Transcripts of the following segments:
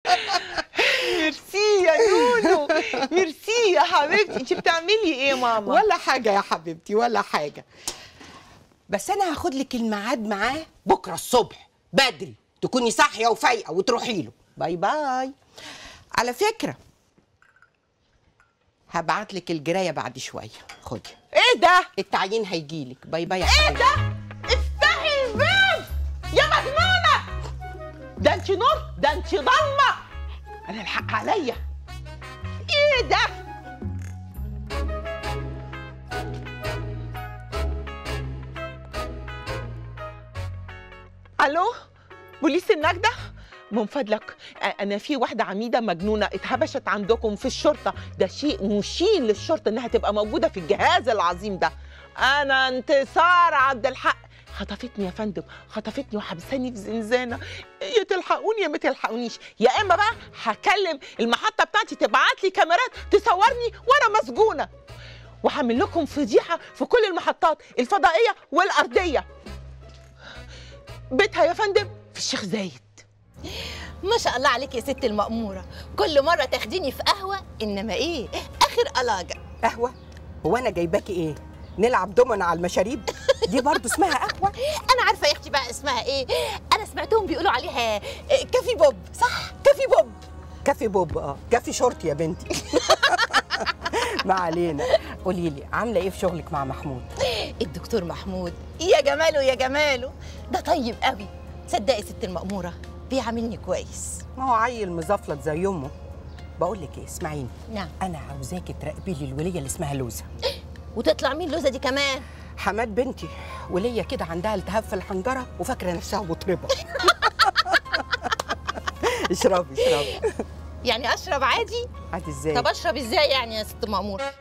ميرسي يا نونو ميرسي يا حبيبتي انت بتعملي ايه يا ماما ولا حاجه يا حبيبتي ولا حاجه بس انا هاخد لك الميعاد معاه بكره الصبح بدري تكوني صاحيه وفايقه وتروحي له باي باي على فكره هبعت لك الجرايه بعد شويه خدي ايه ده التعيين هيجيلك باي باي يا ايه حبيبتي ده افتحي الباب يا مجنونه ده انت نور ده انت ضلمه انا الحق عليا ايه ده الو بوليس النجدة من فضلك أ- انا في واحده عميده مجنونه اتهبشت عندكم في الشرطه ده شيء مشين للشرطه انها تبقى موجوده في الجهاز العظيم ده انا انتصار عبد الحق خطفتني يا فندم خطفتني وحبساني في زنزانه يا تلحقوني يا ما تلحقونيش يا اما بقى هكلم المحطه بتاعتي تبعت لي كاميرات تصورني وانا مسجونه وهعمل لكم فضيحه في كل المحطات الفضائيه والارضيه بيتها يا فندم في الشيخ زايد ما شاء الله عليك يا ست المأمورة كل مرة تاخديني في قهوة إنما إيه آخر قلاجة قهوه هو انا جايباكي ايه نلعب دومنا على المشاريب دي برضو اسمها قهوه أنا عارفة يا أختي بقى اسمها إيه أنا سمعتهم بيقولوا عليها إيه، كافي بوب صح كافي بوب كافي بوب اه كافي شورت يا بنتي ما علينا قولي لي عامله ايه في شغلك مع محمود الدكتور محمود يا جماله يا جماله ده طيب قوي تصدقي ست المأمورة بيعاملني كويس ما هو عيل مزفلط زي امه بقول لك ايه اسمعيني نعم انا عاوزاكي تراقبي لي الوليه اللي اسمها لوزه وتطلع مين لوزة دي كمان حماد بنتي وليه كده عندها التهاب في الحنجره وفاكره نفسها مطربه اشربي اشربي يعني أشرب عادي عادي ازاي طب أشرب إزاي يعني يا ست المأمورة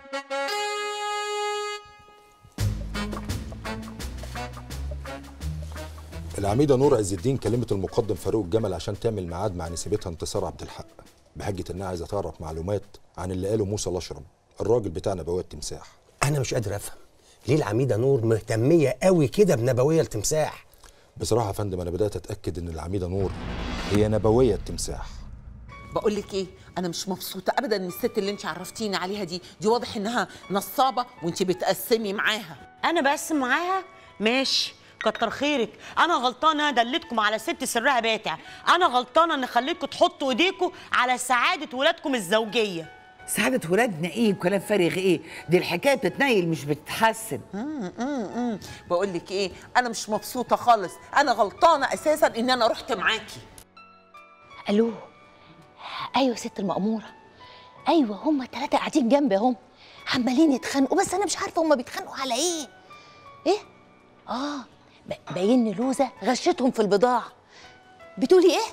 العميدة نور عز الدين كلمت المقدم فاروق الجمل عشان تعمل ميعاد مع نسيبتها انتصار عبد الحق بحجة انها عايزة تعرف معلومات عن اللي قاله موسى الاشرم الراجل بتاع نبوات تمساح انا مش قادر افهم ليه العميده نور مهتميه قوي كده بنبويه التمساح بصراحة يا فندم انا بدأت اتأكد ان العميدة نور هي نبوية التمساح بقول لك ايه انا مش مبسوطه ابدا من الست اللي انت عرفتيني عليها دي دي واضح انها نصابه وانت بتقسمي معاها انا بقسم معاها ماشي كتر خيرك انا غلطانه دلتكم على ست سرها باتع انا غلطانه ان خليتكم تحطوا ايديكم على سعاده ولادكم الزوجيه سعادة ولادنا ايه وكلام فارغ ايه دي الحكايه بتتنيل مش بتتحسن بقول لك ايه انا مش مبسوطه خالص انا غلطانه اساسا ان انا رحت معاكي الو ايوه ست المأمورة ايوه هما التلاتة قاعدين جنبي اهم عمالين يتخانقوا بس انا مش عارفة هما بيتخانقوا على ايه ايه اه ب- باين إن لوزة غشتهم في البضاعة بتقولي ايه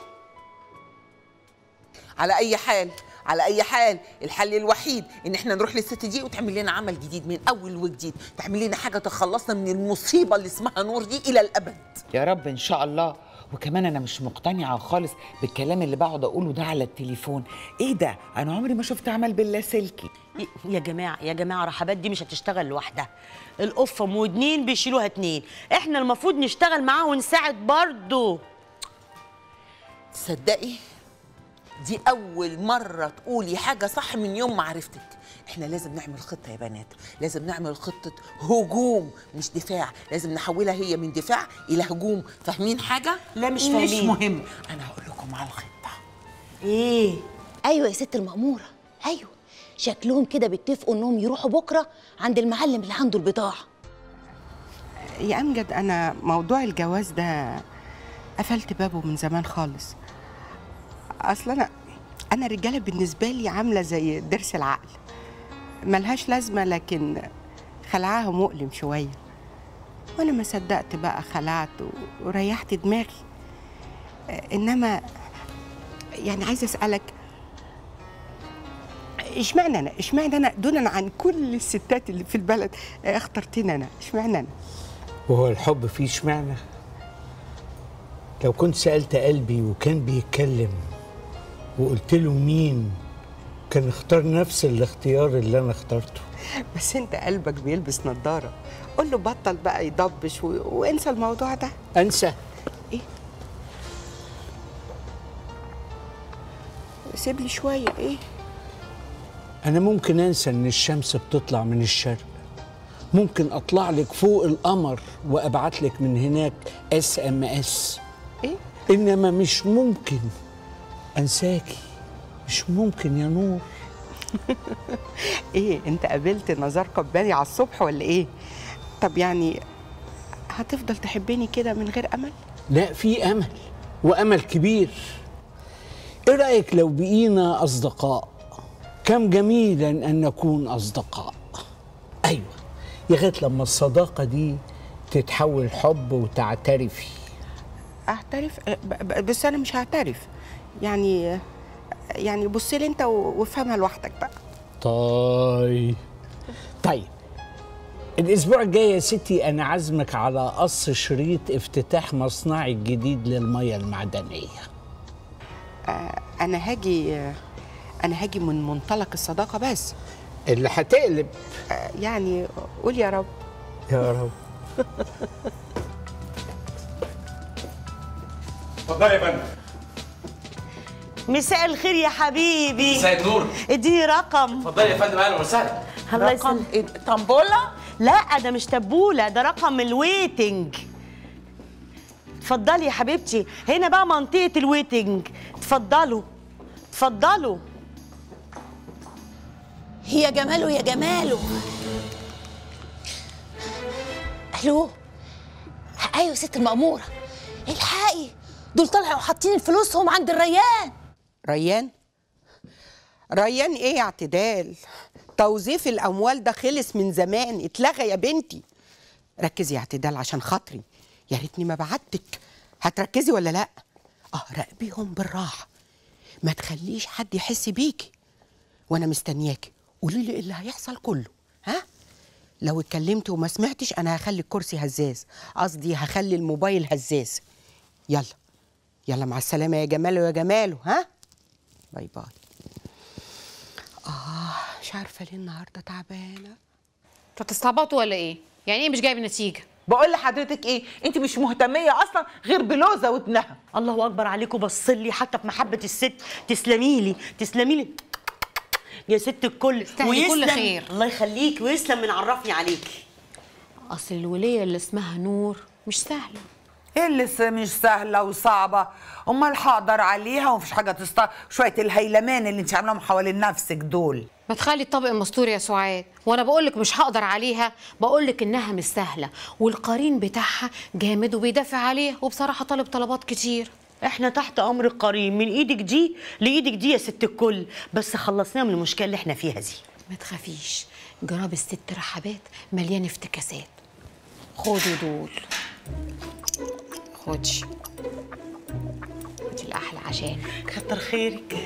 على اي حال على اي حال الحل الوحيد ان احنا نروح للست دي وتعمل لنا عمل جديد من اول وجديد تعمل لنا حاجه تخلصنا من المصيبه اللي اسمها نور دي الى الابد يا رب ان شاء الله وكمان انا مش مقتنعه خالص بالكلام اللي بقعد اقوله ده على التليفون ايه ده انا عمري ما شفت عمل باللاسلكي ي- يا جماعه يا جماعه رحبات دي مش هتشتغل لوحدها القفه ودنين بيشيلوها اتنين احنا المفروض نشتغل معاها ونساعد برضه تصدقي دي اول مره تقولي حاجه صح من يوم ما عرفتك احنا لازم نعمل خطه يا بنات لازم نعمل خطه هجوم مش دفاع لازم نحولها هي من دفاع الى هجوم فاهمين حاجه لا مش مش فاهمين. مهم انا هقول لكم على الخطه ايه ايوه يا ست المأمورة ايوه شكلهم كده بيتفقوا انهم يروحوا بكرة عند المعلم اللي عنده البضاعة يا امجد انا موضوع الجواز ده قفلت بابه من زمان خالص اصل انا انا الرجاله بالنسبه لي عامله زي ضرس العقل ملهاش لازمه لكن خلعها مؤلم شويه وانا ما صدقت بقى خلعت و- وريحت دماغي آه، انما يعني عايزه اسالك اشمعنى انا اشمعنى انا دونا عن كل الستات اللي في البلد آه، اخترتني انا اشمعنى انا وهو الحب فيه اشمعنى لو كنت سألت قلبي وكان بيتكلم وقلت له مين كان اختار نفس الاختيار اللي انا اخترته بس انت قلبك بيلبس نظاره قول له بطل بقى يضبش و... وانسى الموضوع ده انسى ايه سيب لي شويه ايه انا ممكن انسى ان الشمس بتطلع من الشرق ممكن اطلع لك فوق القمر وابعت لك من هناك اس ام اس ايه انما مش ممكن انساكي مش ممكن يا نور ايه انت قابلت نزار قباني على الصبح ولا ايه طب يعني هتفضل تحبني كده من غير امل لا في امل وامل كبير ايه رايك لو بقينا اصدقاء كم جميلا ان نكون اصدقاء ايوه لغايه لما الصداقه دي تتحول حب وتعترفي اعترف ب- ب- بس انا مش هعترف يعني يعني بص لي انت و- وافهمها لوحدك بقى طيب طيب الاسبوع الجاي يا ستي انا عازمك على قص شريط افتتاح مصنعي الجديد للميه المعدنيه انا هاجي انا هاجي من منطلق الصداقه بس اللي هتقلب آه، يعني قول يا رب يا رب اتفضل يا فندم مساء الخير يا حبيبي مساء النور اديني رقم اتفضل يا فندم اهلا وسهلا الله رقم يسلمك إيه، طنبوله لا ده مش تبوله ده رقم الويتنج اتفضلي يا حبيبتي هنا بقى منطقه الويتنج اتفضلوا اتفضلوا يا جماله يا جماله الو ايوه ست المأمورة الحقي دول طلعوا حاطين فلوسهم عند الريان ريان ريان ايه يا اعتدال توظيف الاموال ده خلص من زمان اتلغى يا بنتي ركزي يا اعتدال عشان خاطري يا ريتني ما بعتك هتركزي ولا لا اه راقبيهم بالراحه ما تخليش حد يحس بيكي وانا مستنياكي قولي لي اللي هيحصل كله ها لو اتكلمت وما سمعتش انا هخلي الكرسي هزاز قصدي هخلي الموبايل هزاز يلا يلا مع السلامه يا جماله يا جماله ها باي باي اه مش عارفه ليه النهارده تعبانه انتوا بتستعبطوا ولا ايه؟ يعني ايه مش جايب نتيجه؟ بقول لحضرتك ايه انت مش مهتميه اصلا غير بلوزه وابنها الله اكبر عليكم بصلي حتى في محبه الست تسلمي لي تسلمي لي يا ست الكل تستاهلي كل خير. الله يخليك ويسلم من عرفني عليكي اصل الوليه اللي اسمها نور مش سهله ايه اللي س- مش سهله وصعبه امال هقدر عليها ومفيش حاجه تست شويه الهيلمان اللي انت عاملاهم حوالين نفسك دول ما تخلي الطبق مستور يا سعاد وانا بقول لك مش هقدر عليها بقول لك انها مش سهله والقرين بتاعها جامد وبيدافع عليها وبصراحه طالب طلبات كتير احنا تحت امر القريب من ايدك دي لايدك دي يا ست الكل بس خلصنا من المشكله اللي احنا فيها دي ما تخافيش جراب الست رحبات مليان افتكاسات خدي دول خدي خدي الاحلى عشان كتر خيرك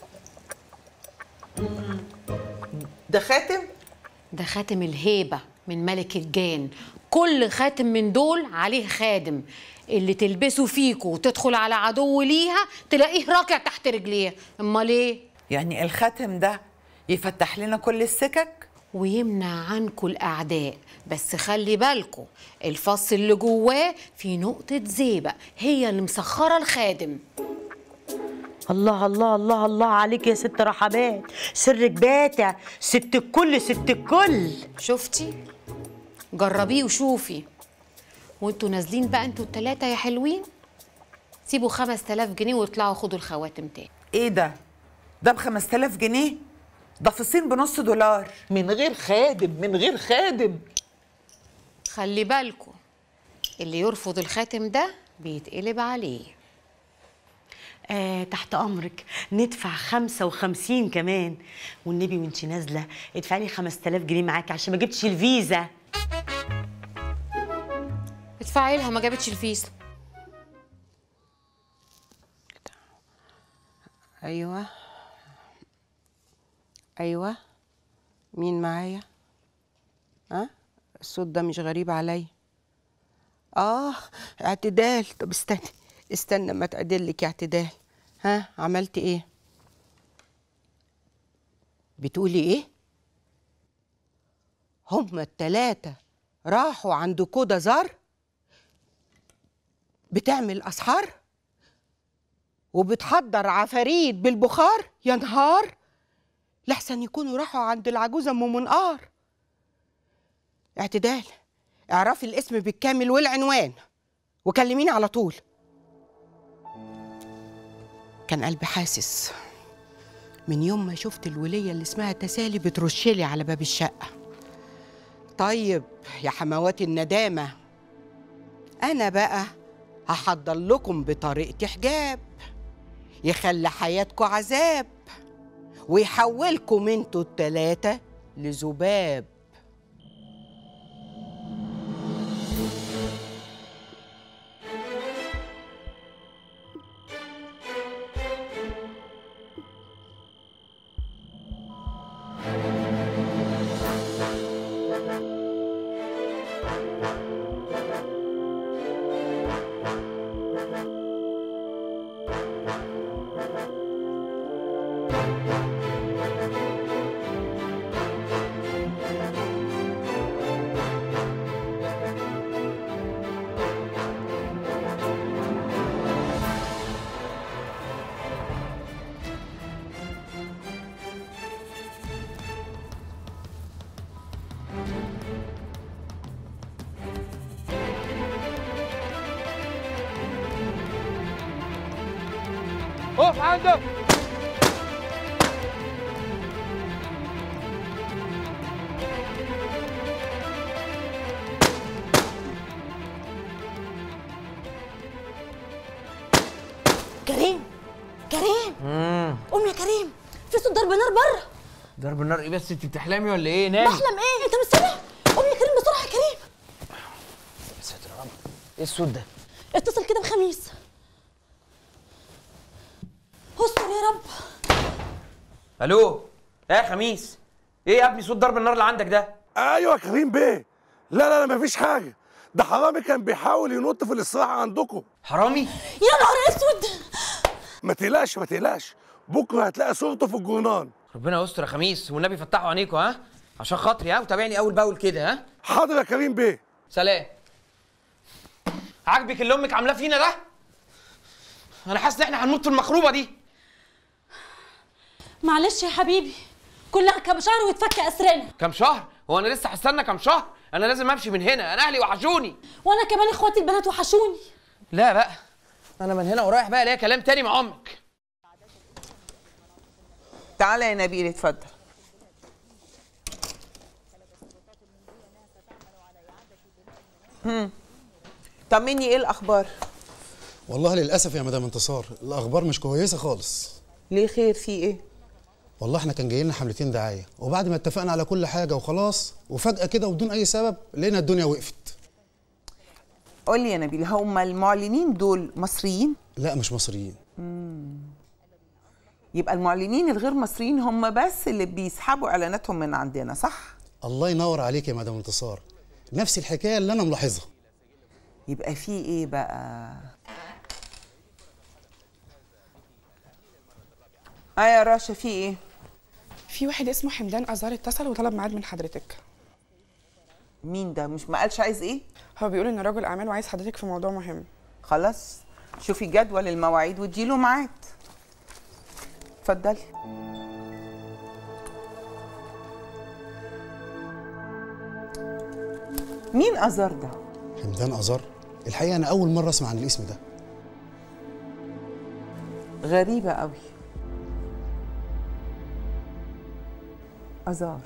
ده خاتم ده خاتم الهيبة من ملك الجان كل خاتم من دول عليه خادم اللي تلبسه فيكو وتدخل على عدو ليها تلاقيه راكع تحت رجليه امال ايه يعني الخاتم ده يفتح لنا كل السكك ويمنع عنكم الاعداء بس خلي بالكم الفص اللي جواه في نقطة زيبق هي اللي مسخرة الخادم الله الله الله الله عليك يا ست رحبات سرك باتع ست الكل ست الكل شفتي جربيه وشوفي وانتوا نازلين بقى انتوا التلاتة يا حلوين سيبوا خمس تلاف جنيه واطلعوا خدوا الخواتم تاني ايه ده ده ب 5000 جنيه ده في الصين بنص دولار من غير خادم من غير خادم خلي بالكم اللي يرفض الخاتم ده بيتقلب عليه آه تحت امرك ندفع 55 كمان والنبي وانت نازله ادفعي لي 5000 جنيه معاكي عشان ما جبتش الفيزا ادفعي لها ما جابتش الفيزا ايوه ايوه مين معايا ها الصوت ده مش غريب عليا اه اعتدال طب استني استنى ما تعدلك يا اعتدال ها عملت ايه بتقولي ايه هما التلاتة راحوا عند كودا زار بتعمل اسحار وبتحضر عفاريت بالبخار يا نهار لحسن يكونوا راحوا عند العجوزة أم منقار اعتدال اعرفي الاسم بالكامل والعنوان وكلميني على طول كان قلبي حاسس من يوم ما شفت الولية اللي اسمها تسالي بترشلي على باب الشقة طيب يا حموات الندامة أنا بقى هحضر لكم بطريقة حجاب يخلي حياتكم عذاب ويحولكم انتوا التلاتة لذباب اقف عندك كريم كريم قوم يا كريم في صوت ضرب نار بره ضرب النار ايه بس انت بتحلمي ولا ايه نامي بحلم ايه انت مش سامع قوم يا كريم بسرعه يا كريم يا ساتر يا رب ايه الصوت ده اتصل كده بخميس استر يا رب الو ايه يا خميس ايه يا ابني صوت ضرب النار اللي عندك ده ايوه يا كريم بيه لا لا لا مفيش حاجه ده حرامي كان بيحاول ينط في الاستراحه عندكم حرامي يا نهار اسود ما تقلقش ما تقلقش بكره هتلاقي صورته في الجورنال ربنا يستر يا خميس والنبي فتحوا عينيكوا ها عشان خاطري ها وتابعني اول باول كده ها حاضر يا كريم بيه سلام عاجبك اللي امك عاملاه فينا ده انا حاسس ان احنا هنموت في المخروبه دي معلش يا حبيبي كلها كام شهر ويتفك اسرنا كام شهر هو انا لسه هستنى كام شهر انا لازم امشي من هنا انا اهلي وحشوني وانا كمان اخواتي البنات وحشوني لا بقى انا من هنا ورايح بقى ليا كلام تاني مع امك تعالى يا نبيل اتفضل هم طمني ايه الاخبار والله للاسف يا مدام انتصار الاخبار مش كويسه خالص ليه خير في ايه والله احنا كان جاي لنا حملتين دعايه وبعد ما اتفقنا على كل حاجه وخلاص وفجاه كده وبدون اي سبب لقينا الدنيا وقفت قول لي يا نبيل هم المعلنين دول مصريين لا مش مصريين مم. يبقى المعلنين الغير مصريين هم بس اللي بيسحبوا اعلاناتهم من عندنا صح الله ينور عليك يا مدام انتصار نفس الحكايه اللي انا ملاحظها يبقى في ايه بقى اه يا راشا في ايه في واحد اسمه حمدان ازهر اتصل وطلب ميعاد من حضرتك مين ده مش ما قالش عايز ايه هو بيقول ان راجل اعمال وعايز حضرتك في موضوع مهم خلاص شوفي جدول المواعيد واديله ميعاد اتفضلي مين ازار ده حمدان ازار الحقيقه انا اول مره اسمع عن الاسم ده غريبه قوي ازار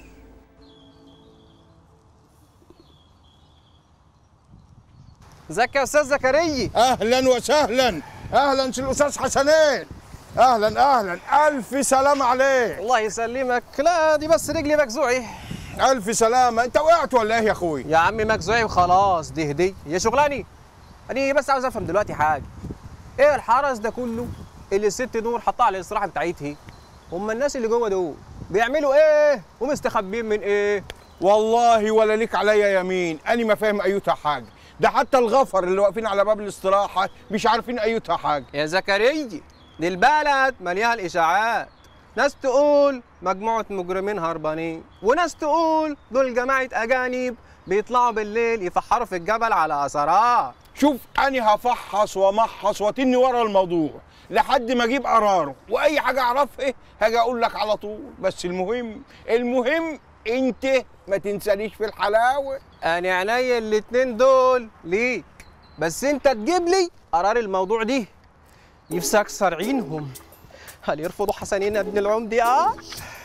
ازيك يا استاذ زكريا اهلا وسهلا اهلا سي الاستاذ حسنين اهلا اهلا الف سلام عليك الله يسلمك لا دي بس رجلي مجزوعي الف سلامه انت وقعت ولا ايه يا اخوي يا عمي مجزوعي وخلاص دي هديه هي شغلاني انا بس عاوز افهم دلوقتي حاجه ايه الحرس ده كله اللي الست نور حطها على الاستراحه بتاعتها هم الناس اللي جوه دول بيعملوا ايه ومستخبين من ايه والله ولا ليك عليا يمين انا ما فاهم ايتها حاجه ده حتى الغفر اللي واقفين على باب الاستراحه مش عارفين ايتها حاجه يا زكريا دي البلد مليانه الاشاعات ناس تقول مجموعه مجرمين هربانين وناس تقول دول جماعه اجانب بيطلعوا بالليل يفحروا في الجبل على اثارات شوف انا هفحص وامحص واتني ورا الموضوع لحد ما اجيب قراره واي حاجه اعرفها هاجي اقول لك على طول بس المهم المهم انت ما تنسانيش في الحلاوه انا عينيا الاتنين دول ليك بس انت تجيب لي قرار الموضوع دي نفسي اكسر عينهم هل يرفضوا حسنين ابن العمدي اه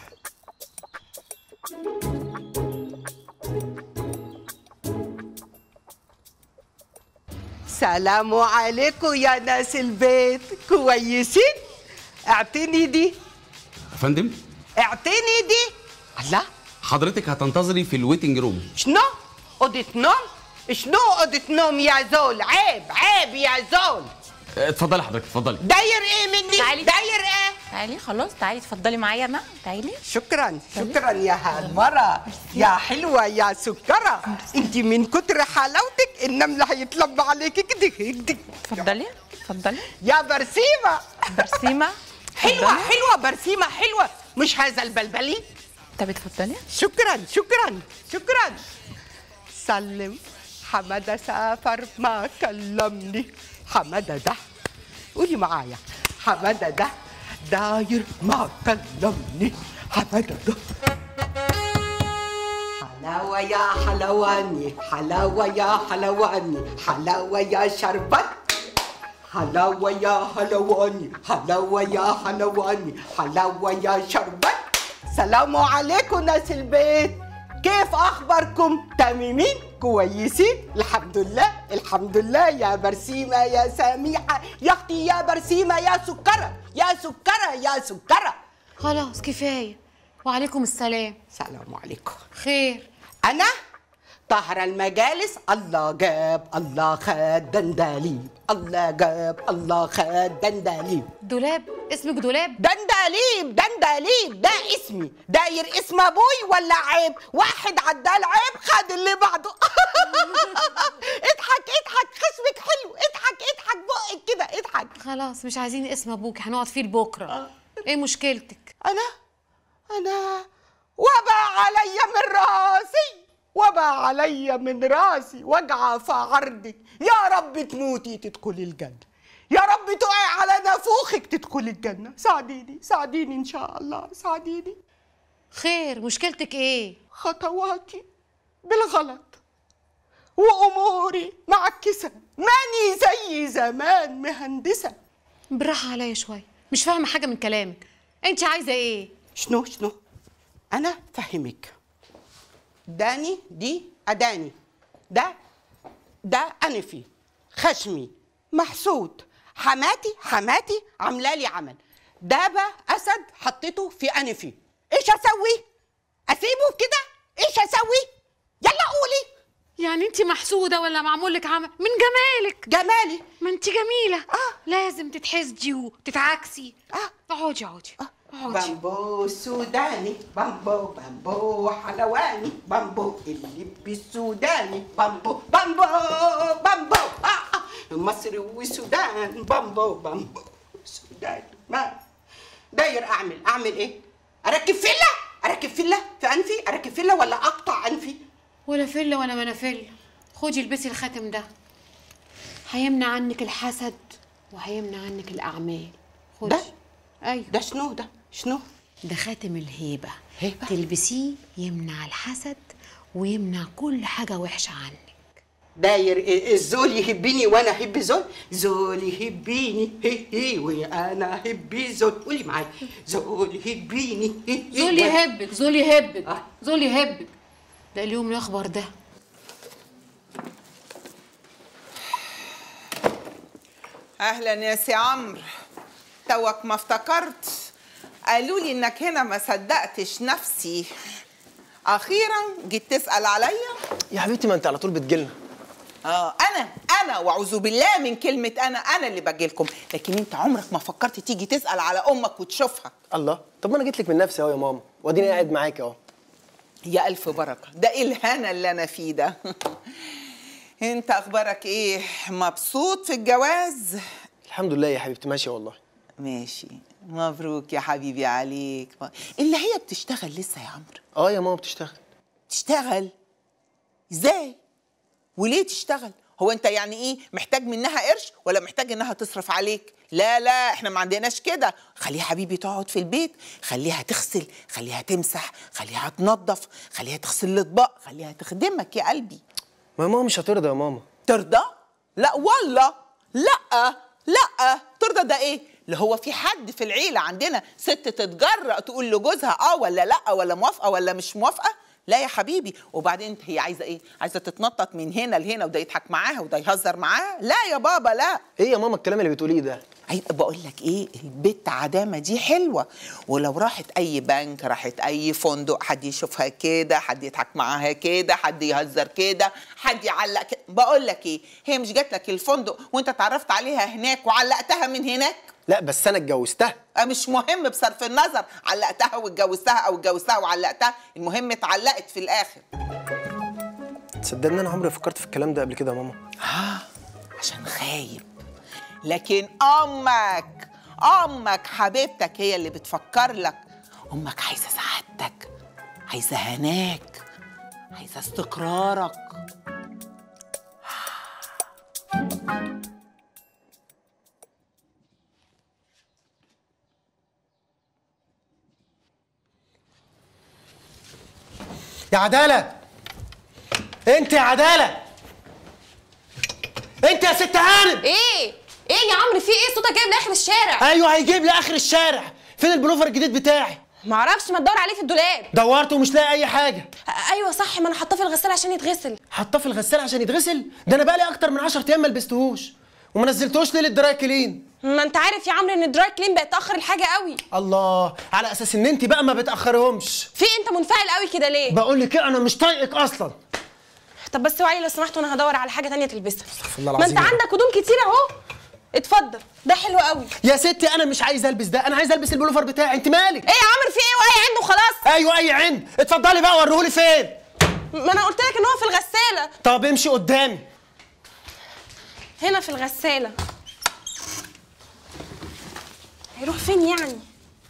سلام عليكم يا ناس البيت كويسين اعطيني دي يا فندم اعطيني دي الله حضرتك هتنتظري في الويتنج روم شنو اوضه نوم شنو اوضه نوم يا زول عيب عيب يا زول اتفضلي حضرتك اتفضلي داير ايه مني تعالي. داير ايه تعالي خلاص تعالي اتفضلي معايا انا تعالي شكرا شكرا يا هالمرة يا حلوة يا سكرة انت من كتر حلاوتك النملة هيتلم عليك كده كده اتفضلي اتفضلي يا برسيمة برسيمة حلوة حلوة برسيمة حلوة مش هذا البلبلي طب اتفضلي شكرا شكرا شكرا سلم حمادة سافر ما كلمني حمادة ده قولي معايا حمادة ده داير ما كلمني حمادة ده حلاوة يا حلواني حلاوة يا حلواني حلاوة يا شربت حلاوة يا حلواني حلاوة يا حلواني حلاوة يا شربت سلام عليكم ناس البيت كيف اخباركم تميمين كويسين الحمد لله الحمد لله يا برسيمه يا سميحه يا اختي يا برسيمه يا سكره يا سكره يا سكره خلاص كفايه وعليكم السلام سلام عليكم خير انا طهر المجالس الله جاب الله خد دنداليب الله جاب الله خد دنداليب دولاب اسمك دولاب دنداليب دنداليب ده اسمي داير اسم ابوي ولا عيب واحد عدال عيب خد اللي بعده اضحك اضحك خصمك حلو اضحك اضحك بقك كده اضحك خلاص مش عايزين اسم ابوك هنقعد فيه لبكره ايه مشكلتك انا انا وبا عليا من راسي وبا عليا من راسي وجعة في عرضك يا رب تموتي تدخلي الجنة يا رب تقعي على نافوخك تدخلي الجنة ساعديني ساعديني إن شاء الله ساعديني خير مشكلتك ايه خطواتي بالغلط وأموري معكسة ماني زي زمان مهندسة بالراحه عليا شويه مش فاهمه حاجه من كلامك انت عايزه ايه شنو شنو أنا فهمك داني دي أداني ده ده أنفي خشمي محسود حماتي حماتي عاملة لي عمل ده بقى أسد حطيته في أنفي إيش أسوي؟ أسيبه كده؟ إيش أسوي؟ يلا قولي يعني انت محسوده ولا معمول لك عمل من جمالك جمالي ما انت جميله اه لازم تتحسدي وتتعكسي اه اقعدي اقعدي اقعدي بامبو سوداني بامبو بامبو حلواني بامبو اللب السوداني بامبو بامبو بامبو آه آه. مصر والسودان بامبو بامبو سوداني ما داير اعمل اعمل ايه اركب فيلا اركب فيلا في انفي اركب فيلا ولا اقطع انفي ولا فله ولا منافله خدي البسي الخاتم ده هيمنع عنك الحسد وهيمنع عنك الاعمال خدي ده ايوه ده شنو ده شنو ده خاتم الهيبه هيبة؟ تلبسيه يمنع الحسد ويمنع كل حاجه وحشه عنك داير إيه الزول يحبني وانا احب زول زول يحبيني هي هي وانا احب زول قولي معايا زول يحبيني هي هي زول وأنا- يهبك زول يهبك زول يهبك ده اليوم الاخبار ده اهلا يا سي عمرو توك ما افتكرت قالوا لي انك هنا ما صدقتش نفسي اخيرا جيت تسال عليا يا حبيبتي ما انت على طول بتجيلنا اه انا انا واعوذ بالله من كلمه انا انا اللي باجي لكم لكن انت عمرك ما فكرت تيجي تسال على امك وتشوفها الله طب ما انا جيت لك من نفسي اهو يا ماما واديني قاعد معاكي اهو يا الف بركه ده ايه الهنا اللي انا فيه ده انت اخبارك ايه مبسوط في الجواز الحمد لله يا حبيبتي ماشيه والله ماشي مبروك يا حبيبي عليك اللي هي بتشتغل لسه يا عمرو اه يا ماما بتشتغل تشتغل ازاي وليه تشتغل هو انت يعني ايه محتاج منها قرش ولا محتاج انها تصرف عليك لا لا احنا ما عندناش كده خليها حبيبي تقعد في البيت خليها تغسل خليها تمسح خليها تنظف خليها تغسل الاطباق خليها تخدمك يا قلبي ما ماما مش هترضى يا ماما ترضى لا والله لا لا ترضى ده ايه اللي هو في حد في العيله عندنا ست تتجرأ تقول لجوزها اه ولا لا ولا موافقه ولا مش موافقه لا يا حبيبي وبعدين انت هي عايزه ايه عايزه تتنطط من هنا لهنا وده يضحك معاها وده يهزر معاها لا يا بابا لا ايه يا ماما الكلام اللي بتقوليه ده أي بقول لك ايه البت عدامه دي حلوه ولو راحت اي بنك راحت اي فندق حد يشوفها كده حد يضحك معاها كده حد يهزر كده حد يعلق كده بقول لك ايه هي مش جات لك الفندق وانت اتعرفت عليها هناك وعلقتها من هناك لا بس انا اتجوزتها أه مش مهم بصرف النظر علقتها واتجوزتها او اتجوزتها وعلقتها المهم اتعلقت في الاخر تصدق ان انا عمري ما فكرت في الكلام ده قبل كده يا ماما ها عشان خايب لكن امك امك حبيبتك هي اللي بتفكر لك امك عايزه سعادتك عايزه هناك عايزه استقرارك يا عداله انت يا عداله انت يا ست هانم ايه ايه يا عمرو في ايه صوتك جايب لاخر الشارع ايوه هيجيب لي اخر الشارع فين البلوفر الجديد بتاعي معرفش ما تدور عليه في الدولاب دورت ومش لاقي اي حاجه أ- ايوه صح ما انا حاطاه في الغساله عشان يتغسل حطاه في الغساله عشان يتغسل ده انا بقالي اكتر من 10 ايام ما لبستهوش وما نزلتوش ليه للدراي كلين ما انت عارف يا عمرو ان الدراي كلين بقت تاخر الحاجه قوي الله على اساس ان انت بقى ما بتاخرهمش في إيه؟ انت منفعل قوي كده ليه بقول لك ايه انا مش طايقك اصلا طب بس وعلي لو سمحت وانا هدور على حاجه تانية تلبسها الله ما انت العظيم. عندك هدوم كتير اهو اتفضل ده حلو قوي يا ستي انا مش عايز البس ده انا عايز البس البلوفر بتاعي انت مالك ايه يا عمرو في ايه واي عند وخلاص ايوه اي عند اتفضلي بقى وريهولي فين ما انا قلت لك ان هو في الغساله طب امشي قدامي هنا في الغساله هيروح فين يعني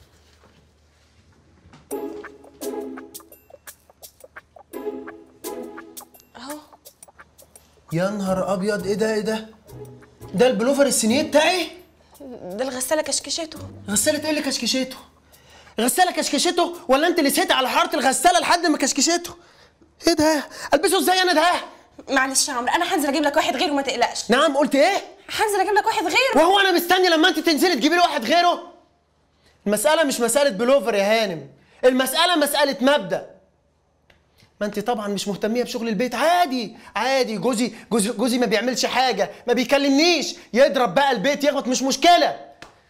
اهو يا نهار ابيض ايه ده ايه ده ده البلوفر السنيه بتاعي ده الغساله كشكشته غساله ايه اللي كشكشته غساله كشكشته ولا انت اللي سيت على حاره الغساله لحد ما كشكشته ايه ده البسه ازاي انا ده معلش يا عمرو انا هنزل اجيب لك واحد غيره ما تقلقش نعم قلت ايه هنزل اجيب لك واحد غيره وهو انا مستني لما انت تنزلي تجيبي لي واحد غيره المساله مش مساله بلوفر يا هانم المساله مساله مبدا ما انت طبعا مش مهتميه بشغل البيت عادي عادي جوزي جوزي جوزي ما بيعملش حاجه ما بيكلمنيش يضرب بقى البيت يغلط مش مشكله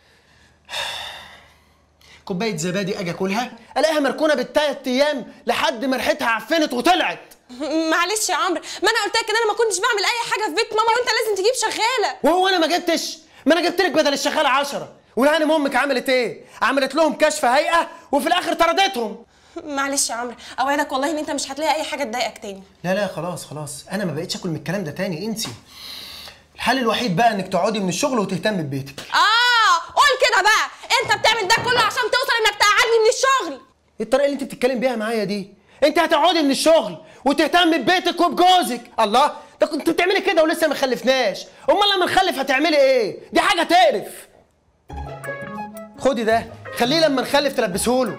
كوبايه زبادي اجي اكلها الاقيها مركونه بالتلات ايام لحد ما ريحتها عفنت وطلعت معلش يا عمرو ما انا قلت لك ان انا ما كنتش بعمل اي حاجه في بيت ماما وانت لازم تجيب شغاله وهو انا ما جبتش ما انا جبت لك بدل الشغاله عشرة والهانم امك عملت ايه عملت لهم كشف هيئه وفي الاخر طردتهم معلش يا عمرو اوعدك والله ان انت مش هتلاقي اي حاجه تضايقك تاني لا لا خلاص خلاص انا ما بقتش اكل من الكلام ده تاني انسي الحل الوحيد بقى انك تقعدي من الشغل وتهتمي ببيتك اه قول كده بقى انت بتعمل ده كله عشان توصل انك تقعدني من الشغل ايه الطريقه اللي انت بتتكلم بيها معايا دي انت هتقعدي من الشغل وتهتمي ببيتك وبجوزك الله ده كنت بتعملي كده ولسه ما خلفناش امال لما نخلف هتعملي ايه دي حاجه تقرف خدي ده خليه لما نخلف تلبسهوله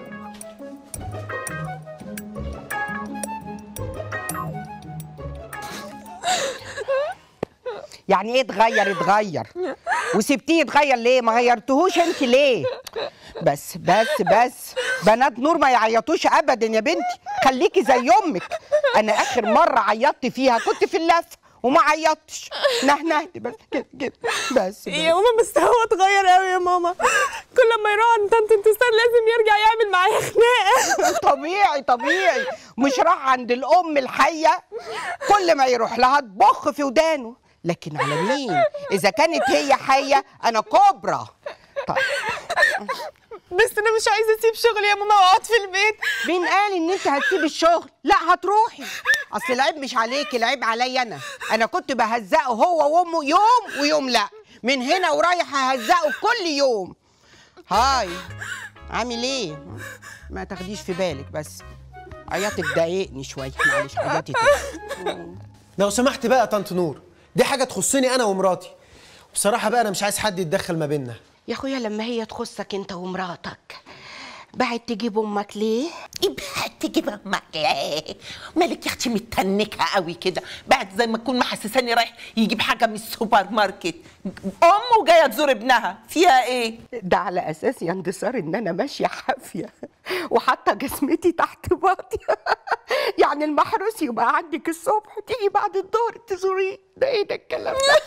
يعني ايه اتغير اتغير وسبتيه يتغير ليه ما غيرتهوش انت ليه بس بس بس بنات نور ما يعيطوش ابدا يا بنتي خليكي زي امك انا اخر مره عيطت فيها كنت في اللف وما عيطتش نهنهت بس كده كده بس, بس. يا ماما بس هو اتغير قوي يا ماما كل ما يروح عند طنط انتصار لازم يرجع يعمل معايا خناقه طبيعي طبيعي مش راح عند الام الحيه كل ما يروح لها تبخ في ودانه لكن على مين اذا كانت هي حيه انا كبرى طيب بس انا مش عايزه اسيب شغلي يا ماما واقعد في البيت مين قال ان انت هتسيبي الشغل لا هتروحي اصل العيب مش عليكي العيب عليا انا انا كنت بهزقه هو وامه يوم ويوم لا من هنا ورايح ههزقه كل يوم هاي عامل ايه ما تاخديش في بالك بس عياطك ضايقني شويه معلش عياطي تاني لو سمحت بقى يا طنط نور دي حاجه تخصني انا ومراتي بصراحه بقى انا مش عايز حد يتدخل ما بيننا يا اخويا لما هي تخصك انت ومراتك بعد تجيب امك ليه بعد تجيب امك ليه مالك يا اختي متنكه قوي كده بعد زي ما تكون محسساني رايح يجيب حاجه من السوبر ماركت امه جايه تزور ابنها فيها ايه ده على اساس يا اندثار ان انا ماشيه حافيه وحاطه جسمتي تحت باطيه يعني المحروس يبقى عندك الصبح تيجي بعد الظهر تزوريه ده ايه ده الكلام ده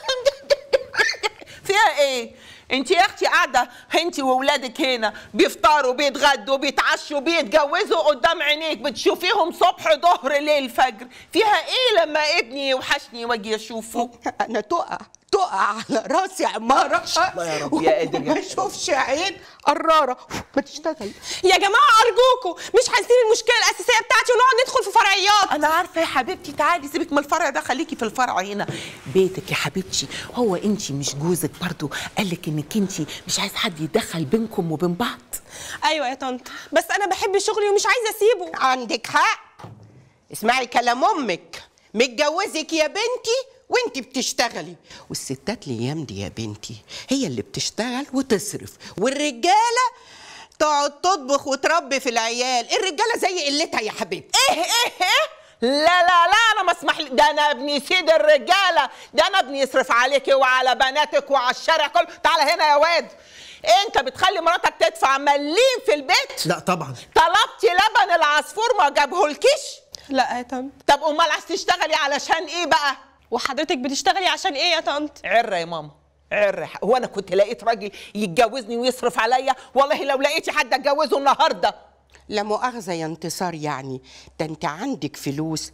فيها ايه انت يا اختي قاعده انت واولادك هنا بيفطروا بيتغدوا بيتعشوا بيتجوزوا قدام عينيك بتشوفيهم صبح ظهر ليل فجر فيها ايه لما ابني يوحشني واجي اشوفه انا تقع تقع على راسي عماره الله يا رب يا قادر ما اشوفش عين قراره ما تشتغل يا جماعه ارجوكوا مش حاسين المشكله الاساسيه بتاعتي ونقعد ندخل في فرعيات انا عارفه يا حبيبتي تعالي سيبك من الفرع ده خليكي في الفرع هنا بيتك يا حبيبتي هو انت مش جوزك برضو قالك انك انت مش عايز حد يتدخل بينكم وبين بعض ايوه يا طنط بس انا بحب شغلي ومش عايزه اسيبه عندك حق اسمعي كلام امك متجوزك يا بنتي وانت بتشتغلي والستات الايام دي يا بنتي هي اللي بتشتغل وتصرف والرجاله تقعد تطبخ وتربي في العيال الرجاله زي قلتها يا حبيبتي ايه ايه ايه لا لا لا انا ما اسمح لي ده انا ابني سيد الرجاله ده انا ابني يصرف عليكي وعلى بناتك وعلى الشارع كله تعالى هنا يا واد انت بتخلي مراتك تدفع مليم في البيت لا طبعا طلبتي لبن العصفور ما جابهولكيش لا يا طنط طب امال عايز تشتغلي علشان ايه بقى وحضرتك بتشتغلي عشان ايه يا طنط عره يا ماما عره هو انا كنت لقيت راجل يتجوزني ويصرف عليا والله لو لقيتي حد اتجوزه النهارده لا مؤاخذه يا انتصار يعني ده انت عندك فلوس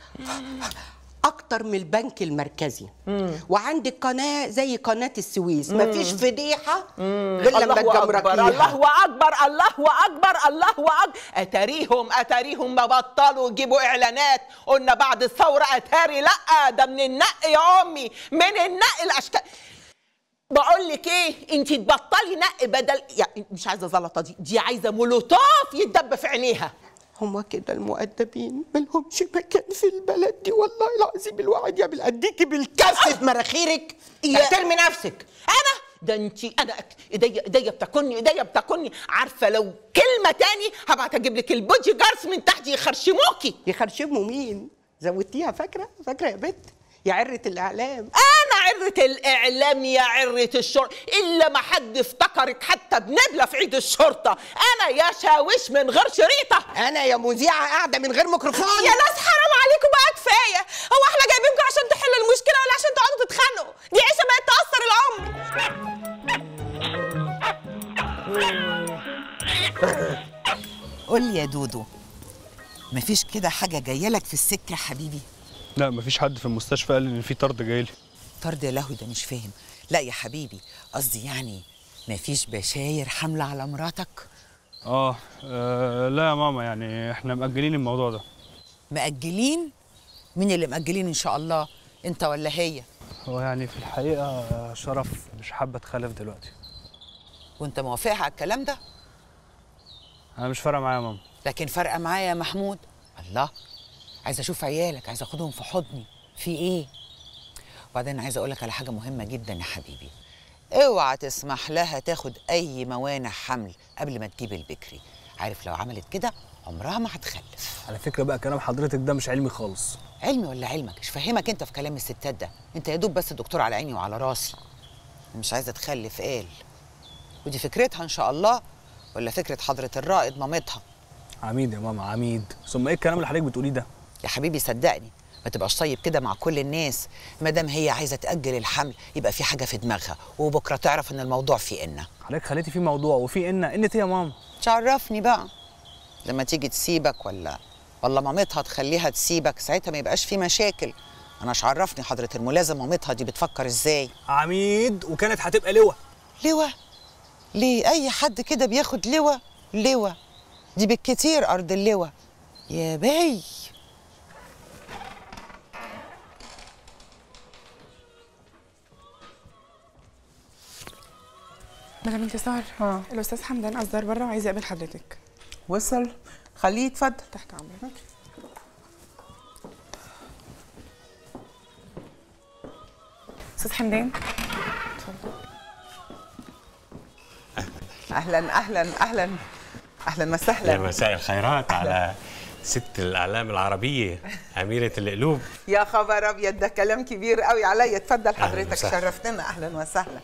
اكتر من البنك المركزي وعندك قناه زي قناه السويس مفيش فضيحه غير لما الله اكبر تجمركيها الله اكبر الله اكبر الله اكبر اتاريهم اتاريهم ما بطلوا يجيبوا اعلانات قلنا بعد الثوره اتاري لا ده من النق يا امي من النق الاشكال بقول لك ايه انت تبطلي نق بدل يعني مش عايزه زلطه دي دي عايزه مولوتوف يتدب في عينيها هما كده المؤدبين ملهمش مكان في البلد دي والله العظيم الواحد يعمل اديكي بالكف في مناخيرك يا- احترمي نفسك انا ده انت انا ايديا ايديا بتاكلني ايديا بتاكلني عارفه لو كلمه تاني هبعت اجيب لك البودي جارس من تحت يخرشموكي يخرشموا مين زودتيها فاكره فاكره يا بت يا عره الاعلام انا عره الاعلام يا عره الشرطه الا ما حد افتكرك حتى بنبله في عيد الشرطه انا يا شاويش من غير شريطه انا يا مذيعه قاعده من غير ميكروفون يا ناس حرام عليكم بقى كفايه هو احنا جايبينكم عشان تحلوا المشكله ولا عشان تقعدوا تتخانقوا دي عيشه بقت تاثر العمر قول لي يا دودو مفيش كده حاجه جايه لك في السكه يا حبيبي لا مفيش حد في المستشفى قال ان في طرد جاي لي طرد يا لهوي ده مش فاهم لا يا حبيبي قصدي يعني مفيش بشاير حمله على مراتك آه, اه لا يا ماما يعني احنا مأجلين الموضوع ده مأجلين مين اللي مأجلين ان شاء الله انت ولا هي هو يعني في الحقيقه آه، شرف مش حابه تخلف دلوقتي وانت موافقها على الكلام ده انا مش فارقه معايا يا ماما لكن فارقه معايا يا محمود الله عايزه اشوف عيالك عايزه اخدهم في حضني في ايه وبعدين عايزه اقول لك على حاجه مهمه جدا يا حبيبي اوعى تسمح لها تاخد اي موانع حمل قبل ما تجيب البكري عارف لو عملت كده عمرها ما هتخلف على فكره بقى كلام حضرتك ده مش علمي خالص علمي ولا علمك مش فاهمك انت في كلام الستات ده انت يا دوب بس دكتور على عيني وعلى راسي مش عايزه تخلف قال ودي فكرتها ان شاء الله ولا فكره حضره الرائد مامتها عميد يا ماما عميد ثم ايه الكلام اللي حضرتك بتقوليه ده يا حبيبي صدقني ما تبقاش طيب كده مع كل الناس ما دام هي عايزه تاجل الحمل يبقى في حاجه في دماغها وبكره تعرف ان الموضوع فيه إنا حضرتك خليتي في موضوع وفي ان ان يا ماما تعرفني بقى لما تيجي تسيبك ولا ولا مامتها تخليها تسيبك ساعتها ما يبقاش في مشاكل انا مش عرفني حضره الملازم مامتها دي بتفكر ازاي عميد وكانت هتبقى لواء لواء ليه اي حد كده بياخد لواء لواء دي بالكتير ارض اللواء يا بي مدام انتصار الاستاذ حمدان قصدر بره وعايز يقابل حضرتك وصل خليه يتفضل تحت امرك استاذ حمدان اهلا اهلا اهلا اهلا وسهلا يا مساء الخيرات على ست الأعلام العربية أميرة القلوب يا خبر ابيض ده كلام كبير قوي عليا اتفضل حضرتك وسهلا. شرفتنا اهلا وسهلا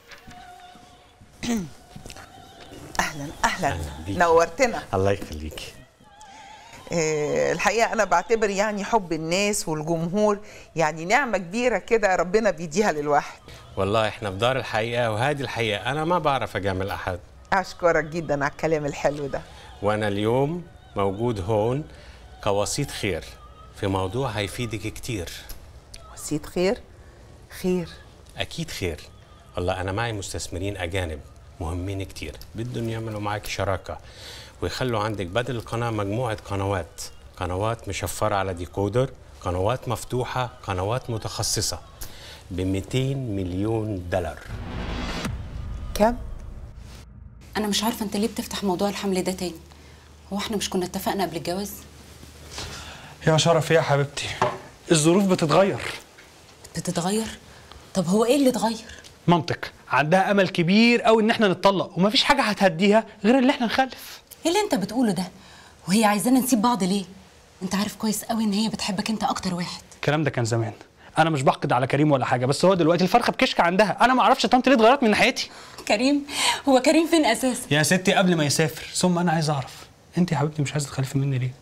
اهلا اهلا بيك. نورتنا الله يخليك آه، الحقيقه انا بعتبر يعني حب الناس والجمهور يعني نعمه كبيره كده ربنا بيديها للواحد والله إحنا في دار الحقيقة وهذه الحقيقة أنا ما بعرف أجامل أحد اشكرك جدا على الكلام الحلو ده وأنا اليوم موجود هون كوسيط خير في موضوع هيفيدك كتير وسيط خير خير أكيد خير والله أنا معي مستثمرين أجانب مهمين كتير بدهم يعملوا معك شراكة ويخلوا عندك بدل القناة مجموعة قنوات قنوات مشفرة على ديكودر قنوات مفتوحة قنوات متخصصة ب 200 مليون دولار كم؟ انا مش عارفه انت ليه بتفتح موضوع الحمل ده تاني هو احنا مش كنا اتفقنا قبل الجواز يا شرف يا حبيبتي الظروف بتتغير بتتغير طب هو ايه اللي اتغير منطق عندها امل كبير قوي ان احنا نتطلق ومفيش حاجه هتهديها غير ان احنا نخلف ايه اللي انت بتقوله ده وهي عايزانا نسيب بعض ليه انت عارف كويس قوي ان هي بتحبك انت اكتر واحد الكلام ده كان زمان انا مش بحقد على كريم ولا حاجه بس هو دلوقتي الفرخه بكشك عندها انا ما اعرفش طنط ليه اتغيرت من ناحيتي كريم هو كريم فين اساسا يا ستي قبل ما يسافر ثم انا عايز اعرف انت يا حبيبتي مش عايزه تخلفي مني ليه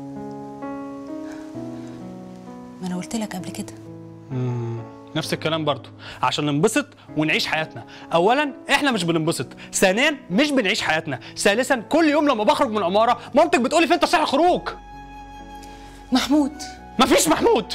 ما انا قلت لك قبل كده مم. نفس الكلام برضو عشان ننبسط ونعيش حياتنا اولا احنا مش بننبسط ثانيا مش بنعيش حياتنا ثالثا كل يوم لما بخرج من العماره مامتك بتقولي فين تصحيح الخروج محمود مفيش محمود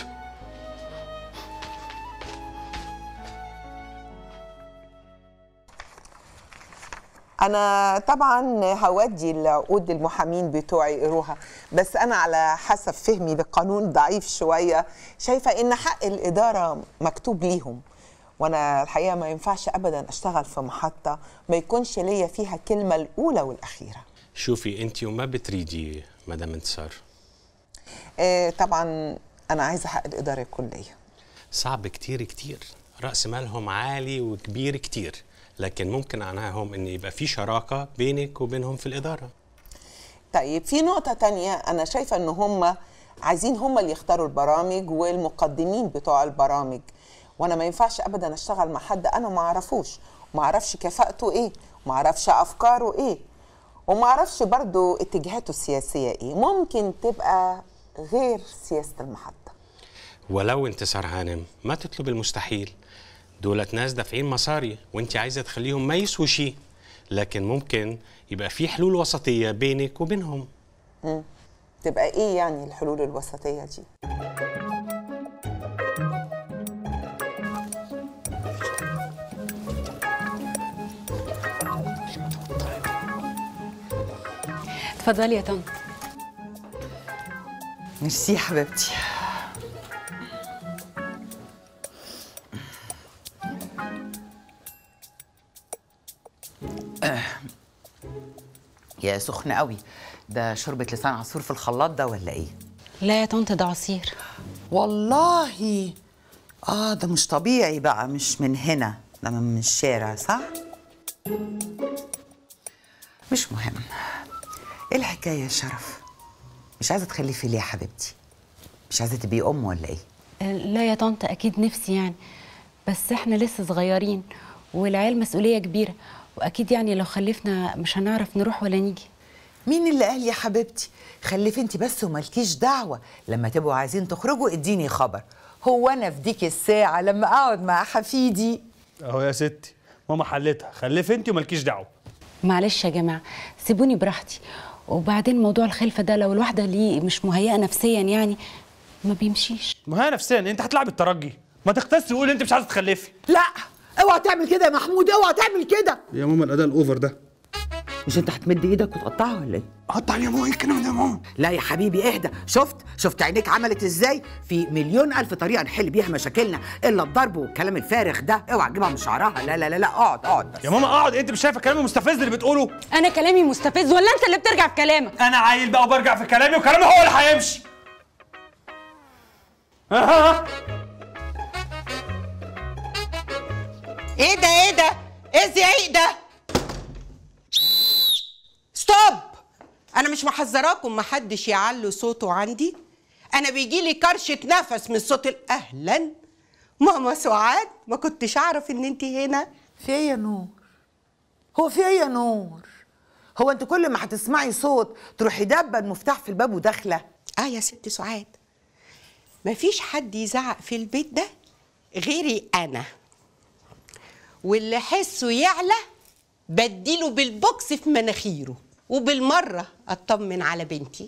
انا طبعا هودي العقود المحامين بتوعي يقروها بس انا على حسب فهمي للقانون ضعيف شويه شايفه ان حق الاداره مكتوب ليهم وانا الحقيقه ما ينفعش ابدا اشتغل في محطه ما يكونش ليا فيها كلمه الاولى والاخيره شوفي أنت وما بتريدي مدام انتصار آه طبعا انا عايزه حق الاداره الكليه صعب كتير كتير رأس مالهم عالي وكبير كتير لكن ممكن معناهم ان يبقى في شراكة بينك وبينهم في الإدارة طيب في نقطة تانية أنا شايفة إن هم عايزين هم اللي يختاروا البرامج والمقدمين بتوع البرامج وأنا ما ينفعش أبدا أشتغل مع حد أنا ما أعرفوش ما أعرفش كفاءته إيه ما أعرفش أفكاره إيه وما أعرفش برضو اتجاهاته السياسية إيه ممكن تبقى غير سياسة المحطة ولو انتصار هانم ما تطلب المستحيل دولت ناس دافعين مصاري وانت عايزة تخليهم ما يسووا شيء لكن ممكن يبقى في حلول وسطية بينك وبينهم مم. تبقى إيه يعني الحلول الوسطية دي اتفضلي يا طنط ميرسي يا حبيبتي آه. يا سخنة قوي ده شوربة لسان عصفور في الخلاط ده ولا ايه؟ لا يا طنط ده عصير والله اه ده مش طبيعي بقى مش من هنا ده من الشارع صح؟ مش مهم ايه الحكاية يا شرف؟ مش عايزة تخلفي ليه يا حبيبتي؟ مش عايزة تبقي أم ولا ايه؟ لا يا طنط اكيد نفسي يعني بس احنا لسه صغيرين والعيال مسؤوليه كبيره واكيد يعني لو خلفنا مش هنعرف نروح ولا نيجي مين اللي قال يا حبيبتي خلفي انت بس ومالكيش دعوه لما تبقوا عايزين تخرجوا اديني خبر هو انا في ديك الساعه لما اقعد مع حفيدي اهو يا ستي ماما حلتها خلفي انت ومالكيش دعوه معلش يا جماعه سيبوني براحتي وبعدين موضوع الخلفه ده لو الواحده ليه مش مهيئه نفسيا يعني ما بيمشيش ما هي نفسيا انت هتلعب الترجي ما تختصي تقول انت مش عايزه تخلفي لا اوعى تعمل كده يا محمود اوعى تعمل كده يا ماما الاداء الاوفر ده مش انت هتمد ايدك وتقطعها ولا ايه؟ قطع يا ماما ايه الكلام ده يا ماما لا يا حبيبي اهدى شفت شفت عينيك عملت ازاي في مليون الف طريقه نحل بيها مشاكلنا الا الضرب والكلام الفارغ ده اوعى تجيبها من شعرها لا لا لا لا اقعد اقعد بس يا ماما اقعد انت مش شايفه الكلام المستفز اللي بتقوله انا كلامي مستفز ولا انت اللي بترجع في كلامك انا عيل بقى وبرجع في كلامي وكلامي هو اللي هيمشي اها ايه ده ايه ده ايه الزعيق ده ستوب انا مش محذراكم محدش يعلي صوته عندي انا بيجي لي كرشه نفس من صوت ال- اهلا ماما سعاد ما كنتش اعرف ان انت هنا في ايه يا نور هو في ايه يا نور هو انت كل ما هتسمعي صوت تروحي دابه المفتاح في الباب وداخله اه يا ست سعاد مفيش حد يزعق في البيت ده غيري انا واللي حسه يعلى بديله بالبوكس في مناخيره وبالمره اطمن على بنتي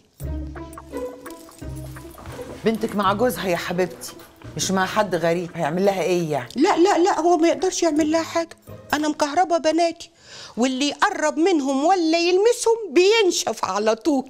بنتك مع جوزها يا حبيبتي مش مع حد غريب هيعمل لها ايه يعني لا لا لا هو ما يقدرش يعمل لها حاجه انا مكهربه بناتي واللي يقرب منهم ولا يلمسهم بينشف على طول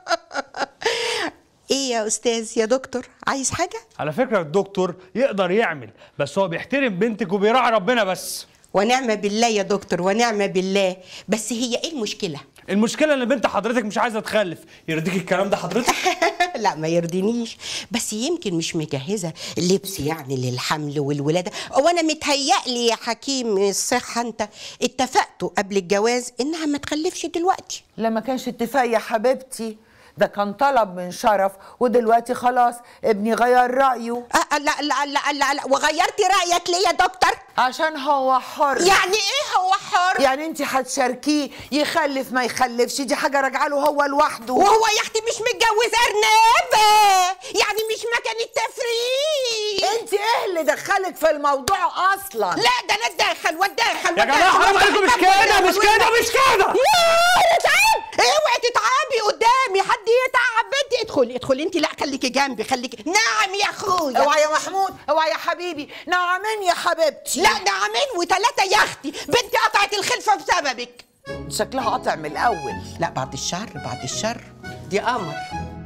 ايه يا استاذ يا دكتور عايز حاجه على فكره الدكتور يقدر يعمل بس هو بيحترم بنتك وبيراعي ربنا بس ونعم بالله يا دكتور ونعم بالله بس هي ايه المشكله المشكله ان بنت حضرتك مش عايزه تخلف يرضيك الكلام ده حضرتك لا ما يرضينيش بس يمكن مش مجهزه لبس يعني للحمل والولاده وانا متهيألي يا حكيم الصحه انت اتفقتوا قبل الجواز انها ما تخلفش دلوقتي لا ما كانش اتفاق يا حبيبتي ده كان طلب من شرف ودلوقتي خلاص ابني غير رأيه أه لا لا لا لا, لا. وغيرتي رأيك ليه يا دكتور؟ عشان هو حر يعني ايه هو حر؟ يعني انت هتشاركيه يخلف ما يخلفش دي حاجه راجعه له هو لوحده وهو يا اختي مش متجوز ارنب يعني مش مكان التفريق انت ايه اللي دخلك في الموضوع اصلا لا ده انا اتدخل واتدخل يا جماعة حرام عليكم، مش كده، مش كده، مش كده. لا تعب اوعي تتعبي قدامي حد يتعب بنتي ادخلي ادخلي انت لا خليكي جنبي خليكي نعم يا اخويا اوعى يا محمود اوعى يا حبيبي نعمين يا حبيبتي لا نعمين وثلاثه يا اختي بنتي قطعت الخلفه بسببك شكلها قطع من الاول لا بعد الشر بعد الشر دي قمر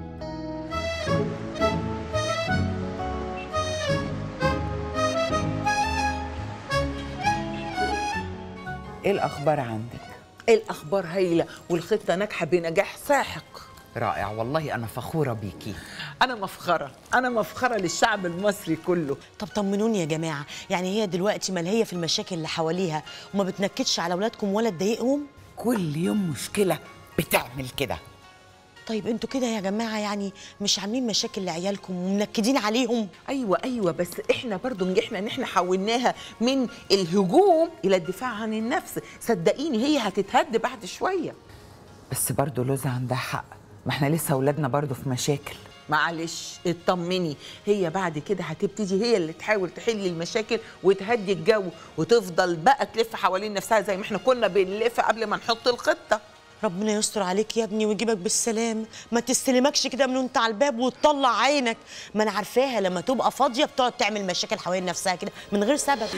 ايه الاخبار عندك الاخبار هايله والخطه ناجحه بنجاح ساحق رائع والله انا فخوره بيكي انا مفخره انا مفخره للشعب المصري كله طب طمنوني يا جماعه يعني هي دلوقتي ملهيه في المشاكل اللي حواليها وما بتنكدش على اولادكم ولا تضايقهم كل يوم مشكله بتعمل كده طيب انتوا كده يا جماعه يعني مش عاملين مشاكل لعيالكم ومنكدين عليهم ايوه ايوه بس احنا برضو نجحنا ان احنا حولناها من الهجوم الى الدفاع عن النفس صدقيني هي هتتهد بعد شويه بس برضه لوزة عندها حق ما احنا لسه اولادنا برضه في مشاكل معلش اطمني هي بعد كده هتبتدي هي اللي تحاول تحل المشاكل وتهدي الجو وتفضل بقى تلف حوالين نفسها زي ما احنا كنا بنلف قبل ما نحط الخطه ربنا يستر عليك يا ابني ويجيبك بالسلام ما تستلمكش كده من وانت على الباب وتطلع عينك ما انا عارفاها لما تبقى فاضيه بتقعد تعمل مشاكل حوالين نفسها كده من غير سبب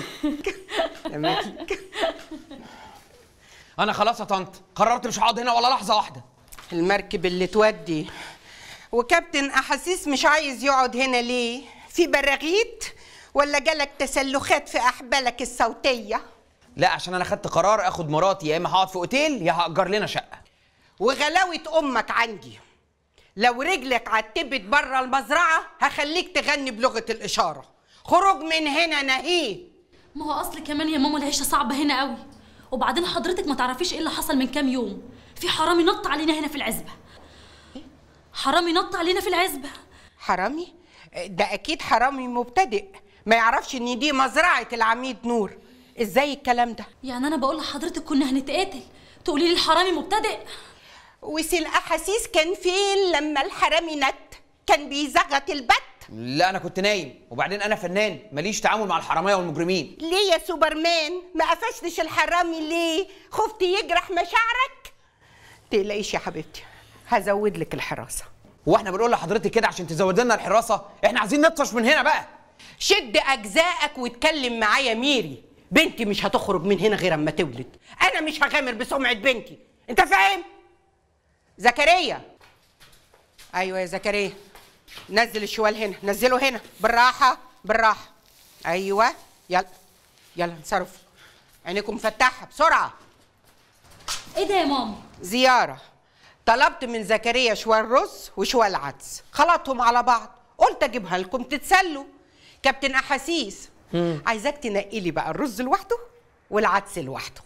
انا خلاص يا طنط قررت مش هقعد هنا ولا لحظه واحده المركب اللي تودي وكابتن احاسيس مش عايز يقعد هنا ليه في براغيث ولا جالك تسلخات في احبالك الصوتيه لا عشان انا خدت قرار اخد مراتي يا اما هقعد في اوتيل يا هاجر لنا شقه وغلاوه امك عندي لو رجلك عتبت بره المزرعه هخليك تغني بلغه الاشاره خروج من هنا نهيه ما هو اصل كمان يا ماما العيشه صعبه هنا قوي وبعدين حضرتك ما تعرفيش ايه اللي حصل من كام يوم في حرامي نط علينا هنا في العزبه حرامي نط علينا في العزبه حرامي ده اكيد حرامي مبتدئ ما يعرفش ان دي مزرعه العميد نور ازاي الكلام ده يعني انا بقول لحضرتك كنا هنتقاتل تقولي لي الحرامي مبتدئ وسيل احاسيس كان فين لما الحرامي نت كان بيزغط البت لا انا كنت نايم وبعدين انا فنان ماليش تعامل مع الحراميه والمجرمين ليه يا سوبرمان ما قفشتش الحرامي ليه خفت يجرح مشاعرك تقلقيش يا حبيبتي هزود لك الحراسه هو احنا بنقول لحضرتك كده عشان تزود لنا الحراسه احنا عايزين نطفش من هنا بقى شد اجزائك واتكلم معايا ميري بنتي مش هتخرج من هنا غير اما تولد انا مش هغامر بسمعه بنتي انت فاهم زكريا ايوه يا زكريا نزل الشوال هنا نزله هنا بالراحه بالراحه ايوه يلا يلا انصرفوا عينيكم مفتحه بسرعه ايه ده يا ماما زياره طلبت من زكريا شوال رز وشوال عدس خلطهم على بعض قلت اجيبها لكم تتسلوا كابتن احاسيس عايزاك تنقي لي بقى الرز لوحده والعدس لوحده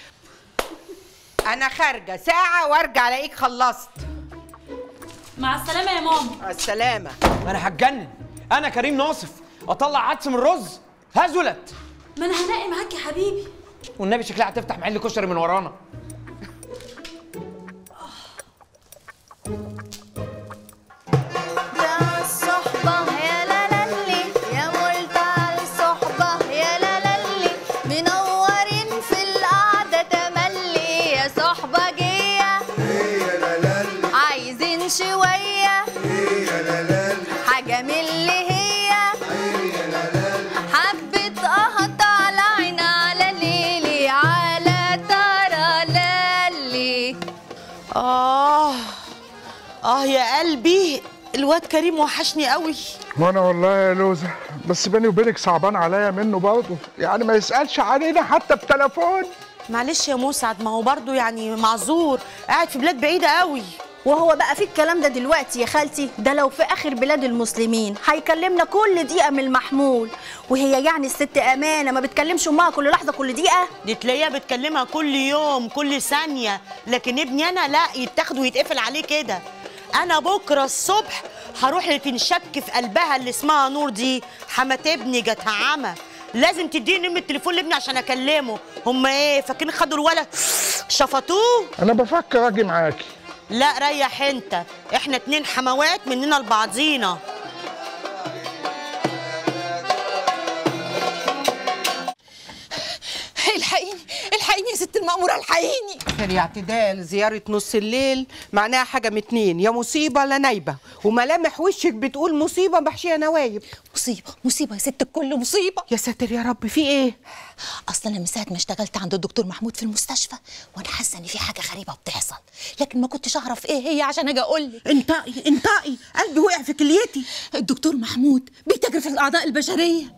انا خارجه ساعه وارجع الاقيك خلصت مع السلامه يا ماما مع السلامه انا هتجنن انا كريم ناصف اطلع عدس من الرز هزلت ما انا هنقي معاك يا حبيبي والنبي شكلها هتفتح محل كشري من ورانا الصحبة يا لالي يا ملتع الصحبة يا لالي منورين في القعدة تملي يا صحبة جية عايزين شوية حاجة من اللي هي حبة قهط على عين على ليلي على ترى لالي اه اه يا قلبي الواد كريم وحشني قوي وانا والله يا لوزة بس بيني وبينك صعبان عليا منه برضه يعني ما يسألش علينا حتى بتليفون معلش يا مسعد ما هو برضو يعني معذور قاعد في بلاد بعيدة قوي وهو بقى في الكلام ده دلوقتي يا خالتي ده لو في اخر بلاد المسلمين هيكلمنا كل دقيقه من المحمول وهي يعني الست امانه ما بتكلمش امها كل لحظه كل دقيقه دي تلاقيها بتكلمها كل يوم كل ثانية لكن ابني أنا لا يتاخد ويتقفل عليه كده أنا بكرة الصبح هروح لتنشك في قلبها اللي اسمها نور دي حمات ابني جاتها عمى لازم تديني نمرة التليفون لابني عشان أكلمه هما إيه فاكرين خدوا الولد شفطوه انا بفكر اجي معاكي لا ريح انت احنا اتنين حموات مننا لبعضينا الحقيني الحقيني يا ست المأمورة الحقيني خير يا اعتدال زيارة نص الليل معناها حاجة من اتنين يا مصيبة لا نايبة وملامح وشك بتقول مصيبة محشية نوايب مصيبه مصيبه يا ست الكل مصيبه يا ساتر يا رب في ايه اصل انا من ساعه ما اشتغلت عند الدكتور محمود في المستشفى وانا حاسه ان في حاجه غريبه بتحصل لكن ما كنتش اعرف ايه هي عشان اجي اقول لك انطقي انطقي قلبي وقع في كليتي الدكتور محمود بيتاجر في الاعضاء البشريه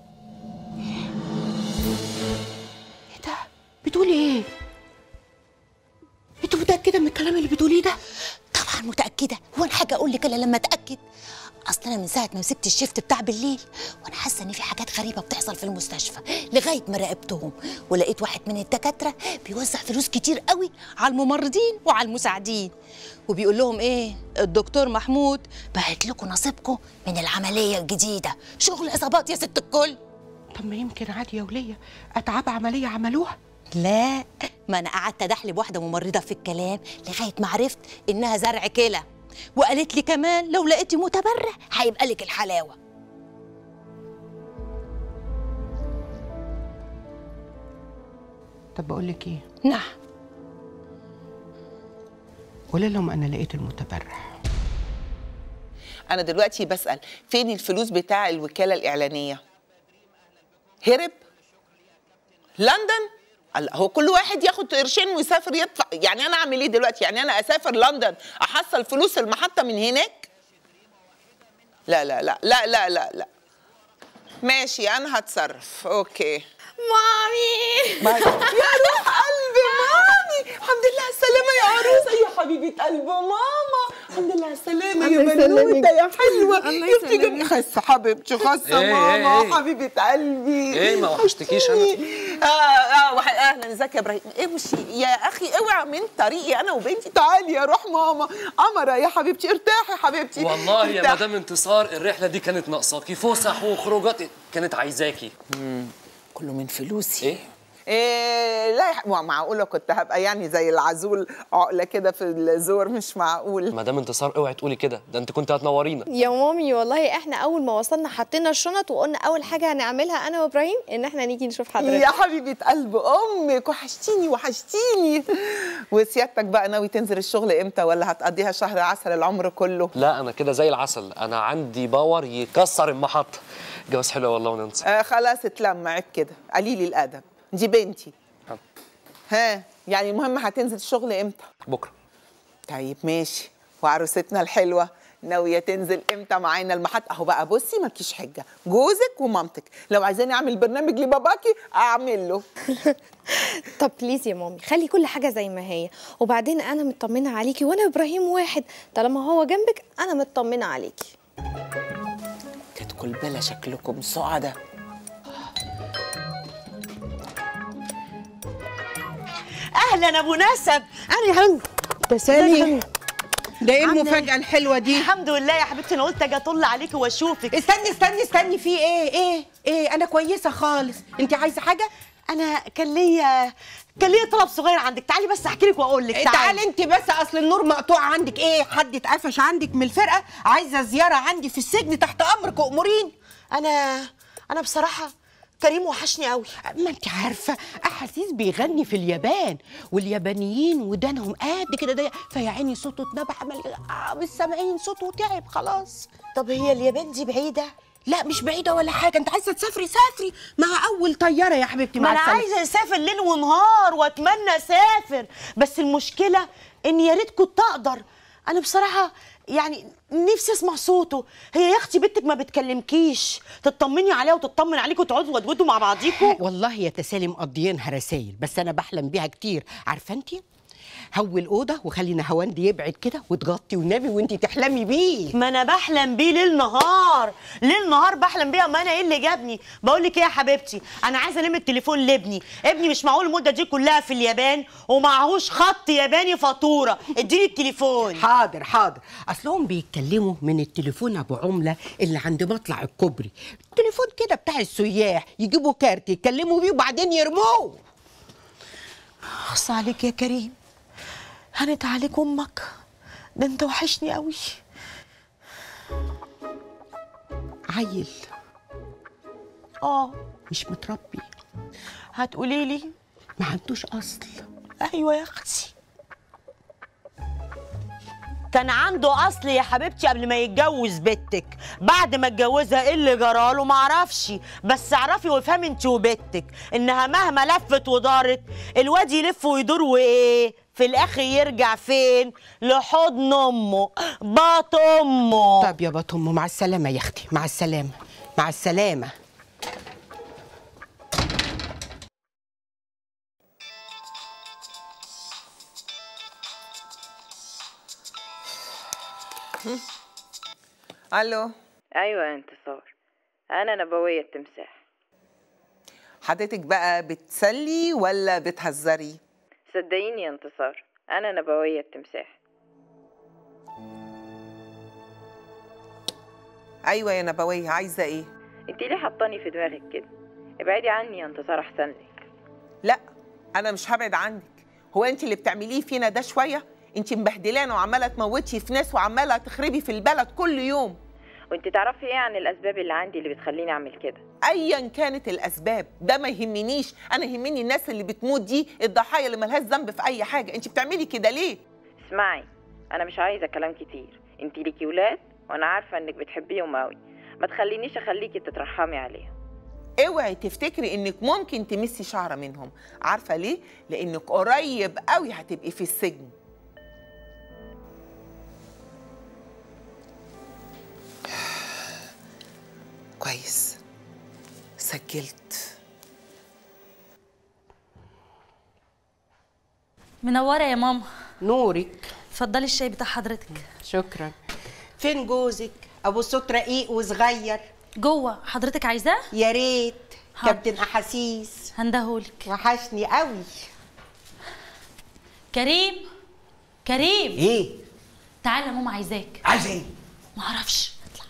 بتقولي ايه انت متأكدة من الكلام اللي بتقوليه ده طبعا متاكده هو انا حاجه اقول لك الا لما اتاكد اصل انا من ساعه ما مسكت الشيفت بتاع بالليل وانا حاسه ان في حاجات غريبه بتحصل في المستشفى لغايه ما راقبتهم ولقيت واحد من الدكاتره بيوزع فلوس كتير قوي على الممرضين وعلى المساعدين وبيقول لهم ايه الدكتور محمود بعت لكم نصيبكم من العمليه الجديده شغل عصابات يا ست الكل طب ما يمكن عادي يا ولية اتعاب عملية عملوها لا ما انا قعدت ادحلب واحده ممرضه في الكلام لغايه ما عرفت انها زرع كلى وقالت لي كمان لو لقيتي متبرع هيبقى لك الحلاوه طب بقول لك ايه نعم قولي لهم انا لقيت المتبرع انا دلوقتي بسال فين الفلوس بتاع الوكاله الاعلانيه هرب لندن الله هو كل واحد ياخد قرشين ويسافر يدفع يعني انا اعمل ايه دلوقتي يعني انا اسافر لندن احصل فلوس المحطه من هناك لا لا لا لا لا لا لا ماشي انا هتصرف اوكي مامي يا روح قلبي مامي الحمد لله على السلامة يا عروسة يا حبيبة قلب ماما الحمد لله على السلامة يا الله يسلمك. بنوتة يا حلوة الله يا بتيجي يسلمك. خس حبيبتي خاصة إيه، ماما إيه، إيه. حبيبة قلبي ايه ما وحشتكيش انا اه اه واحد اهلا ازيك يا ابراهيم امشي يا اخي اوعى من طريقي انا وبنتي تعالي يا روح ماما قمرة يا حبيبتي ارتاحي يا حبيبتي والله يا ارتاحي. مدام انتصار الرحله دي كانت ناقصاكي فسح وخروجات كانت عايزاكي كله من فلوسي ايه إيه لا يا ح- معقولة كنت هبقى يعني زي العزول عقلة كده في الزور مش معقول مدام انتصار اوعي تقولي كده ده انت كنت هتنورينا يا مامي والله احنا اول ما وصلنا حطينا الشنط وقلنا اول حاجه هنعملها انا وابراهيم ان احنا نيجي نشوف حضرتك يا حبيبة قلب أمك وحشتيني وحشتيني وسيادتك بقى ناوي تنزل الشغل إمتى ولا هتقضيها شهر عسل العمر كله لا انا كده زي العسل انا عندي باور يكسر المحطه جواز حلو والله وننسى آه خلاص اتلم عيب كده قليل الأدب دي بنتي ها يعني المهم هتنزل الشغل إمتى بكره طيب ماشي وعروستنا الحلوة ناوية تنزل امتى معانا المحطة اهو بقى بصي مالكيش حجة جوزك ومامتك لو عايزاني اعمل برنامج لباباكي اعمل له طب بليز يا مامي خلي كل حاجه زي ما هي وبعدين انا مطمنه عليكي وانا ابراهيم واحد طالما هو جنبك انا مطمنه عليكي كانت كل بلا شكلكم سعداء اهلا ابو نسب انا هم تسالي ده ايه المفاجأة الحلوة دي؟ الحمد لله يا حبيبتي انا قلت اجي اطل عليكي واشوفك استني استني استني في ايه ايه ايه انا كويسة خالص انت عايزة حاجة؟ انا كان ليا كان ليا طلب صغير عندك تعالي بس احكي لك واقول لك تعالي انت بس اصل النور مقطوع عندك ايه حد اتقفش عندك من الفرقة عايزة زيارة عندي في السجن تحت امرك امورين انا انا بصراحة كريم وحشني قوي ما انت عارفة احاسيس بيغني في اليابان واليابانيين ودانهم قد كده ضيق فيا عيني صوته اتنبح عمل اه مش سامعين صوته تعب خلاص طب هي اليابان دي بعيدة؟ لا مش بعيدة ولا حاجة انت عايزة تسافري سافري مع اول طيارة يا حبيبتي ما مع انا السلامة. عايزه اسافر ليل ونهار واتمنى اسافر بس المشكله ان يا ريت كنت اقدر انا بصراحه يعني نفسي اسمع صوته هي يا اختي بنتك ما بتكلمكيش تطمني عليها وتطمن عليكم وتقعدوا تودودوا مع بعضيكم والله يا تسالي مقضيينها رسايل بس انا بحلم بيها كتير عارفه انت هوي الاوضه وخلي نهواندي يبعد كده وتغطي والنبي وانت تحلمي بيه ما انا بحلم بيه ليل نهار ليل نهار بحلم بيه ما انا ايه اللي جابني بقول لك ايه يا حبيبتي انا عايزه الم التليفون لابني ابني مش معقول المده دي كلها في اليابان ومعهوش خط ياباني فاتوره اديني التليفون حاضر حاضر اصلهم بيتكلموا من التليفون ابو عمله اللي عند مطلع الكوبري التليفون كده بتاع السياح يجيبوا كارت يتكلموا بيه وبعدين يرموه خص عليك يا كريم هنت عليك امك ده انت وحشني قوي عيل اه مش متربي هتقولي لي ما عندوش اصل ايوه يا اختي كان عنده اصل يا حبيبتي قبل ما يتجوز بنتك بعد ما اتجوزها ايه اللي جراله معرفش بس اعرفي وافهمي انت وبنتك انها مهما لفت ودارت الواد يلف ويدور وايه في الاخر يرجع فين لحضن امه بط امه طب يا بط امه مع السلامه يا اختي مع السلامه مع السلامه الو ايوه يا انتصار انا نبويه التمساح حضرتك بقى بتسلي ولا بتهزري صدقيني يا انتصار انا نبويه التمساح ايوه يا نبويه عايزه ايه انت ليه حطاني في دماغك كده ابعدي عني يا انتصار احسن لك لا انا مش هبعد عنك هو انت اللي بتعمليه فينا ده شويه انت مبهدلانا وعماله تموتي في ناس وعماله تخربي في البلد كل يوم وانت تعرفي ايه عن الاسباب اللي عندي اللي بتخليني اعمل كده ايا كانت الاسباب ده ما يهمنيش انا يهمني الناس اللي بتموت دي الضحايا اللي ملهاش ذنب في اي حاجه انت بتعملي كده ليه اسمعي انا مش عايزه كلام كتير انت ليكي ولاد وانا عارفه انك بتحبيهم قوي ما تخلينيش اخليكي تترحمي عليهم اوعي تفتكري انك ممكن تمسي شعره منهم عارفه ليه لانك قريب قوي هتبقي في السجن كويس سجلت منوره يا ماما نورك اتفضلي الشاي بتاع حضرتك شكرا فين جوزك ابو صوت رقيق وصغير جوه حضرتك عايزاه يا ريت كابتن احاسيس هندهولك وحشني قوي كريم كريم ايه تعالى ماما عايزاك عايزه ايه معرفش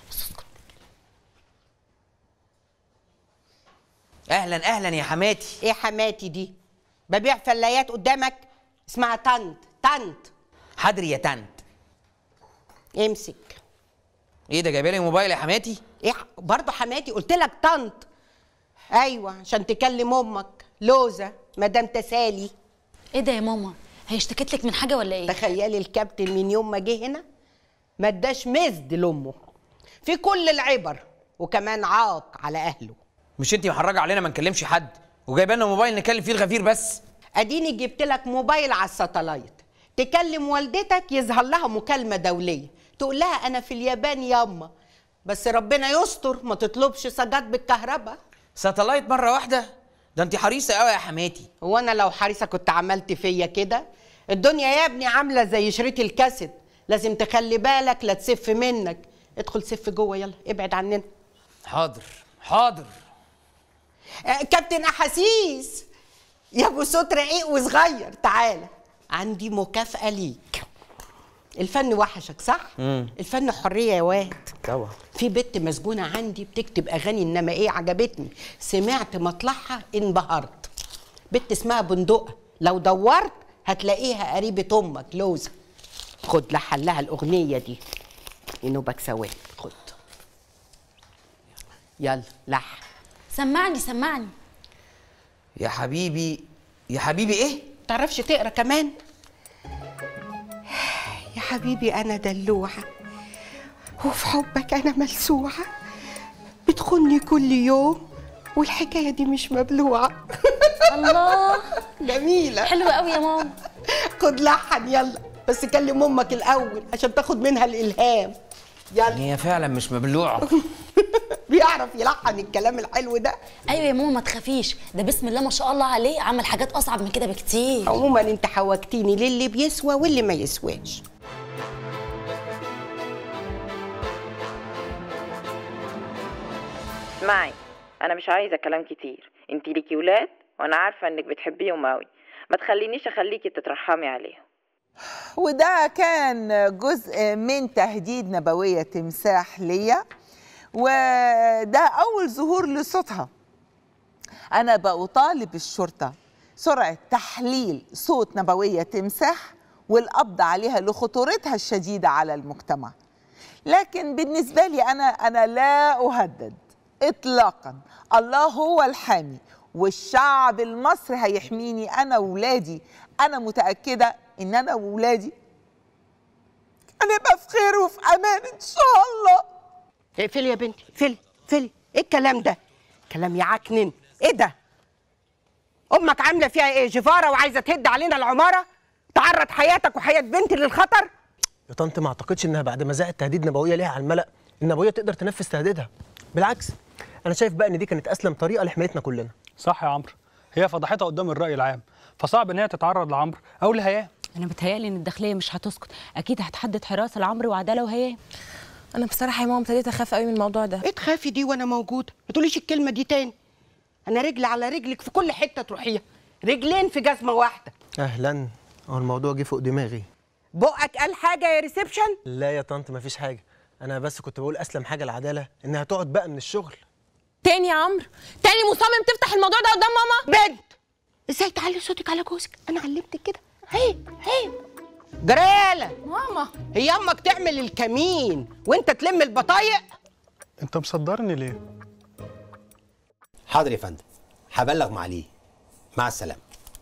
اهلا اهلا يا حماتي ايه حماتي دي ببيع فلايات قدامك اسمها طنط طنط حاضر يا تنت امسك ايه ده جايبه لي موبايل يا حماتي ايه برضه حماتي قلت لك طنط ايوه عشان تكلم امك لوزه مدام تسالي ايه ده يا ماما هي اشتكت لك من حاجه ولا ايه تخيلي الكابتن من يوم ما جه هنا ما اداش مزد لامه في كل العبر وكمان عاق على اهله مش انت محرجه علينا ما نكلمش حد وجايبه لنا موبايل نكلم فيه الغفير بس اديني جبت لك موبايل على الساتلايت تكلم والدتك يظهر لها مكالمه دوليه تقول لها انا في اليابان ياما بس ربنا يستر ما تطلبش سجاد بالكهرباء ساتلايت مره واحده ده انت حريصه قوي يا حماتي هو انا لو حريصه كنت عملت فيا كده الدنيا يا ابني عامله زي شريط الكاسيت لازم تخلي بالك لا تسف منك ادخل سف جوه يلا ابعد عننا حاضر حاضر آه، كابتن احاسيس يا ابو صوت رقيق وصغير تعالى عندي مكافأة ليك الفن وحشك صح؟ امم الفن حرية يا واد طبعا في بنت مسجونة عندي بتكتب أغاني إنما إيه عجبتني سمعت مطلعها انبهرت بنت اسمها بندقة لو دورت هتلاقيها قريبة أمك لوزة خد لحن لها الأغنية دي ينوبك سواد خد يلا لحن سمعني سمعني يا حبيبي يا حبيبي ايه تعرفش تقرا كمان يا حبيبي انا دلوعه وفي حبك انا ملسوعه بتخني كل يوم والحكايه دي مش مبلوعه الله جميله حلوة قوي يا ماما خد لحن يلا بس كلم امك الاول عشان تاخد منها الالهام يلا هي فعلا مش مبلوعه بيعرف يلحن الكلام الحلو ده ايوه يا ماما ما تخافيش ده بسم الله ما شاء الله عليه عمل حاجات اصعب من كده بكتير عموما انت حوجتيني للي بيسوى واللي ما يسواش اسمعي انا مش عايزه كلام كتير انتي ليكي ولاد وانا عارفه انك بتحبيهم قوي ما تخلينيش اخليكي تترحمي عليهم وده كان جزء من تهديد نبوية تمساح ليا وده أول ظهور لصوتها أنا بطالب الشرطة سرعة تحليل صوت نبوية تمساح والقبض عليها لخطورتها الشديدة على المجتمع لكن بالنسبة لي أنا أنا لا أهدد إطلاقا الله هو الحامي والشعب المصري هيحميني أنا وولادي أنا متأكدة إن أنا وولادي هنبقى في خير وفي أمان إن شاء الله اقفلي يا بنتي اقفلي اقفلي ايه الكلام ده كلام يعكنن ايه ده امك عامله فيها ايه جفاره وعايزه تهد علينا العماره تعرض حياتك وحياه بنتي للخطر يا طنط ما اعتقدش انها بعد ما زاقت تهديد نبويه ليها على الملأ النبويه تقدر تنفذ تهديدها بالعكس انا شايف بقى ان دي كانت اسلم طريقه لحمايتنا كلنا صح يا عمرو هي فضحتها قدام الرأي العام فصعب ان هي تتعرض لعمرو او لهيام انا بتهيألي ان الداخليه مش هتسكت اكيد هتحدد حراسه لعمرو وعداله وهيام انا بصراحه يا ماما ابتديت اخاف قوي من الموضوع ده ايه تخافي دي وانا موجوده ما تقوليش الكلمه دي تاني انا رجل على رجلك في كل حته تروحيها رجلين في جزمه واحده اهلا هو الموضوع جه فوق دماغي بقك قال حاجه يا ريسبشن لا يا طنط مفيش حاجه انا بس كنت بقول اسلم حاجه العداله انها تقعد بقى من الشغل تاني يا عمرو تاني مصمم تفتح الموضوع ده قدام ماما بنت ازاي تعلي صوتك على جوزك انا علمتك كده هي هي جرالة ماما هي امك تعمل الكمين وانت تلم البطايق انت مصدرني ليه حاضر يا فندم هبلغ معاليه مع السلامه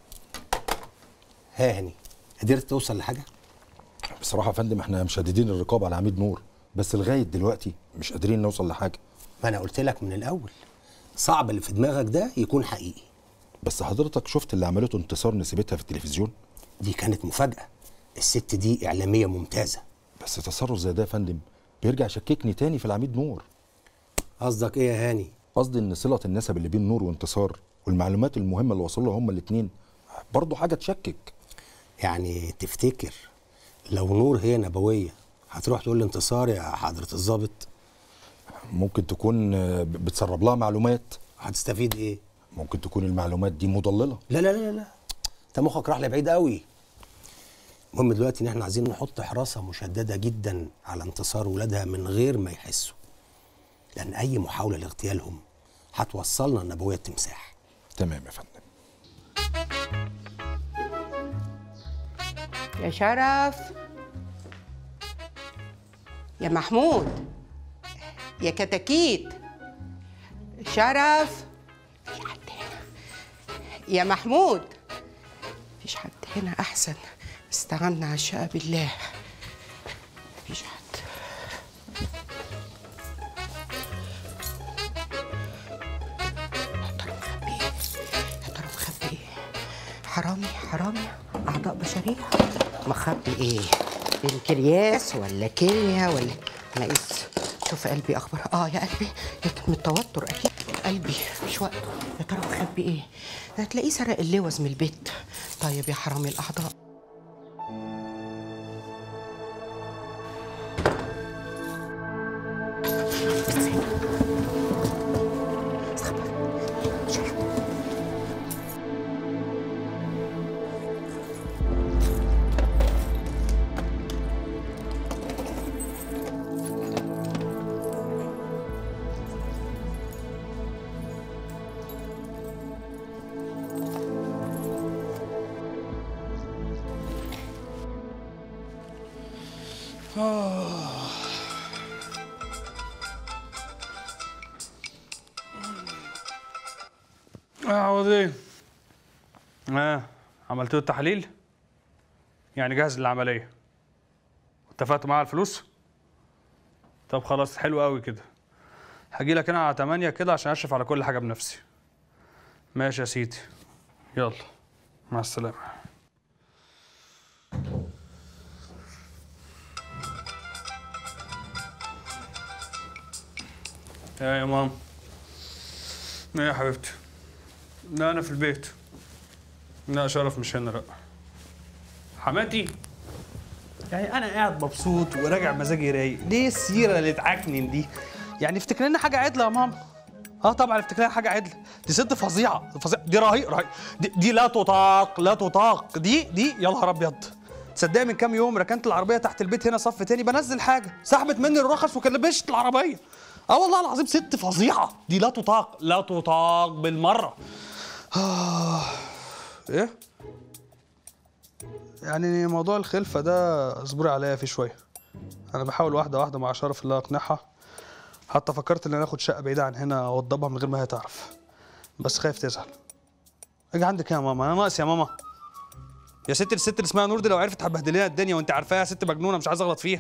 ها هاني قدرت توصل لحاجه بصراحه يا فندم احنا مشددين الرقابه على عميد نور بس لغايه دلوقتي مش قادرين نوصل لحاجه ما انا قلت لك من الاول صعب اللي في دماغك ده يكون حقيقي بس حضرتك شفت اللي عملته انتصار نسيبتها في التلفزيون دي كانت مفاجاه الست دي اعلاميه ممتازه بس تصرف زي ده يا فندم بيرجع يشككني تاني في العميد نور قصدك ايه يا هاني قصدي ان صله النسب اللي بين نور وانتصار والمعلومات المهمه اللي وصلوا لها هما الاثنين برضه حاجه تشكك يعني تفتكر لو نور هي نبويه هتروح تقول لانتصار يا حضره الضابط ممكن تكون آه، بتسرب لها معلومات هتستفيد ايه ممكن تكون المعلومات دي مضلله لا لا لا لا انت مخك راح لبعيد قوي المهم دلوقتي ان احنا عايزين نحط حراسه مشدده جدا على انتصار ولادها من غير ما يحسوا لان اي محاوله لاغتيالهم هتوصلنا لنبويه التمساح تمام يا فندم يا شرف يا محمود يا كتاكيت شرف في حد هنا يا محمود مفيش حد هنا احسن استعنا على الشقه بالله مفيش حد يا ترى مخبي ايه يا ترى مخبي ايه حرامي حرامي اعضاء بشريه مخبي ايه بنكرياس ولا كليه ولا ناقص شوف قلبي اخبار اه يا قلبي من التوتر اكيد قلبي مش وقته يا ترى مخبي ايه ده هتلاقيه سرق اللوز من البيت طيب يا حرامي الاعضاء اه عوضين اه عملت له التحاليل يعني جاهز للعمليه اتفقت معاه على الفلوس طب خلاص حلو قوي كده هجي لك انا على 8 كده عشان اشرف على كل حاجه بنفسي ماشي يا سيدي يلا مع السلامه يا يا ماما ايه يا حبيبتي لا انا في البيت لا شرف مش هنا لا حماتي يعني انا قاعد مبسوط وراجع مزاجي رايق ليه السيره اللي تعكنن دي يعني افتكر لنا حاجه عدله يا ماما اه طبعا افتكر لنا حاجه عدله دي ست فظيعه فظيعه دي رهيب رهيب دي, دي لا تطاق لا تطاق دي دي يا نهار ابيض تصدقني من كام يوم ركنت العربيه تحت البيت هنا صف تاني بنزل حاجه سحبت مني الرخص وكلبشت العربيه اه والله العظيم ست فظيعه دي لا تطاق لا تطاق بالمره آه. ايه يعني موضوع الخلفه ده اصبري عليا فيه شويه انا بحاول واحده واحده مع شرف اللي اقنعها حتى فكرت ان انا اخد شقه بعيده عن هنا اوضبها من غير ما هي تعرف بس خايف تزعل اجي عندك يا ماما انا ناقص يا ماما يا ست الست اللي اسمها نور دي لو عرفت هتبهدل لنا الدنيا وانت عارفاها ست مجنونه مش عايز اغلط فيها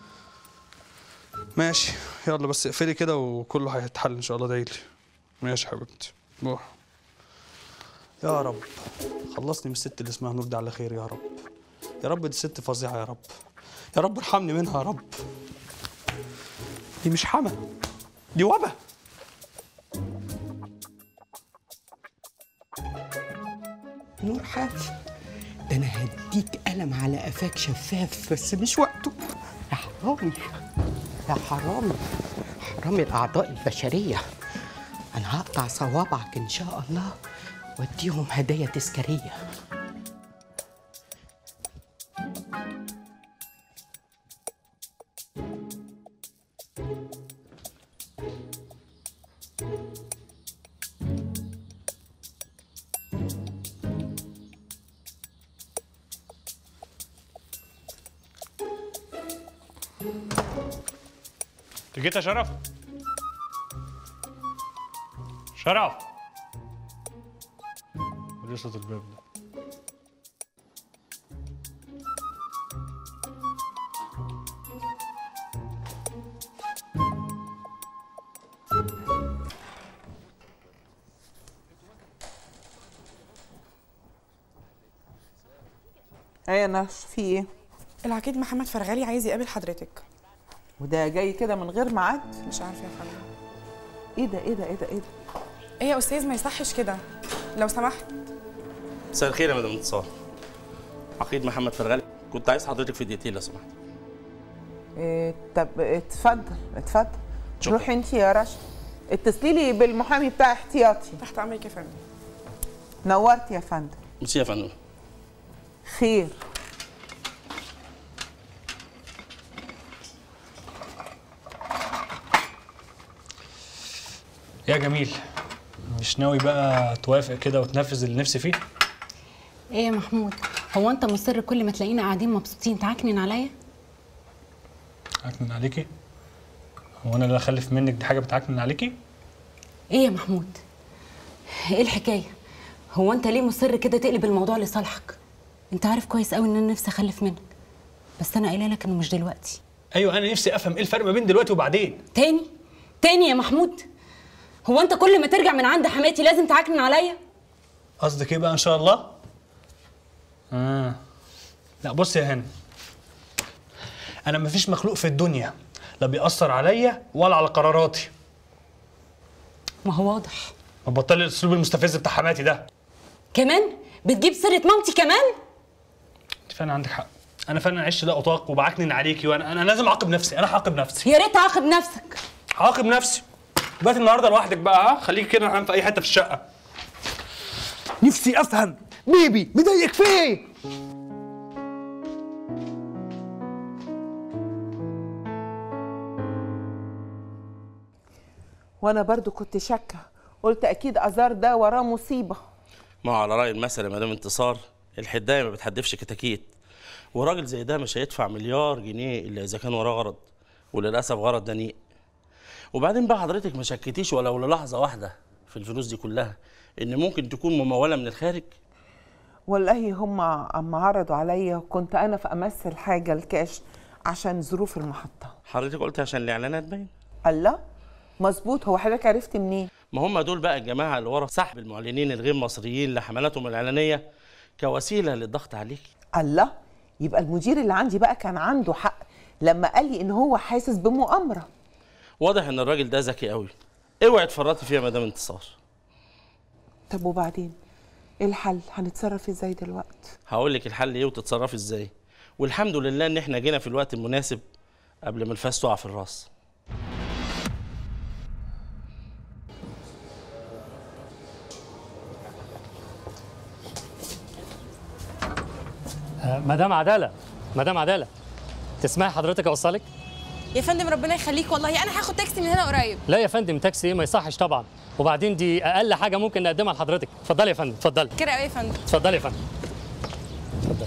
ماشي يلا بس اقفلي كده وكله هيتحل ان شاء الله دايلي ماشي يا حبيبتي روح يا رب خلصني من الست اللي اسمها نور دي على خير يا رب يا رب دي ست فظيعه يا رب يا رب ارحمني منها يا رب دي مش حما دي وبا نور حاج ده انا هديك قلم على قفاك شفاف بس مش وقته يا حرامي يا حرامي حرامي الاعضاء البشريه انا هقطع صوابعك ان شاء الله واديهم هدايا تذكاريه انت جيت يا شرف شرف وليه صوت الباب ده ايه يا نش في ايه العقيد محمد فرغالي عايز يقابل حضرتك وده جاي كده من غير ميعاد مش عارفه يا فندم ايه ده ايه ده ايه ده ايه ده ايه يا استاذ ما يصحش كده لو سمحت مساء الخير يا مدام انتصار عقيد محمد فرغالي كنت عايز حضرتك في دقيقتين لو سمحت إيه طب اتفضل اتفضل شكرا. روحي انت يا رشا اتصلي لي بالمحامي بتاع احتياطي تحت امرك يا فندم نورت يا فندم ميرسي يا فندم خير يا جميل مش ناوي بقى توافق كده وتنفذ اللي نفسي فيه ايه يا محمود هو انت مصر كل ما تلاقينا قاعدين مبسوطين تعكنن عليا عكنن عليكي هو انا اللي اخلف منك دي حاجه بتعكنن عليكي ايه يا محمود ايه الحكايه هو انت ليه مصر كده تقلب الموضوع لصالحك انت عارف كويس قوي ان انا نفسي اخلف منك بس انا قايله لك انه مش دلوقتي ايوه انا نفسي افهم ايه الفرق ما بين دلوقتي وبعدين تاني تاني يا محمود هو انت كل ما ترجع من عند حماتي لازم تعكنن عليا قصدك ايه بقى ان شاء الله اه لا بص يا هاني انا مفيش مخلوق في الدنيا لا بيأثر عليا ولا على قراراتي ما هو واضح ما بطل الاسلوب المستفز بتاع حماتي ده كمان بتجيب سيره مامتي كمان انت فعلا عندك حق انا فعلا عشت ده اطاق وبعكنن عليكي وانا انا لازم اعاقب نفسي انا هعاقب نفسي يا ريت تعاقب نفسك هعاقب نفسي بقيت النهارده لوحدك بقى ها خليكي كده نحن في اي حته في الشقه نفسي افهم بيبي مضايقك في ايه وانا برضو كنت شاكه قلت اكيد ازار ده وراه مصيبه ما هو على راي المثل يا مدام انتصار الحدايه ما بتحدفش كتاكيت وراجل زي ده مش هيدفع مليار جنيه الا اذا كان وراه غرض وللاسف غرض دنيء وبعدين بقى حضرتك ما شكتيش ولو للحظه واحده في الفلوس دي كلها ان ممكن تكون مموله من الخارج والله هم اما عرضوا عليا كنت انا في امس الحاجه الكاش عشان ظروف المحطه حضرتك قلت عشان الاعلانات باين الله مظبوط هو حضرتك عرفت منين ما هم دول بقى الجماعه اللي ورا سحب المعلنين الغير مصريين لحملاتهم الاعلانيه كوسيله للضغط عليكي الله يبقى المدير اللي عندي بقى كان عنده حق لما قال لي ان هو حاسس بمؤامره واضح ان الراجل ده ذكي قوي اوعي تفرطي فيها يا مدام انتصار طب وبعدين ايه الحل هنتصرف ازاي دلوقتي هقول لك الحل ايه وتتصرفي ازاي والحمد لله ان احنا جينا في الوقت المناسب قبل ما الفاس تقع في الراس آه، مدام عداله مدام عداله تسمعي حضرتك اوصلك يا فندم ربنا يخليك والله انا هاخد تاكسي من هنا قريب لا يا فندم تاكسي ايه ما يصحش طبعا وبعدين دي اقل حاجه ممكن نقدمها لحضرتك اتفضلي يا فندم اتفضلي كده قوي يا فندم اتفضلي يا فندم اتفضلي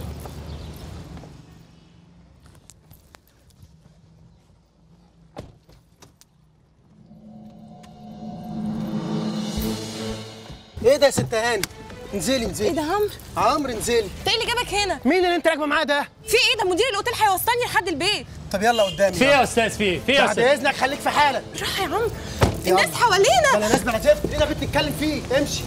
ايه ده يا ست هاني انزلي انزلي ايه ده عمرو عمرو انزلي انت ايه اللي جابك هنا مين اللي انت راكبه معاه ده في ايه ده مدير الاوتيل هيوصلني لحد البيت طب يلا قدامي في ايه يا استاذ في ايه في ايه يا بعد استاذ اذنك خليك في حالك راح يا عمرو يلا. الناس حوالينا بلا ناس بلا زفت ايه ده بتتكلم فيه امشي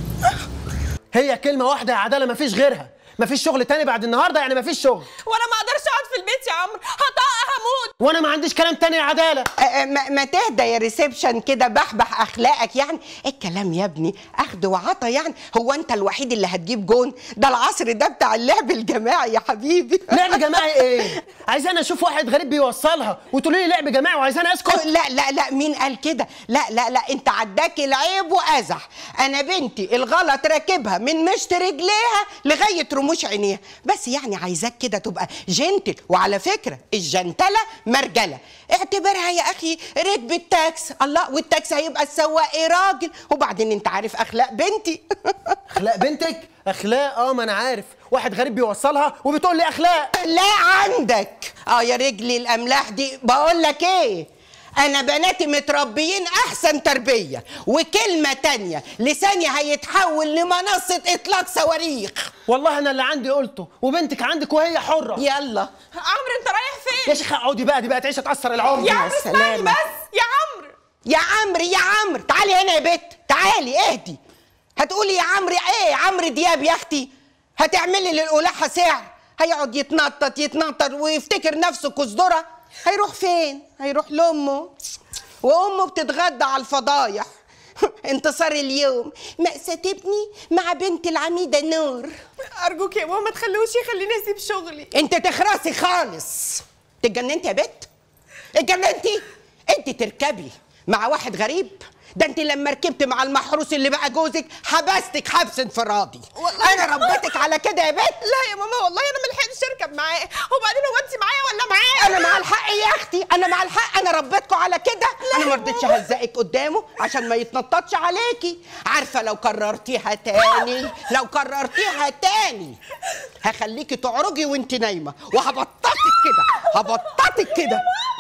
هي كلمه واحده يا عداله مفيش غيرها مفيش شغل تاني بعد النهارده يعني مفيش شغل وانا ما اقدرش اقعد في البيت يا عمرو هطق هموت وانا ما عنديش كلام تاني يا عداله ما, ما تهدى يا ريسبشن كده بحبح اخلاقك يعني الكلام يا ابني اخد وعطا يعني هو انت الوحيد اللي هتجيب جون ده العصر ده بتاع اللعب الجماعي يا حبيبي لعب جماعي ايه عايز انا اشوف واحد غريب بيوصلها وتقولي لي لعب جماعي وعايز انا اسكت لا لا لا مين قال كده لا لا لا انت عداك العيب وازح انا بنتي الغلط راكبها من مشط رجليها لغايه رموش عينيها بس يعني عايزاك كده تبقى جنتل وعلى فكره الجنتله مرجله اعتبرها يا اخي ركب التاكس الله والتاكس هيبقى السواق ايه راجل وبعدين انت عارف اخلاق بنتي اخلاق بنتك اخلاق اه ما انا عارف واحد غريب بيوصلها وبتقول لي اخلاق لا عندك اه يا رجلي الاملاح دي بقول لك ايه انا بناتي متربيين احسن تربيه وكلمه تانية لساني هيتحول لمنصه اطلاق صواريخ والله انا اللي عندي قلته وبنتك عندك وهي حره يلا عمرو انت رايح فين يا شيخ اقعدي بقى دي بقت عيشه تاثر العمر يا عمرو اسمعني بس يا عمرو يا عمرو يا عمرو تعالي هنا يا بت تعالي اهدي هتقولي يا عمرو ايه عمرو دياب يا اختي هتعملي للقلاحه سعر هيقعد يتنطط يتنطط ويفتكر نفسه كزدره هيروح فين هيروح لامه وامه بتتغدى على الفضايح انتصار اليوم مأساة ابني مع بنت العميدة نور ارجوك يا ماما ما تخلوش يخليني اسيب شغلي انت تخرسي خالص اتجننتي يا بت اتجننتي انت تركبي مع واحد غريب ده انت لما ركبت مع المحروس اللي بقى جوزك حبستك حبس انفرادي انا ربيتك على كده يا بت لا يا ماما والله انا ما لحقتش اركب معاه وبعدين هو انت معايا ولا معاه انا مع الحق يا اختي انا مع الحق انا ربيتكم على كده انا ما رضيتش اهزقك قدامه عشان ما يتنططش عليكي عارفه لو كررتيها تاني لو كررتيها تاني هخليكي تعرجي وانت نايمه وهبططك كده هبططك كده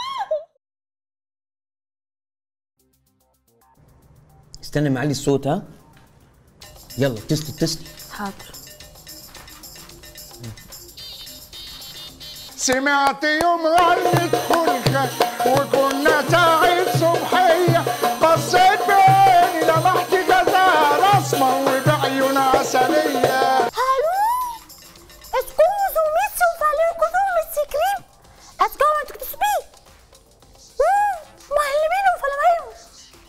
استنى معلي الصوت ها يلا اتصلي اتصلي حاضر سمعت يوم غنت كلكة وكنا ساعة صبحية بصيت بعيني لمحت جزاها اسمر وبعيون عسلية Scuso, mi sono fallo con un مسكريم اسكو انت تسبي ما اللي بينه فلا بينه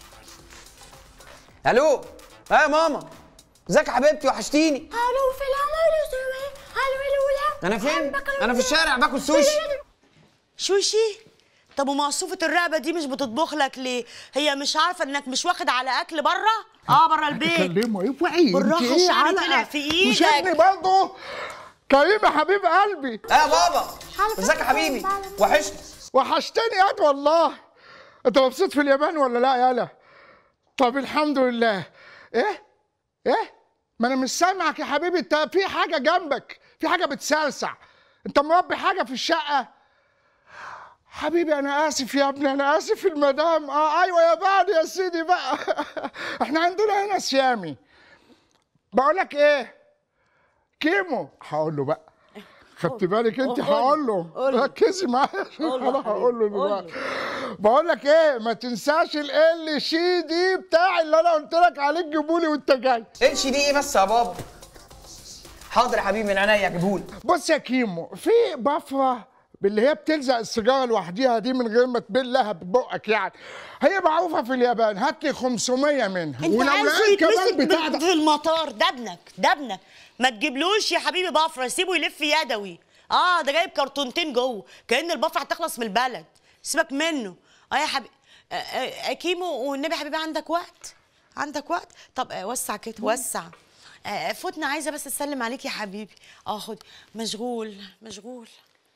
الو ها يا ماما ازيك يا حبيبتي وحشتيني الو في العمر الو الاولى انا فين انا في الشارع باكل سوشي شوشي طب ومقصوفة الرقبة دي مش بتطبخ لك ليه؟ هي مش عارفة انك مش واخد على اكل بره؟ اه بره البيت كلمه ايه وعي بالراحة انت ايه الشعر علقة؟ طلع في ايدك وشدني برضه كريم يا حبيب قلبي اه يا بابا ازيك يا حبيبي وحشني وحشتني ياد والله انت مبسوط في اليابان ولا لا يالا طب الحمد لله ايه ايه ما انا مش سامعك يا حبيبي انت في حاجه جنبك في حاجه بتسلسع انت مربي حاجه في الشقه حبيبي انا اسف يا ابني انا اسف المدام اه ايوه يا بعد يا سيدي بقى احنا عندنا هنا سيامي بقول لك ايه كيمو هقول له بقى خدت بالك انت قول له، هقول له قول له. ركزي معايا قول له انا حبيبي، هقول له قول دلوقتي بقول لك ايه ما تنساش ال شي دي بتاع اللي انا قلت لك عليه تجيبولي وانت جاي اتش دي ايه بس يا بابا حاضر يا حبيبي من عينيا جيبهولي بص يا كيمو في بفره باللي هي بتلزق السيجاره لوحديها دي من غير ما تبلها ببقك يعني هي معروفه في اليابان هات لي 500 منها انت ولو عايزه لقيت كمان يتمسك بتاع بال- ده في المطار ده ابنك ده ابنك ما تجيبلوش يا حبيبي بفره سيبه يلف يدوي اه ده جايب كرتونتين جوه كأن البفره هتخلص من البلد سيبك منه اه يا حبيبي آه آه آه، كيمو والنبي يا حبيبي عندك وقت عندك وقت طب آه وسع كده وسع آه فوتنا عايزه بس اسلم عليك يا حبيبي اه خد مشغول مشغول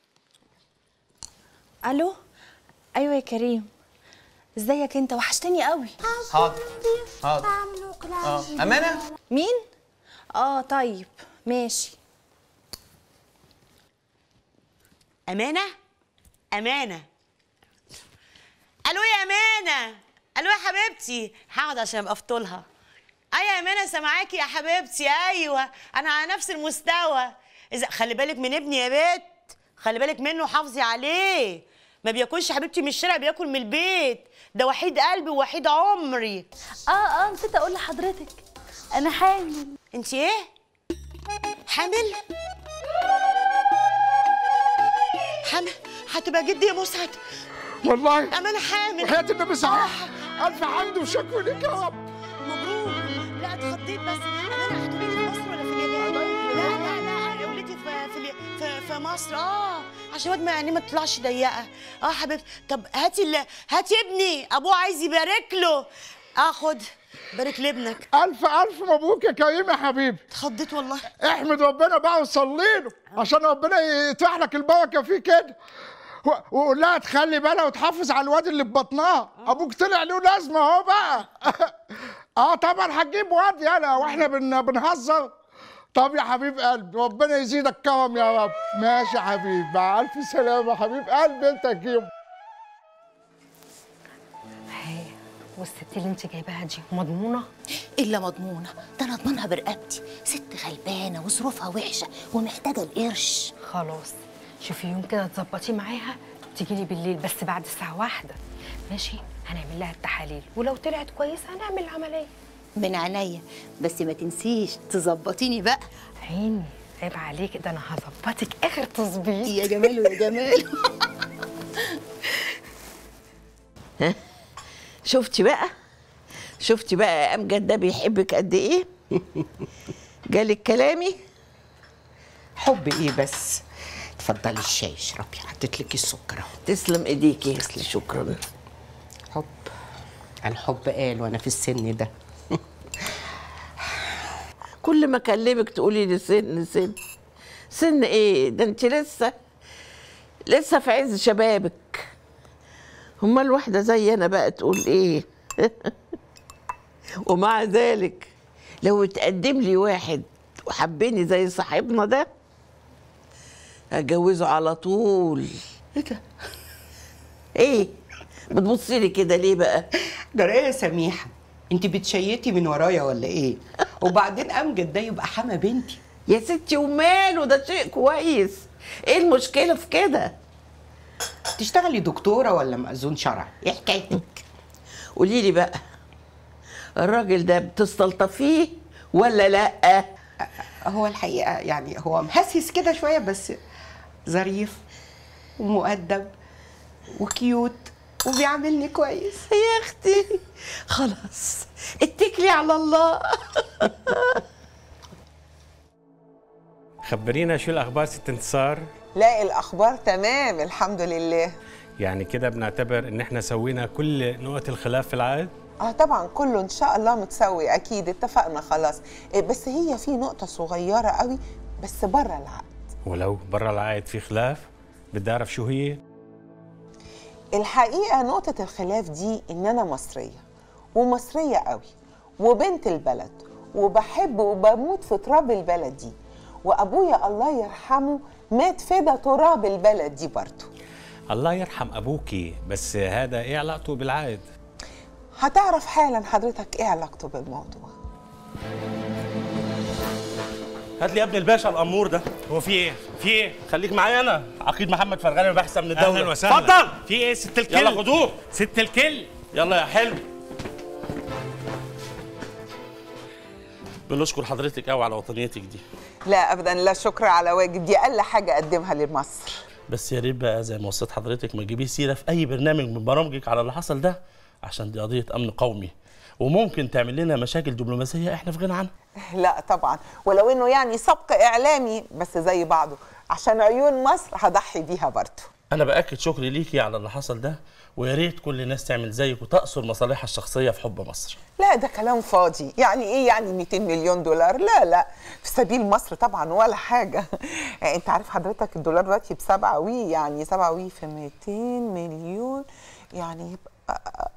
الو ايوه يا كريم ازيك انت وحشتني قوي حاضر حاضر اه امانه مين اه طيب ماشي امانه امانه الو يا امانه الو يا حبيبتي هقعد عشان ابقى في طولها ايوه يا امانه سامعاكي يا حبيبتي ايوه انا على نفس المستوى اذا خلي بالك من ابني يا بت خلي بالك منه حافظي عليه ما بياكلش يا حبيبتي من الشارع بياكل من البيت ده وحيد قلبي ووحيد عمري اه اه نسيت اقول لحضرتك انا حامل انت ايه حامل حامل هتبقى جدي يا مسعد والله امانه حامل وحياة النبي صحيح الف حمد وشكر لك يا رب مبروك لا اتخضيت بس امانه هتقولي في مصر ولا في اليابان لا لا لا ولدي في في الي- في, في مصر اه عشان واد ما يعني ما تطلعش ضيقه اه حبيبتي طب هاتي ال- هاتي ابني ابوه عايز يبارك له اه خد بارك لابنك الف الف مبروك يا كريم يا حبيبي اتخضيت والله احمد ربنا بقى وصلي له عشان ربنا يطرح لك البركه فيه كده و- وقول لها تخلي بالها وتحافظ على الواد اللي في بطنها ابوك طلع له لازمه اهو بقى اه طبعا هتجيب واد يالا واحنا بن بنهزر طب يا حبيب قلبي ربنا يزيدك كرم يا رب ماشي يا حبيبي مع الف سلامه حبيب قلبي انت يا كيمو والست اللي انت جايباها دي مضمونه الا مضمونه ده انا اضمنها برقبتي ست غلبانه وظروفها وحشه ومحتاجه القرش خلاص شوفي يوم كده تظبطي معاها تيجي لي بالليل بس بعد الساعه واحدة ماشي هنعمل لها التحاليل ولو طلعت كويسه هنعمل العمليه من عينيا بس ما تنسيش تظبطيني بقى عيني عيب عليك ده انا هظبطك اخر تظبيط يا جماله يا جماله شفتي بقى شفتي بقى يا امجد ده بيحبك قد ايه جالك كلامي حب ايه بس اتفضلي الشاي اشربي حطيت لك السكر اهو تسلم ايديكي شكرا حب الحب قال وانا في السن ده كل ما اكلمك تقولي لي سن سن سن ايه ده انت لسه لسه في عز شبابك هما الواحدة زي انا بقى تقول ايه ومع ذلك لو اتقدم لي واحد وحبني زي صاحبنا ده هتجوزه على طول ايه ده ايه بتبصي لي كده ليه بقى ده ايه يا سميحه انت بتشيتي من ورايا ولا ايه وبعدين امجد ده يبقى حما بنتي يا ستي وماله ده شيء كويس ايه المشكله في كده تشتغلي دكتوره ولا مأذون شرعي ايه حكايتك قولي لي بقى الراجل ده بتستلطفيه ولا لا هو الحقيقه يعني هو مهسس كده شويه بس ظريف ومؤدب وكيوت وبيعاملني كويس يا اختي خلاص اتكلي على الله خبرينا شو الاخبار ست انتصار لا الاخبار تمام الحمد لله يعني كده بنعتبر ان احنا سوينا كل نقط الخلاف في العقد اه طبعا كله ان شاء الله متسوي اكيد اتفقنا خلاص إيه، بس هي في نقطه صغيره قوي بس بره العقد ولو برا العقد في خلاف بدي اعرف شو هي الحقيقه نقطه الخلاف دي ان انا مصريه ومصريه قوي وبنت البلد وبحب وبموت في تراب البلد دي وابويا الله يرحمه مات فدا تراب البلد دي برضه الله يرحم ابوكي بس هذا ايه علاقته بالعقد هتعرف حالا حضرتك ايه علاقته بالموضوع هات لي يا ابن الباشا الامور ده هو في ايه في ايه خليك معايا انا عقيد محمد فرغاني بحث من الدوله اهلا وسهلا اتفضل في ايه ست الكل يلا خدوه ست الكل يلا يا حلو بنشكر حضرتك قوي على وطنيتك دي لا ابدا لا شكر على واجب دي اقل حاجه اقدمها لمصر بس يا ريت بقى زي ما وصيت حضرتك ما تجيبيش سيره في اي برنامج من برامجك على اللي حصل ده عشان دي قضيه امن قومي وممكن تعمل لنا مشاكل دبلوماسيه احنا في غنى عنها لا طبعا ولو انه يعني سبق اعلامي بس زي بعضه عشان عيون مصر هضحي بيها برضه انا باكد شكري ليكي على اللي حصل ده ويا ريت كل الناس تعمل زيك وتقصر مصالحها الشخصيه في حب مصر لا ده كلام فاضي يعني ايه يعني 200 مليون دولار لا لا في سبيل مصر طبعا ولا حاجه انت عارف حضرتك الدولار دلوقتي بسبعة وي يعني سبعة وي في 200 مليون يعني يبقى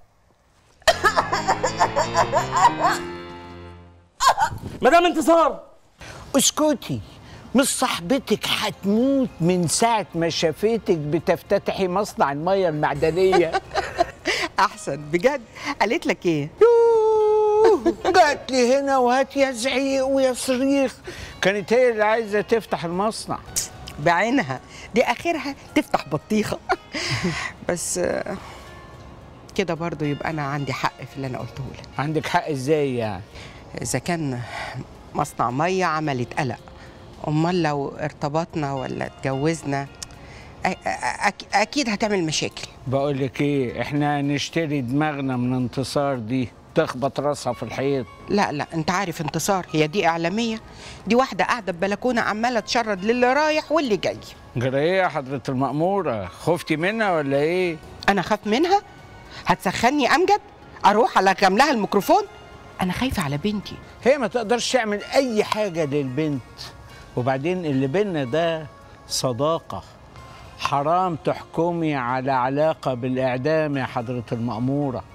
مدام انتصار اسكتي مش صاحبتك هتموت من ساعة ما شافتك بتفتتحي مصنع المية المعدنية احسن بجد قالت لك ايه جات لي هنا وهات يا زعيق ويا صريخ كانت هي اللي عايزة تفتح المصنع بعينها دي اخرها تفتح بطيخه بس آه، كده برضو يبقى انا عندي حق في اللي انا قلته لك عندك حق ازاي يعني اذا كان مصنع ميه عملت قلق امال لو ارتبطنا ولا اتجوزنا أ- أ- أك- اكيد هتعمل مشاكل بقول لك ايه احنا هنشتري دماغنا من انتصار دي تخبط راسها في الحيط لا لا انت عارف انتصار هي دي اعلاميه دي واحده قاعده في بلكونه عماله تشرد للي رايح واللي جاي جرى ايه يا حضرة المأمورة خفتي منها ولا ايه انا خاف منها هتسخني امجد اروح على لها الميكروفون انا خايفه على بنتي هي ما تقدرش تعمل اي حاجة للبنت وبعدين اللي بينا ده صداقة حرام تحكمي على علاقة بالإعدام يا حضرة المأمورة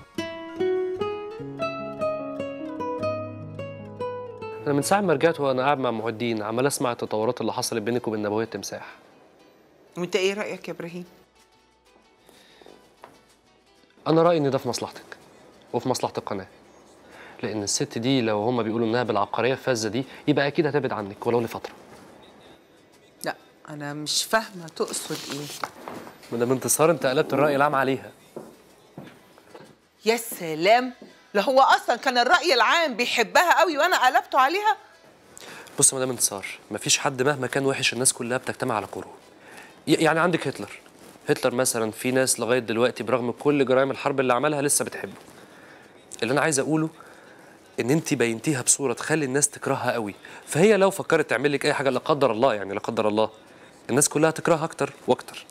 انا من ساعه ما رجعت وانا قاعد مع معدين عمال اسمع التطورات اللي حصلت بينك وبين نبويه التمساح وانت ايه رايك يا ابراهيم انا رايي ان ده في مصلحتك وفي مصلحه القناه لان الست دي لو هما بيقولوا انها بالعبقريه الفذه دي يبقى اكيد هتبعد عنك ولو لفتره لا انا مش فاهمه تقصد ايه مدام انتصار انت قلبت الراي العام عليها يا سلام لا هو اصلا كان الراي العام بيحبها قوي وانا قلبته عليها بص يا مدام انتصار مفيش حد مهما كان وحش الناس كلها بتجتمع على كره ي- يعني عندك هتلر هتلر مثلا في ناس لغايه دلوقتي برغم كل جرائم الحرب اللي عملها لسه بتحبه اللي انا عايز اقوله ان انت بينتيها بصوره تخلي الناس تكرهها قوي فهي لو فكرت تعمل لك اي حاجه لا قدر الله يعني لا قدر الله الناس كلها تكرهها اكتر واكتر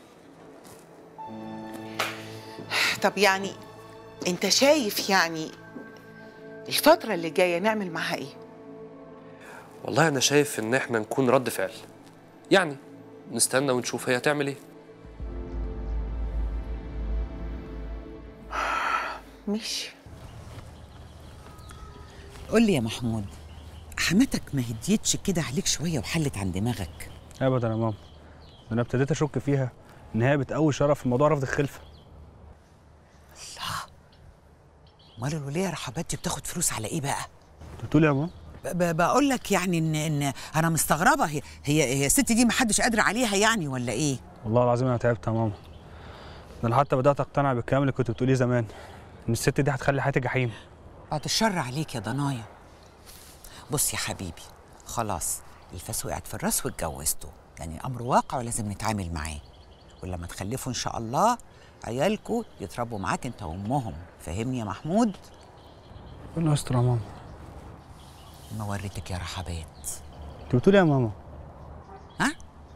طب يعني انت شايف يعني الفتره اللي جايه نعمل معاها ايه والله انا شايف ان احنا نكون رد فعل يعني نستنى ونشوف هي هتعمل ايه ماشي قول لي يا محمود حماتك ما هديتش كده عليك شويه وحلت عن دماغك ابدا يا ماما ده انا ابتديت اشك فيها ان هي بتقوي شرف في موضوع رفض الخلفه امال الوليه رحباتي بتاخد فلوس على ايه بقى انت بتقولي يا ماما ب- بقول لك يعني ان ان انا مستغربه هي هي هي الست دي ما حدش قادر عليها يعني ولا ايه والله العظيم انا تعبت يا ماما ده انا حتى بدات اقتنع بالكلام اللي كنت بتقوليه زمان ان الست دي هتخلي حياتي جحيم بعد الشر عليك يا ضنايا بص يا حبيبي خلاص الفاس وقعت في الراس واتجوزته يعني امر واقع ولازم نتعامل معاه ولما تخلفوا ان شاء الله عيالكوا يتربوا معاك انت وامهم فاهمني يا محمود ربنا يستر يا ماما ما وريتك يا رحبات انت بتقولي يا ماما ها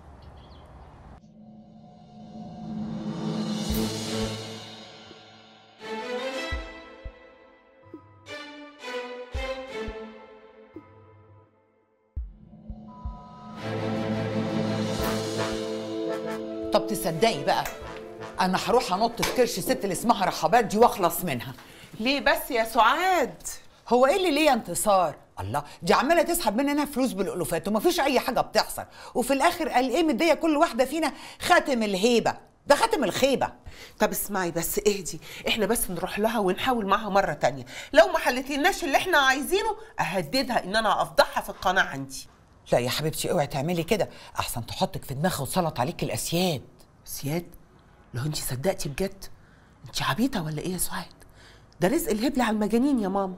طب تصدقي بقى انا هروح انط في كرش ست اللي اسمها رحبات دي واخلص منها ليه بس يا سعاد هو ايه اللي ليه يا انتصار الله دي عماله تسحب مننا فلوس بالالوفات ومفيش اي حاجه بتحصل وفي الاخر قال ايه مديه كل واحده فينا خاتم الهيبه ده خاتم الخيبه طب اسمعي بس اهدي احنا بس نروح لها ونحاول معاها مره تانية لو ما حلتلناش اللي احنا عايزينه اهددها ان انا افضحها في القناه عندي لا يا حبيبتي اوعي تعملي كده احسن تحطك في دماغها وتسلط عليك الاسياد سياد لو انت صدقتي بجد انت عبيطه ولا ايه يا سعاد ده رزق الهبل على المجانين يا ماما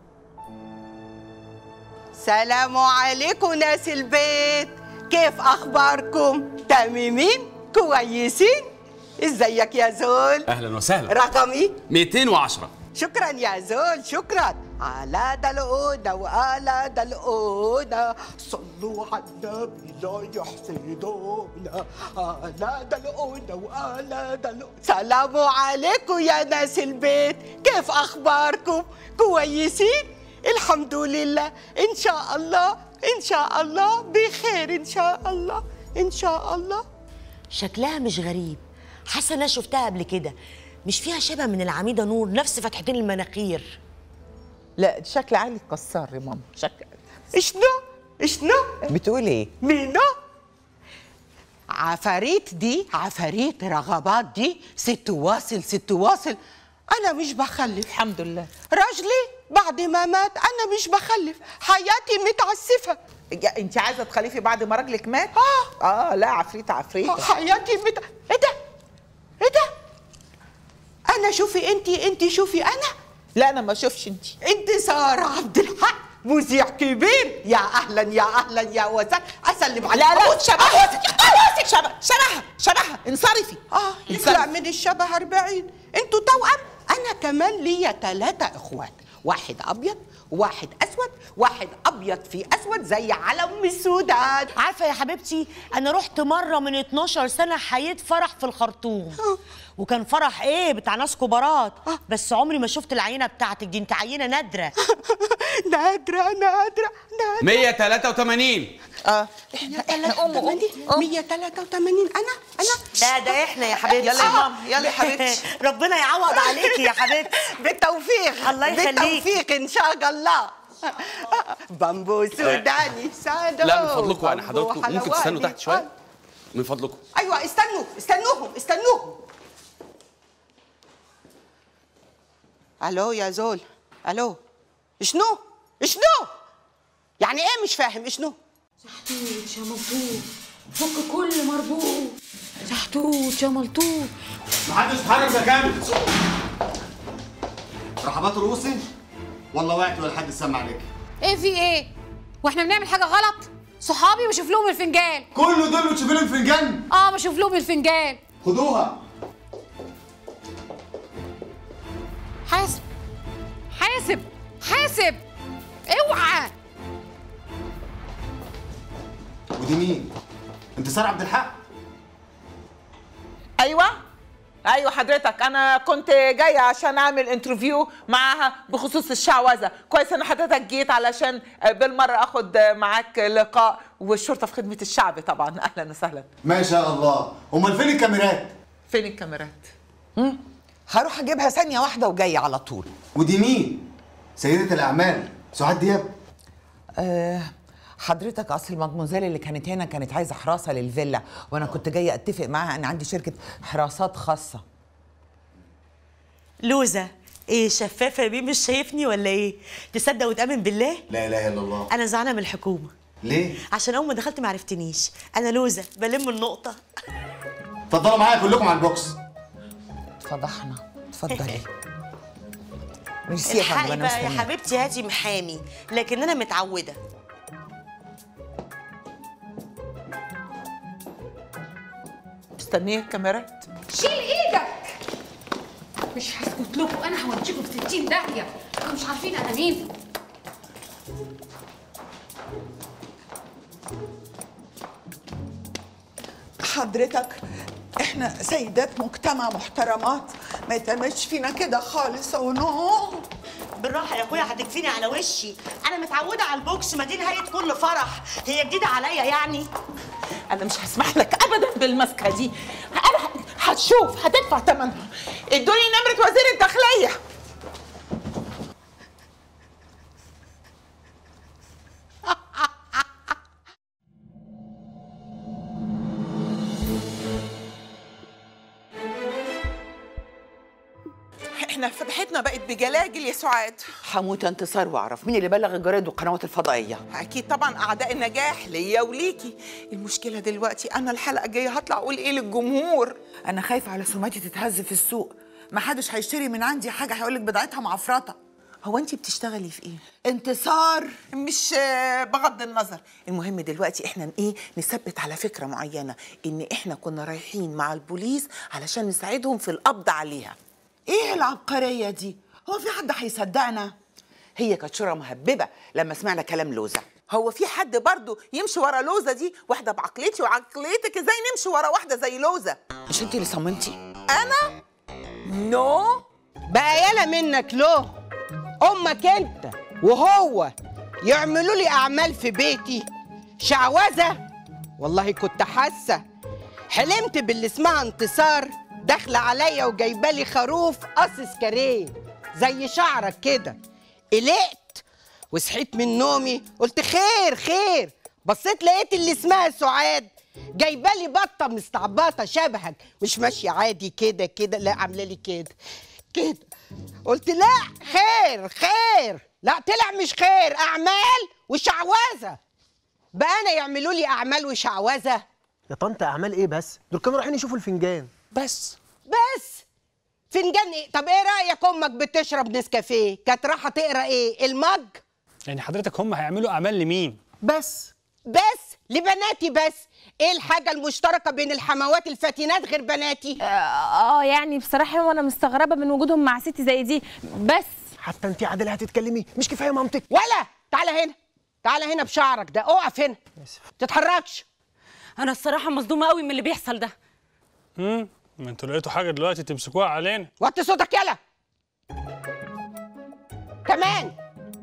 سلام عليكم ناس البيت كيف اخباركم تميمين كويسين ازيك يا زول اهلا وسهلا رقمي 210 شكرا يا زول شكرا على دلقودة وعلى دلقودة صلوا على النبي لا يحسدونا على دلقودة وعلى دلقودة سلام عليكم يا ناس البيت كيف أخباركم كويسين الحمد لله إن شاء الله إن شاء الله بخير إن شاء الله إن شاء الله شكلها مش غريب حاسه انا شفتها قبل كده مش فيها شبه من العميده نور نفس فتحتين المناخير لا شكل علي كسار يا ماما شكل شنو شنو بتقول ايه مينا عفاريت دي عفاريت رغبات دي ست واصل ست واصل انا مش بخلف الحمد لله راجلي بعد ما مات انا مش بخلف حياتي متعسفه انت عايزه تخلفي بعد ما راجلك مات اه اه لا عفريت عفريت حياتي مت... ايه ده ايه ده انا شوفي انت انت شوفي انا لا انا ما اشوفش انت انتصار عبد الحق مذيع كبير يا اهلا يا اهلا يا وسهلا اسلم عليك لا لا أموت. شبه أموت. شبه شبهها شبهها انصرفي اه يطلع من الشبه 40 انتوا توأم انا كمان ليا ثلاثة اخوات واحد ابيض واحد اسود واحد ابيض في اسود زي علم السودان عارفه يا حبيبتي انا رحت مره من 12 سنه حياه فرح في الخرطوم وكان فرح ايه بتاع ناس كبارات بس عمري ما شفت العينه بتاعتك دي انت عينه نادره نادره نادره نادره 183 اه احنا احنا ام ام 183 انا انا لا ده احنا يا حبيبتي يلا يا ماما يلا يا حبيبتي ربنا يعوض عليكي يا حبيبتي بالتوفيق الله يخليك. بالتوفيق ان شاء الله بامبو سوداني سادو لا من فضلكم يعني بامبو حضراتكم ممكن حلواني. تستنوا تحت شويه من فضلكم ايوه استنوا استنوهم استنوهم الو يا زول الو شنو شنو يعني ايه مش فاهم شنو شحتوت يا ملطوط فك كل مربوط شحتوت يا ملطوط محدش اتحرك مكانه رحبات رؤوسي والله وقعت ولا حد سمع عليك ايه في ايه؟ واحنا بنعمل حاجه غلط؟ صحابي بشوف لهم الفنجان كل دول بتشوفي لهم فنجان اه بشوف لهم الفنجان خدوها حاسب حاسب حاسب اوعى ودي مين؟ انتصار عبد الحق ايوه ايوه حضرتك انا كنت جايه عشان اعمل انترفيو معاها بخصوص الشعوذه كويس ان حضرتك جيت علشان بالمره اخد معاك لقاء والشرطه في خدمه الشعب طبعا اهلا وسهلا ما شاء الله امال فين الكاميرات؟ فين الكاميرات مم. هروح اجيبها ثانيه واحده وجايه على طول ودي مين؟ سيدة الأعمال سعاد دياب أه حضرتك اصل المدموزيل اللي كانت هنا كانت عايزه حراسه للفيلا وانا كنت جايه اتفق معاها ان عندي شركه حراسات خاصه لوزه ايه شفافه بيه مش شايفني ولا ايه تصدق وتامن بالله لا إله إلا الله انا زعلانه من الحكومه ليه؟ عشان اول ما دخلت ما عرفتنيش انا لوزه بلم النقطه اتفضلوا معايا كلكم على البوكس اتفضحنا اتفضلي ميرسي يا فندم الحقي انا بقى يا مستنية. حبيبتي هاتي محامي لكن انا متعوده مستنيه الكاميرات شيل ايدك مش هسكت لكم انا هوديكم في 60 داهيه انتوا مش عارفين انا مين حضرتك احنا سيدات مجتمع محترمات ما يتعملش فينا كده خالص او نو بالراحه يا اخويا هتكفيني على وشي انا متعوده على البوكس ما دي نهايه كل فرح هي جديده عليا يعني انا مش هسمح لك ابدا بالمسكه دي انا هتشوف هتدفع ثمنها ادوني نمره وزير الداخليه علينا فتحتنا بقت بجلاجل يا سعاد هموت انتصار واعرف مين اللي بلغ الجرايد والقنوات الفضائيه اكيد طبعا اعداء النجاح ليا وليكي المشكله دلوقتي انا الحلقه الجايه هطلع اقول ايه للجمهور انا خايفه على سمعتي تتهز في السوق ما حدش هيشتري من عندي حاجه هيقولك بضاعتها معفرطه هو انت بتشتغلي في ايه انتصار مش آه، بغض النظر المهم دلوقتي احنا ايه نثبت على فكره معينه ان احنا كنا رايحين مع البوليس علشان نساعدهم في القبض عليها ايه العبقريه دي هو في حد هيصدقنا هي كانت شورى مهببه لما سمعنا كلام لوزه هو في حد برضه يمشي ورا لوزه دي واحده بعقليتي وعقليتك ازاي نمشي ورا واحده زي لوزه مش انت اللي صممتي انا نو بقى يالا منك له امك انت وهو يعملوا لي اعمال في بيتي شعوذه والله كنت حاسه حلمت باللي اسمها انتصار داخله عليا وجايبه لي خروف قصص كاريه زي شعرك كده قلقت وصحيت من نومي قلت خير خير بصيت لقيت اللي اسمها سعاد جايبه لي بطه مستعبطه شبهك مش ماشيه عادي كده كده لا عامله لي كده كده قلت لا خير خير لا طلع مش خير اعمال وشعوذه بقى انا يعملوا لي اعمال وشعوذه يا طنط اعمال ايه بس دول كانوا رايحين يشوفوا الفنجان بس بس فنجان ايه طب ايه رايك امك بتشرب نسكافيه كانت رايحه تقرا ايه المج يعني حضرتك هم هيعملوا اعمال لمين بس بس لبناتي بس ايه الحاجه المشتركه بين الحموات الفاتنات غير بناتي اه يعني بصراحه وانا مستغربه من وجودهم مع ست زي دي بس حتى انت عادل هتتكلمي مش كفايه مامتك ولا تعالى هنا تعالى هنا بشعرك ده اقف هنا تتحركش انا الصراحه مصدومه قوي من اللي بيحصل ده امم ما انتوا لقيتوا حاجه دلوقتي تمسكوها علينا وطي صوتك يلا كمان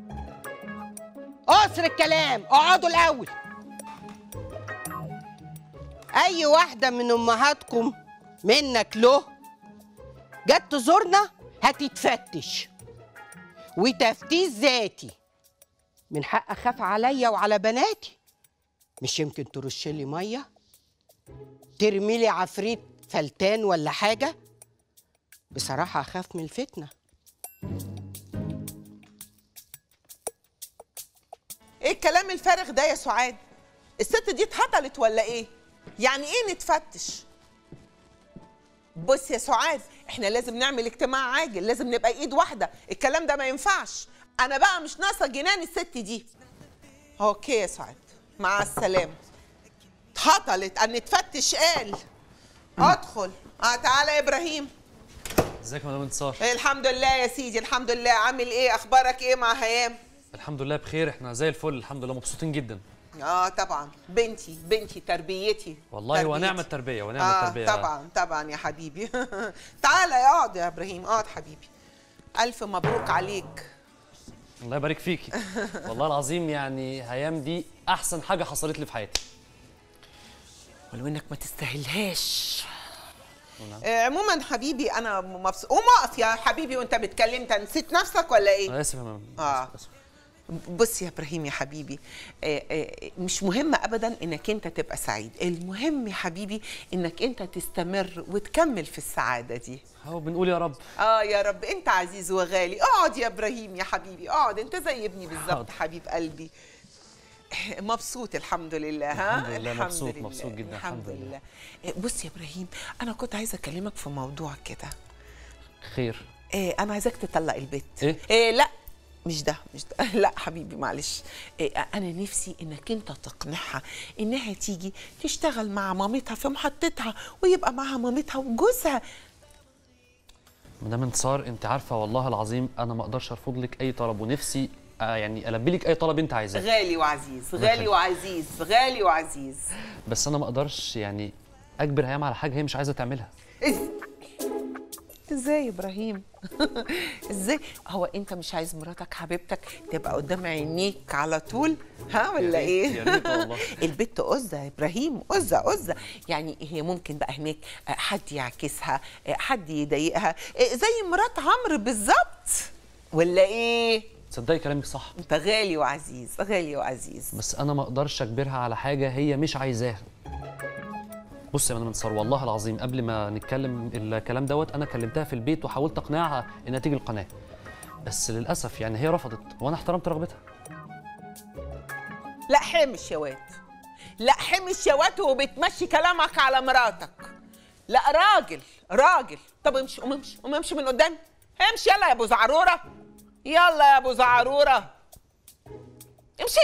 قصر الكلام اقعدوا الاول اي واحده من امهاتكم منك له جت تزورنا هتتفتش وتفتيش ذاتي من حق اخاف عليا وعلى بناتي مش يمكن ترش لي ميه ترمي لي عفريت فلتان ولا حاجه بصراحه اخاف من الفتنه ايه الكلام الفارغ ده يا سعاد الست دي اتهطلت ولا ايه يعني ايه نتفتش بص يا سعاد احنا لازم نعمل اجتماع عاجل لازم نبقى ايد واحده الكلام ده ما ينفعش انا بقى مش ناقصه جنان الست دي اوكي يا سعاد مع السلامه اتهطلت ان نتفتش قال ادخل اه تعالى يا ابراهيم ازيك يا مدام انتصار إيه الحمد لله يا سيدي الحمد لله عامل ايه اخبارك ايه مع هيام الحمد لله بخير احنا زي الفل الحمد لله مبسوطين جدا اه طبعا بنتي بنتي تربيتي والله تربيتي. ونعم التربيه ونعم آه التربيه طبعا طبعا يا حبيبي تعالى اقعد يا ابراهيم اقعد حبيبي الف مبروك عليك الله يبارك فيكي والله العظيم يعني هيام دي احسن حاجه حصلت لي في حياتي ولو انك ما تستاهلهاش آه عموما حبيبي انا مبسوط قوم اقف يا حبيبي وانت بتكلم انت نسيت نفسك ولا ايه انا اسف يا ماما اه بص يا ابراهيم يا حبيبي آه، آه، مش مهم ابدا انك انت تبقى سعيد المهم يا حبيبي انك انت تستمر وتكمل في السعاده دي اهو بنقول يا رب اه يا رب انت عزيز وغالي اقعد يا ابراهيم يا حبيبي اقعد انت زي ابني بالظبط حبيب قلبي مبسوط الحمد لله ها الحمد لله مبسوط مبسوط جدا الحمد لله آه، بص يا ابراهيم انا كنت عايزه اكلمك في موضوع كده خير إيه انا عايزاك تطلق البيت ايه إيه لا مش ده مش ده لا حبيبي معلش إيه انا نفسي انك انت تقنعها انها تيجي تشتغل مع مامتها في محطتها ويبقى معاها مامتها وجوزها مدام انتصار انت عارفه والله العظيم انا ما اقدرش ارفض لك اي طلب ونفسي آه يعني البي لك اي طلب انت عايزاه غالي وعزيز الله غالي يخليك. وعزيز غالي وعزيز بس انا ما اقدرش يعني اجبر هيام على حاجه هي مش عايزه تعملها إز- ازاي يا ابراهيم ازاي هو انت مش عايز مراتك حبيبتك تبقى قدام عينيك على طول ها ولا ريت- ايه يا ريت والله. البت قزه يا ابراهيم قزه قزه يعني هي ممكن بقى هناك آه، حد يعكسها آه، حد يضايقها آه، زي مرات عمرو بالظبط ولا ايه تصدقي كلامك صح انت غالي وعزيز غالي وعزيز بس انا ما اقدرش اجبرها على حاجه هي مش عايزاها بص يا مدام انتصار والله العظيم قبل ما نتكلم الكلام دوت انا كلمتها في البيت وحاولت اقنعها انها تيجي القناه بس للاسف يعني هي رفضت وانا احترمت رغبتها لا حمش يا واد لا حمش يا واد وبتمشي كلامك على مراتك لا راجل راجل طب امشي قوم امشي قوم امشي من قدامي امشي يلا يا ابو زعروره يلا يا ابو زعروره امشي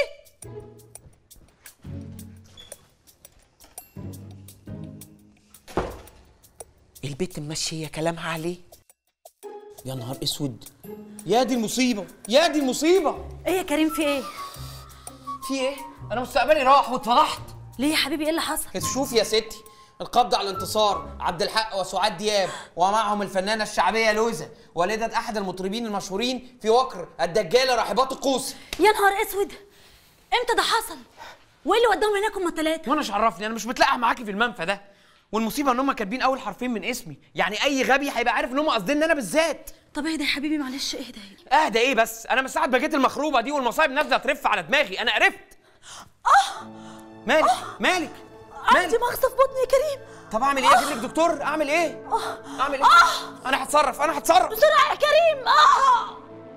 البيت ممشيه كلامها عليه يا نهار اسود يا دي المصيبه يا دي المصيبه ايه يا كريم في ايه في ايه انا مستقبلي راح واتفضحت ليه يا حبيبي ايه اللي حصل شوفي يا ستي القبض على الانتصار عبد الحق وسعاد دياب ومعهم الفنانه الشعبيه لوزه والده احد المطربين المشهورين في وكر الدجاله راحبات القوس يا نهار اسود امتى ده حصل وايه اللي وداهم هناك هما التلاته وانا مش عرفني انا مش متلقح معاكي في المنفى ده والمصيبه ان هم كاتبين اول حرفين من اسمي يعني اي غبي هيبقى عارف ان هم قاصدين انا بالذات طب اهدى يا حبيبي معلش اهدى اهدى ايه بس انا من ساعه ما جيت المخروبه دي والمصايب نازله ترف على دماغي انا عرفت اه مالك مالك عندي مغص في بطني يا كريم طب اعمل ايه اجيب لك دكتور اعمل ايه اعمل ايه انا هتصرف انا هتصرف بسرعه يا كريم اه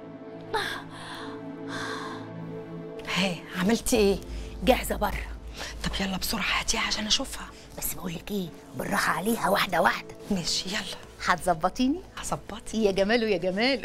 هي عملتي ايه؟ جاهزة بره طب يلا بسرعة هاتيها عشان اشوفها بس بقول لك ايه بالراحه عليها واحده واحده ماشي يلا هتظبطيني هظبطك يا جماله يا جماله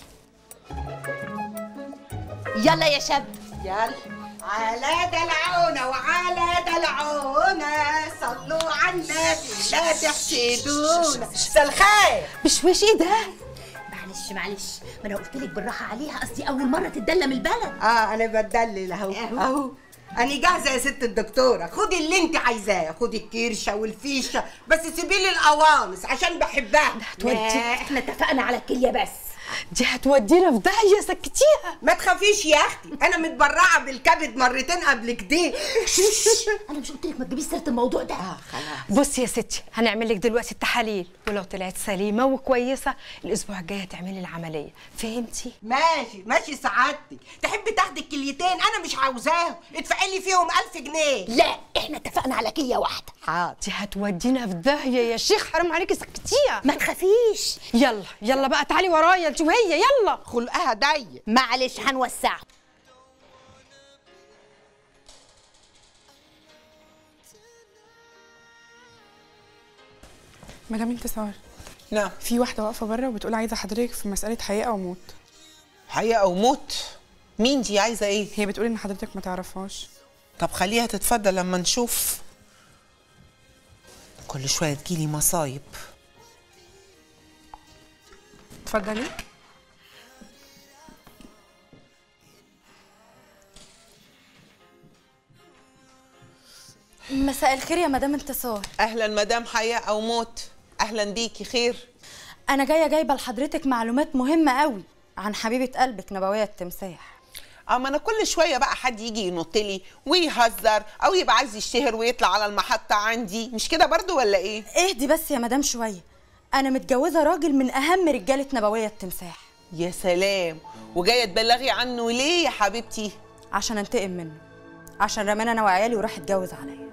يلا يا شاب يلا على دلعونا وعلى دلعونا صلوا على النبي لا تحسدونا مساء الخير مش وش ايه ده معلش معلش ما انا قلت لك بالراحه عليها قصدي اول مره تتدلى البلد اه انا بتدلل اهو اهو انا جاهزه يا ست الدكتوره خدي اللي انت عايزاه خدي الكرشه والفيشه بس سيبي لي القوانص عشان بحبها هتودي احنا اتفقنا على الكليه بس دي هتودينا في داهيه سكتيها ما تخافيش يا اختي انا متبرعه بالكبد مرتين قبل كده انا مش قلت لك ما تجيبيش سيره الموضوع ده اه خلاص بصي يا ستي هنعمل لك دلوقتي التحاليل ولو طلعت سليمة وكويسة الأسبوع الجاي هتعملي العملية فهمتي؟ ماشي ماشي سعادتك تحبي تاخدي الكليتين انا مش عاوزاهم ادفعي لي فيهم 1000 جنيه لا احنا اتفقنا على كليه واحده حاضر دي هتودينا في داهية يا شيخ حرام عليكي سكتيها ما تخافيش يلا يلا بقى تعالي ورايا انت وهي يلا خلقها ضيق معلش هنوسعه مدام انتصار نعم في واحدة واقفة بره وبتقول عايزة حضرتك في مسألة حياة أو موت حياة أو موت مين دي عايزة إيه؟ هي بتقول إن حضرتك ما تعرفهاش طب خليها تتفضل لما نشوف كل شوية تجيلي مصايب اتفضلي مساء الخير يا مدام انتصار أهلا مدام حياة أو موت أهلا بيكي خير انا جايه جايبه لحضرتك معلومات مهمه قوي عن حبيبه قلبك نبويه التمساح اما انا كل شويه بقى حد يجي ينط لي ويهزر او يبقى عايز يشتهر ويطلع على المحطه عندي مش كده برضو ولا ايه اهدي بس يا مدام شويه انا متجوزه راجل من اهم رجاله نبويه التمساح يا سلام وجايه تبلغي عنه ليه يا حبيبتي عشان انتقم منه عشان رمانا انا وعيالي وراح اتجوز عليا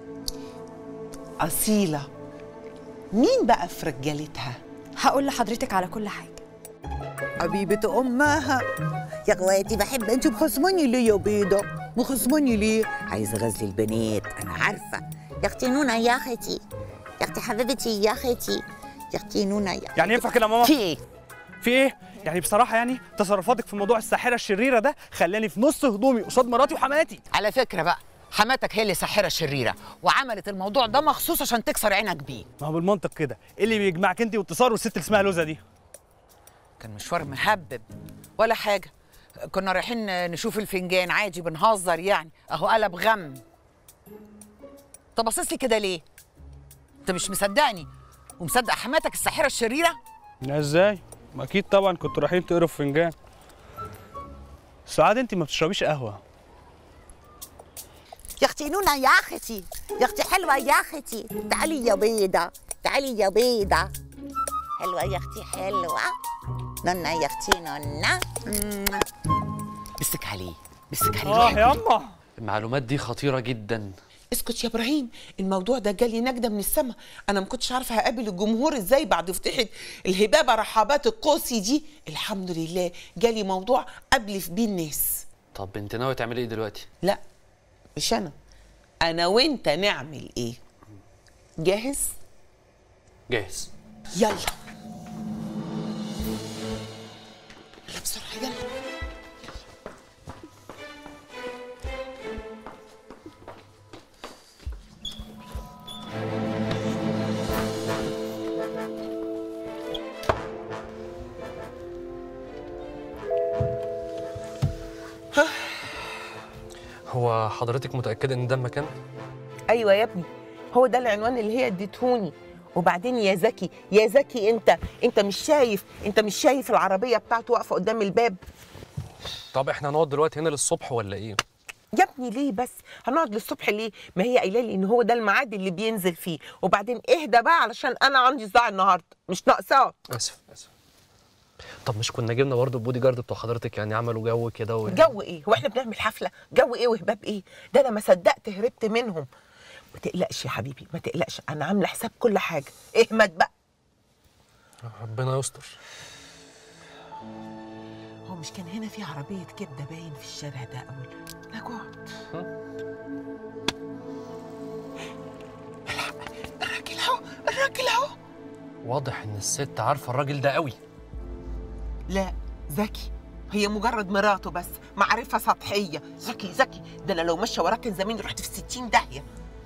اصيله مين بقى في رجالتها هقول لحضرتك على كل حاجه حبيبة أمها يا اخواتي بحب انتوا بخصموني ليه يا بيضة؟ بخصموني ليه؟ عايزه غزل البنات انا عارفه يا اختي نونا يا اختي يا اختي حبيبتي يا اختي يا اختي نونا يا يعني ينفع كده يا ماما؟ في ايه؟ في ايه؟ يعني بصراحة يعني تصرفاتك في موضوع الساحرة الشريرة ده خلاني في نص هدومي قصاد مراتي وحماتي على فكره بقى حماتك هي اللي ساحره شريره وعملت الموضوع ده مخصوص عشان تكسر عينك بيه ما هو بالمنطق كده ايه اللي بيجمعك انت وانتصار والست اللي اسمها لوزة دي؟ كان مشوار مهبب ولا حاجه كنا رايحين نشوف الفنجان عادي بنهزر يعني اهو قلب غم طب باصص لي كده ليه انت مش مصدقني ومصدق حماتك الساحره الشريره لا ازاي؟ ما اكيد طبعا كنتوا رايحين تقروا في فنجان سعاد انت ما بتشربيش قهوة يا اختي نونا يا اختي يا اختي حلوه يا اختي تعالي يا بيضه تعالي يا بيضه حلوه يا اختي حلوه نونا يا اختي نونا مسك عليه مسك عليه اه ياما المعلومات دي خطيره جدا اسكت يا ابراهيم الموضوع ده جالي نجده من السما انا ما كنتش عارفه هقابل الجمهور ازاي بعد فتحه الهبابه رحابات القوسي دي الحمد لله جالي موضوع ابلف بيه الناس طب انت ناوي تعملي ايه دلوقتي لا مش انا انا وانت نعمل ايه جاهز جاهز يلا يلا بسرعه يلا هو حضرتك متاكده ان ده المكان ايوه يا ابني هو ده العنوان اللي هي اديتهوني وبعدين يا زكي يا زكي انت انت مش شايف انت مش شايف العربيه بتاعته واقفه قدام الباب طب احنا هنقعد دلوقتي هنا للصبح ولا ايه يا ابني ليه بس هنقعد للصبح ليه ما هي قايله لي ان هو ده الميعاد اللي بينزل فيه وبعدين اهدى بقى علشان انا عندي صداع النهارده مش ناقصاك اسف اسف طب مش كنا جبنا برضه البودي جارد بتوع حضرتك يعني عملوا جو كده و... جو ايه هو احنا بنعمل حفله جو ايه وهباب ايه ده انا ما صدقت هربت منهم ما تقلقش يا حبيبي ما تقلقش انا عامله حساب كل حاجه اهمد بقى ربنا يستر هو مش كان هنا في عربيه كبده باين في الشارع ده اول لا اقعد الراجل اهو الراجل اهو واضح ان الست عارفه الراجل ده قوي لا ذكي هي مجرد مراته بس معرفة سطحية ذكي ذكي ده أنا لو ماشية وراك كان زماني رحت في ستين داهية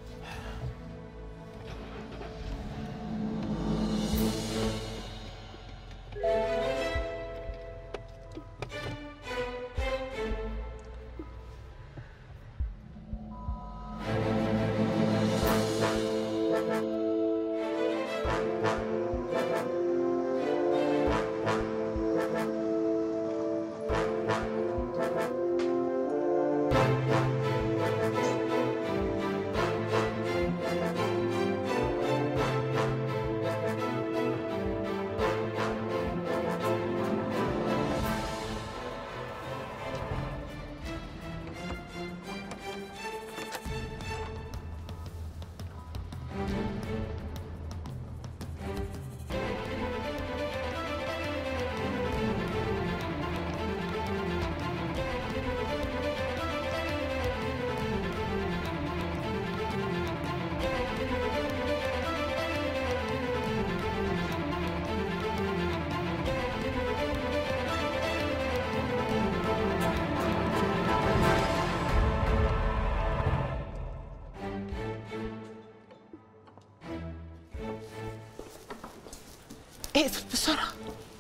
اقفل بسرعة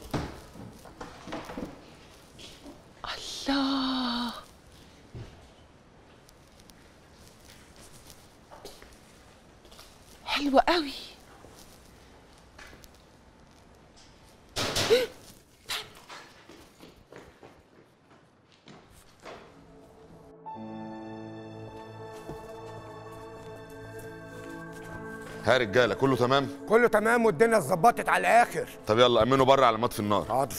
الله حلوة قوي ها رجاله كله تمام كله تمام والدنيا اتظبطت على الاخر طب يلا امنوا بره على مطفي النار حاضر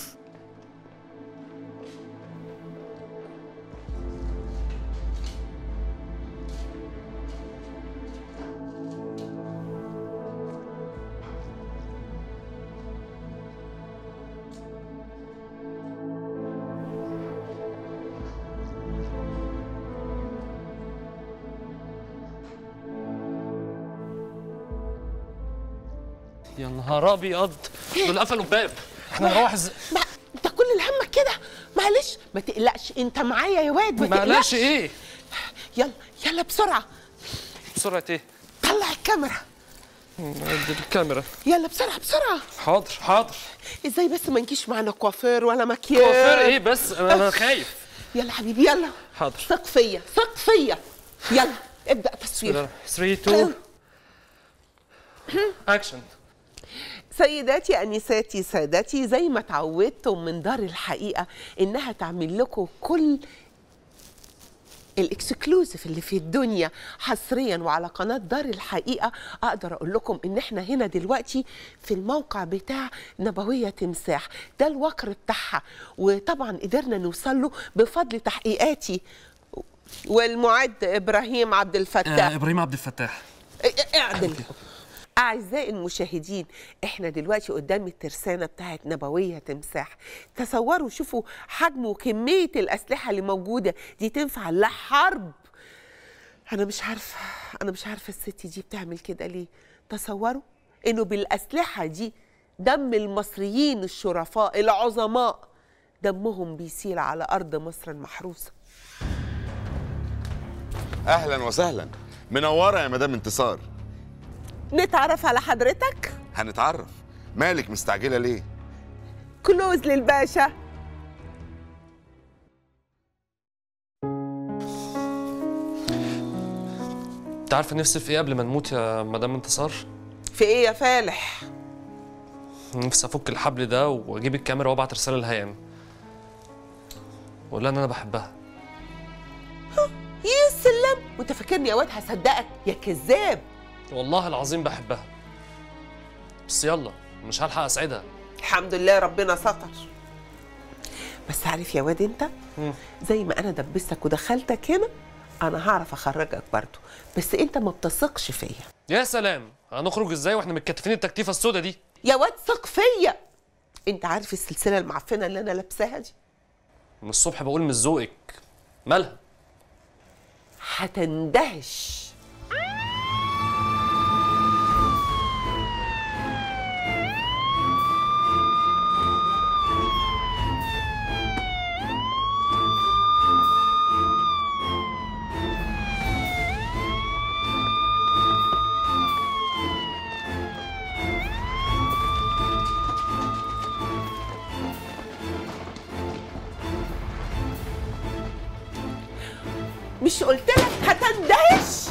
يا نهار ابيض دول قفلوا الباب احنا نروح ازاي ما انت كل اللي همك كده معلش ما تقلقش انت معايا يا واد ما معلش تقلقش ايه يلا يلا بسرعة بسرعه ايه طلع الكاميرا دي الكاميرا يلا بسرعة بسرعة حاضر حاضر ازاي بس ما نجيش معانا كوافير ولا مكياج كوافير ايه بس انا أنا خايف يلا حبيبي يلا حاضر ثق فيا ثق فيا يلا ابدأ تصوير 3 2 اكشن سيداتي انساتي سادتي زي ما اتعودتم من دار الحقيقه انها تعمل لكم كل الاكسكلوزيف اللي في الدنيا حصريا وعلى قناه دار الحقيقه اقدر اقول لكم ان احنا هنا دلوقتي في الموقع بتاع نبويه تمساح ده الوكر بتاعها وطبعا قدرنا نوصل له بفضل تحقيقاتي والمعد ابراهيم عبد الفتاح آه ابراهيم عبد الفتاح اعدل أعزائي المشاهدين احنا دلوقتي قدام الترسانة بتاعت نبوية تمساح تصوروا شوفوا حجم وكمية الأسلحة اللي موجودة دي تنفع لحرب أنا مش عارفة أنا مش عارفة الست دي بتعمل كده ليه تصوروا إنه بالأسلحة دي دم المصريين الشرفاء العظماء دمهم بيسيل على أرض مصر المحروسة اهلا وسهلا منوره يا مدام انتصار نتعرف على حضرتك هنتعرف مالك مستعجله ليه كلوز للباشا انت عارفه نفسي في ايه قبل ما نموت يا مدام انتصار في ايه يا فالح نفسي افك الحبل ده واجيب الكاميرا وابعت رساله لهيام واقول لها ان انا بحبها يا سلام وانت فاكرني يا واد هصدقك يا كذاب والله العظيم بحبها بس يلا مش هلحق اسعدها الحمد لله ربنا ستر بس عارف يا واد انت زي ما انا دبستك ودخلتك هنا انا هعرف اخرجك برضه بس انت ما بتثقش فيا يا سلام هنخرج ازاي واحنا متكتفين التكتيفه السودا دي يا واد ثق فيا انت عارف السلسله المعفنه اللي انا لابساها دي من الصبح بقول مش ذوقك مالها هتندهش مش قلت لك هتندهش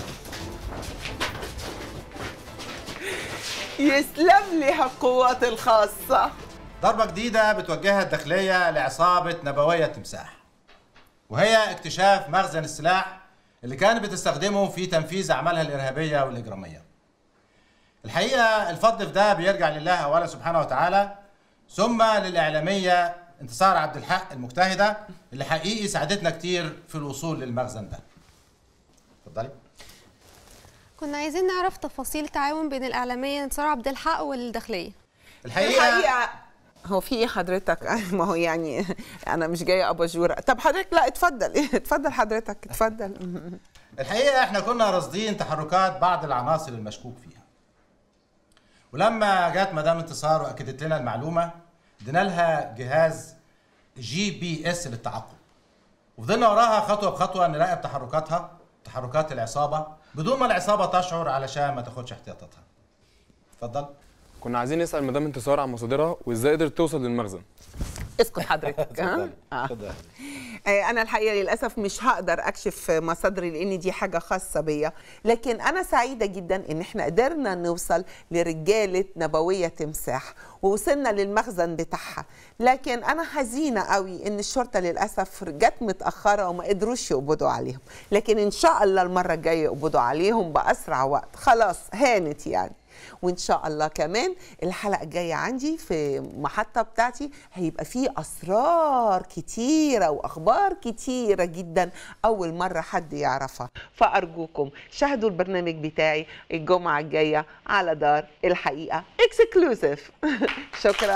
يسلم لي القوات الخاصة ضربة جديدة بتوجهها الداخلية لعصابة نبوية تمساح وهي اكتشاف مخزن السلاح اللي كانت بتستخدمه في تنفيذ أعمالها الإرهابية والإجرامية الحقيقة الفضل في ده بيرجع لله أولا سبحانه وتعالى ثم للإعلامية انتصار عبد الحق المجتهدة اللي حقيقي ساعدتنا كتير في الوصول للمخزن ده اتفضلي كنا عايزين نعرف تفاصيل تعاون بين الإعلامية انتصار عبد الحق والداخلية الحقيقة هو في ايه حضرتك ما هو يعني انا مش جايه اباجوره طب حضرتك لا اتفضل اتفضل حضرتك اتفضل الحقيقة احنا كنا راصدين تحركات بعض العناصر المشكوك فيها ولما جت مدام انتصار واكدت لنا المعلومة ادينا لها جهاز جي بي اس للتعقب وفضلنا وراها خطوة بخطوة نراقب تحركاتها تحركات العصابة بدون ما العصابة تشعر علشان ما تاخدش احتياطاتها اتفضل كنا عايزين نسأل مدام انتصار عن مصادرها وازاي قدرت توصل للمخزن اسكت حضرتك ها آه. آه، انا الحقيقه للاسف مش هقدر اكشف مصادري لان دي حاجه خاصه بيا لكن انا سعيده جدا ان احنا قدرنا نوصل لرجاله نبويه تمساح ووصلنا للمخزن بتاعها لكن انا حزينه قوي ان الشرطه للاسف جت متاخره وما قدروش يقبضوا عليهم لكن ان شاء الله المره الجايه يقبضوا عليهم باسرع وقت خلاص هانت يعني وان شاء الله كمان الحلقه الجايه عندي في المحطه بتاعتي هيبقى فيه اسرار كتيره واخبار كتيره جدا اول مره حد يعرفها فارجوكم شاهدوا البرنامج بتاعي الجمعه الجايه على دار الحقيقه اكسكلوسيف شكرا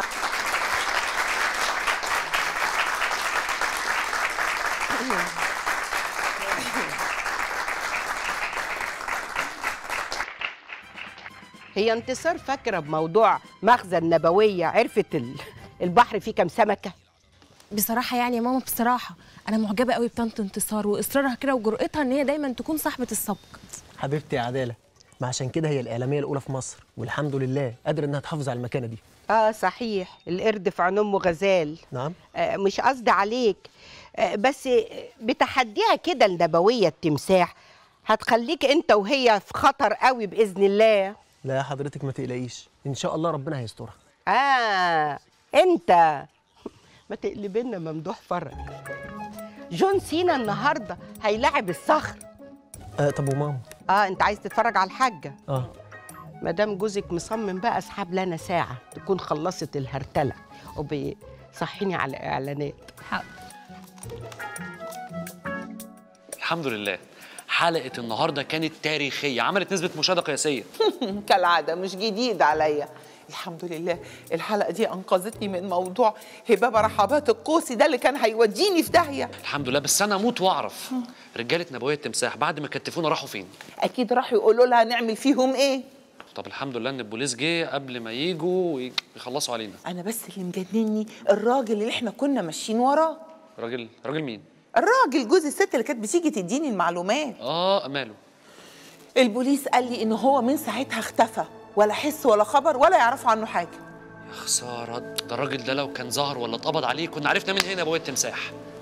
هي انتصار فاكره بموضوع مخزن نبويه عرفت ال- البحر فيه كام سمكه بصراحة يعني يا ماما بصراحة أنا معجبة قوي بطنط انتصار وإصرارها كده وجرأتها إن هي دايما تكون صاحبة السبق حبيبتي يا عداله ما عشان كده هي الاعلاميه الاولى في مصر والحمد لله قادره انها تحافظ على المكانه دي اه صحيح القرد في عين امه غزال نعم آه مش قصدي عليك آه بس بتحديها كده النبويه التمساح هتخليك انت وهي في خطر قوي باذن الله لا يا حضرتك ما تقلقيش ان شاء الله ربنا هيسترها اه انت ما تقلبنا ممدوح فرج جون سينا النهارده هيلاعب الصخر آه طب وماما اه انت عايز تتفرج على الحاجه اه ما دام جوزك مصمم بقى اسحب لنا ساعه تكون خلصت الهرتله وبيصحيني على اعلانات الحمد لله حلقه النهارده كانت تاريخيه عملت نسبه مشاهده قياسيه كالعادة مش جديد عليا الحمد لله الحلقة دي أنقذتني من موضوع هباب رحبات القوسي ده اللي كان هيوديني في داهية الحمد لله بس انا اموت واعرف رجاله نبويه التمساح بعد ما كتفونا راحوا فين أكيد راحوا يقولوا لها نعمل فيهم إيه طب الحمد لله ان البوليس جه قبل ما يجوا ويخلصوا علينا أنا بس اللي مجنني الراجل اللي إحنا كنا ماشيين وراه راجل راجل مين الراجل جوز الست اللي كانت بتيجي تديني المعلومات اه ماله البوليس قال لي إن هو من ساعتها اختفى ولا حس ولا خبر ولا يعرفوا عنه حاجة يا خساره ده الراجل ده لو كان ظهر ولا اتقبض عليه كنا عرفنا مين هنا نبويه التمساح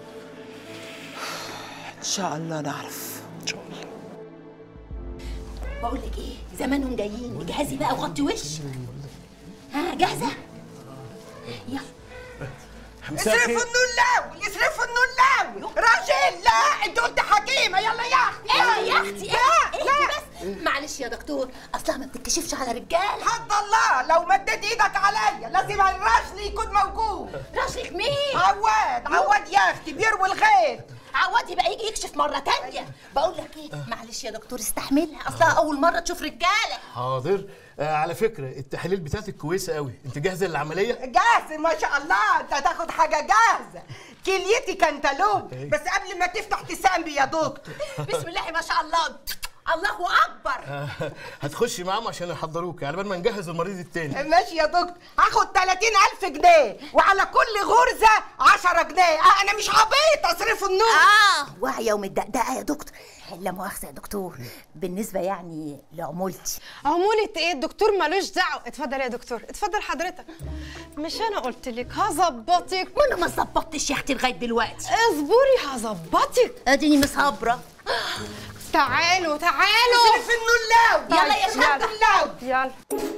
إن شاء الله نعرف ان شاء الله بقول لك ايه زمانهم جايين اجهزي بقى وغطي وش ها جاهزه يلا اصرفوا النلاوي اصرفوا النلاوي راجل لا انت قلت حكيمه يلا يا اختي ايه يا اختي لا ايه لا بس معلش يا دكتور اصلها ما بتتكشفش على رجال حد الله لو مدت ايدك عليا لازم الرجل يكون موجود رجلك مين عواد عواد يا اختي بيروي الخير عواد يبقى يجي يكشف مره تانية بقول لك ايه معلش يا دكتور استحملها اصلها اول مره تشوف رجاله حاضر آه على فكره التحاليل بتاعتك كويسه قوي انت جاهزه للعمليه جاهز ما شاء الله انت هتاخد حاجه جاهزه كليتي كانتالوب بس قبل ما تفتح تسامبي يا دكتور بسم الله ما شاء الله الله اكبر آه هتخشي معاهم عشان يحضروك على بال ما نجهز المريض التاني ماشي يا دكتور هاخد 30000 جنيه وعلى كل غرزه 10 جنيه آه انا مش عبيط اصرفوا النور اه واعيه ومدقدقه يا دكتور لا مؤاخذه يا دكتور بالنسبه يعني لعمولتي عمولة ايه الدكتور ملوش دعوه اتفضل يا دكتور اتفضل حضرتك مش انا قلت لك هظبطك وانا ما ظبطتش يا اختي لغايه دلوقتي اصبري هظبطك اديني مصبره تعالوا تعالوا اصرف النلاوي يلا يا شباب النلاوي يلا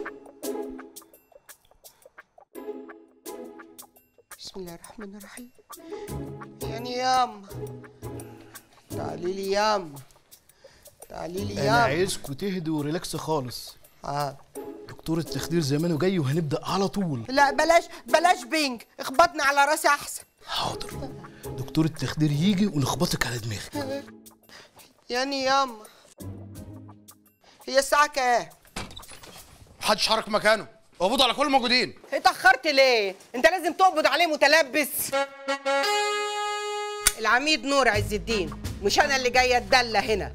بسم الله الرحمن الرحيم يعني ياما تعالي لي ياما تعالي لي انا ياما عايزكم تهدوا وريلاكس خالص اه دكتور التخدير زمانه جاي وهنبدا على طول لا بلاش بلاش بينج اخبطنا على راسي احسن حاضر دكتور التخدير يجي ونخبطك على دماغك يعني ياما هي الساعة كام؟ محدش حرك مكانه اقبضوا على كل الموجودين اتأخرت ليه؟ أنت لازم تقبض عليه متلبس العميد نور عز الدين مش أنا اللي جاية الدلة هنا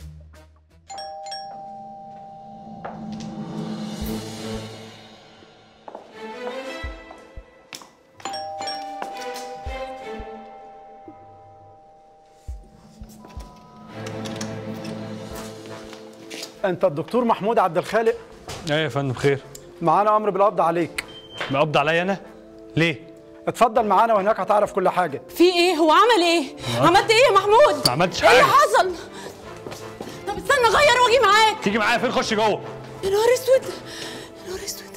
انت الدكتور محمود عبد الخالق ايه يا فندم خير معانا امر بالقبض عليك مقبض عليا انا ليه اتفضل معانا وهناك هتعرف كل حاجه في ايه هو عمل ايه عملت ايه يا محمود ما عملتش ايه اللي حاجة. حصل طب استنى غير واجي معاك تيجي معايا فين خش جوه يا نهار اسود يا نهار اسود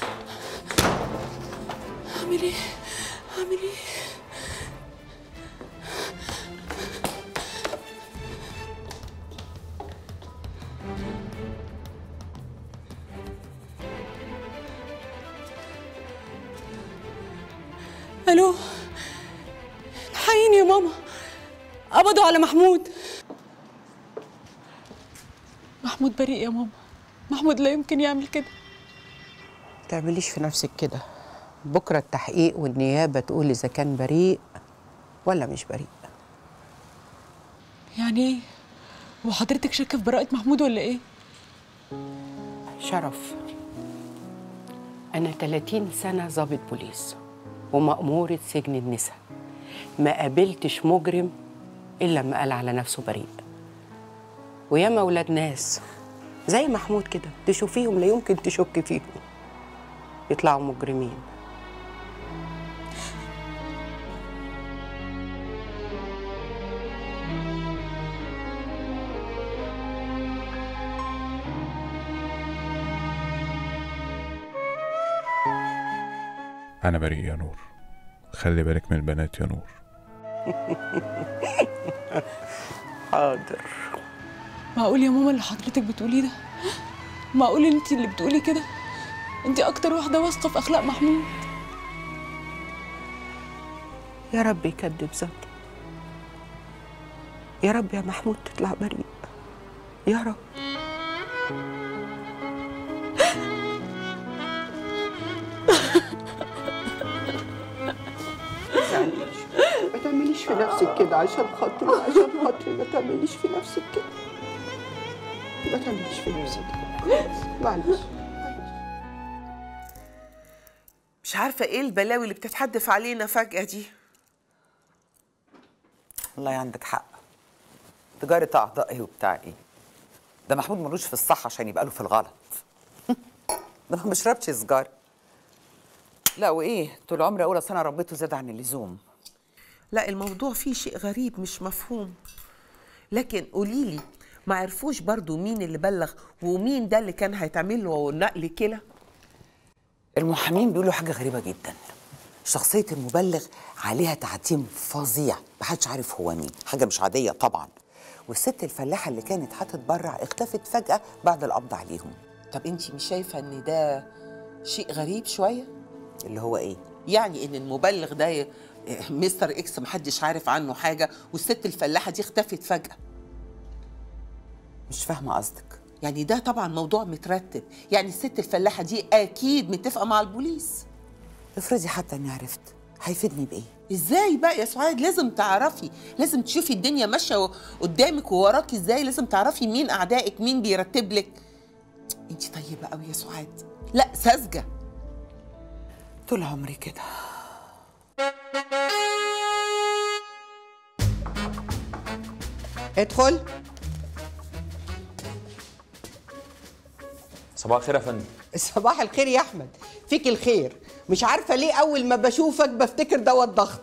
اعمل ايه اعمل ايه الو الحقيني يا ماما قبضوا على محمود محمود بريء يا ماما محمود لا يمكن يعمل كده تعمليش في نفسك كده بكرة التحقيق والنيابة تقول إذا كان بريء ولا مش بريء يعني ايه هو حضرتك شاكه في براءة محمود ولا ايه شرف أنا 30 سنة ضابط بوليس ومأمورة سجن النساء ما قابلتش مجرم إلا لما قال على نفسه بريء وياما ولاد ناس زي محمود كده تشوفيهم لا يمكن تشك فيهم يطلعوا مجرمين أنا بريء يا نور خلي بالك من البنات يا نور حاضر معقول يا ماما اللي حضرتك بتقوليه ده معقول انت اللي بتقولي كده انت اكتر واحده واثقه في اخلاق محمود يا رب يكدب ذاته يا رب يا محمود تطلع بريء يا رب معلش ما تعمليش في نفسك كده عشان خاطري عشان خاطري ما تعمليش في نفسك كده ما تعمليش في نفسك كده معلش مش عارفه ايه البلاوي اللي بتتحدف علينا فجاه دي والله عندك حق تجارة أعضاء إيه وبتاع إيه ده محمود ملوش في الصح عشان يبقى له في الغلط ده ما بيشربش سجارة لا وإيه طول عمري أقول أصل أنا ربيته زاد عن اللزوم لا الموضوع فيه شيء غريب مش مفهوم لكن قولي لي ما عرفوش برضو مين اللي بلغ ومين ده اللي كان هيتعمل له نقل كلى المحامين بيقولوا حاجة غريبة جدا شخصية المبلغ عليها تعتيم فظيع محدش عارف هو مين حاجة مش عادية طبعا والست الفلاحة اللي كانت هتتبرع اختفت فجأة بعد القبض عليهم طب انت مش شايفه ان ده شيء غريب شويه اللي هو ايه يعني ان المبلغ ده ي- مستر اكس محدش عارف عنه حاجه والست الفلاحه دي اختفت فجاه مش فاهمة قصدك يعني ده طبعا موضوع مترتب يعني الست الفلاحه دي اكيد متفقه مع البوليس افرضي حتى اني عرفت هيفيدني بايه ازاي بقى يا سعاد لازم تعرفي لازم تشوفي الدنيا ماشيه قدامك ووراكي ازاي لازم تعرفي مين اعدائك مين بيرتب لك انت طيبه قوي يا سعاد لا ساذجه طول عمري كده ادخل صباح الخير يا فندم صباح الخير يا احمد فيك الخير مش عارفه ليه اول ما بشوفك بفتكر دواء الضغط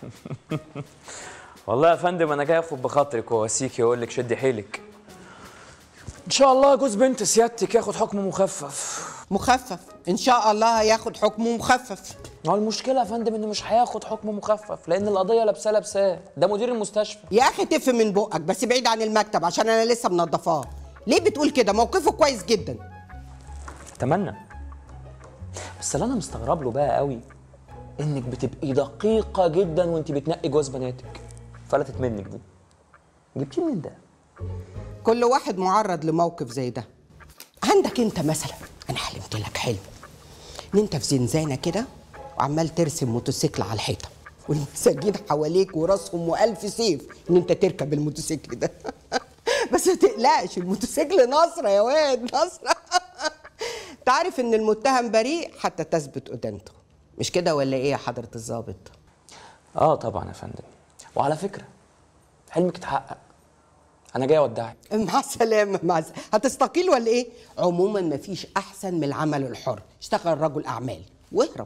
والله يا فندم انا جاي اخد بخاطرك وواسيكي واقول لك شدي حيلك ان شاء الله جوز بنت سيادتك ياخد حكم مخفف مخفف ان شاء الله هياخد حكمه مخفف هو المشكله يا فندم انه مش هياخد حكم مخفف لان القضيه لابساه لابساه ده مدير المستشفى يا اخي تف من بقك بس بعيد عن المكتب عشان انا لسه منضفاه ليه بتقول كده موقفه كويس جدا اتمنى بس اللي انا مستغرب له بقى قوي انك بتبقي دقيقه جدا وانت بتنقي جواز بناتك فلتت منك دي جبتيه منين ده كل واحد معرض لموقف زي ده عندك انت مثلا انا حلمت لك حلم ان انت في زنزانه كده وعمال ترسم موتوسيكل على الحيطه والمساجين حواليك وراسهم والف سيف ان انت تركب الموتوسيكل ده بس ما تقلقش الموتوسيكل نصره يا واد نصره تعرف ان المتهم بريء حتى تثبت ادانته مش كده ولا ايه يا حضره الضابط اه طبعا يا فندم وعلى فكره حلمك اتحقق انا جاي اودعك مع السلامة مع السلامة هتستقيل ولا ايه؟ عموما مفيش أحسن من العمل الحر، اشتغل رجل أعمال واهرب.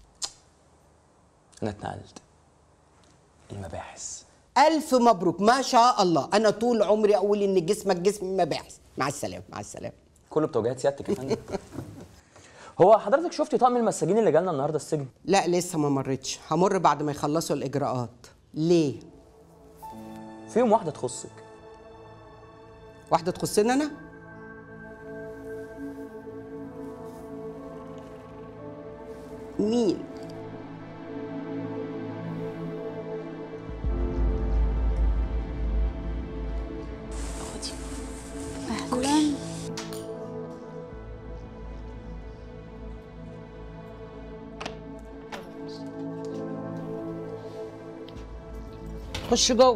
انا اتنقلت المباحث ألف مبروك ما شاء الله، أنا طول عمري أقول إن جسمك جسم مباحث، مع السلامة مع السلامة. كله بتوجيهات سيادتك يا فندم هو حضرتك شفتي طقم المساجين اللي جالنا النهارده السجن لا لسه ما مرتش، همر بعد ما يخلصوا الإجراءات. ليه؟ فيهم واحده تخصك واحدة تخصني أنا؟ مين؟ اهلا خش جوه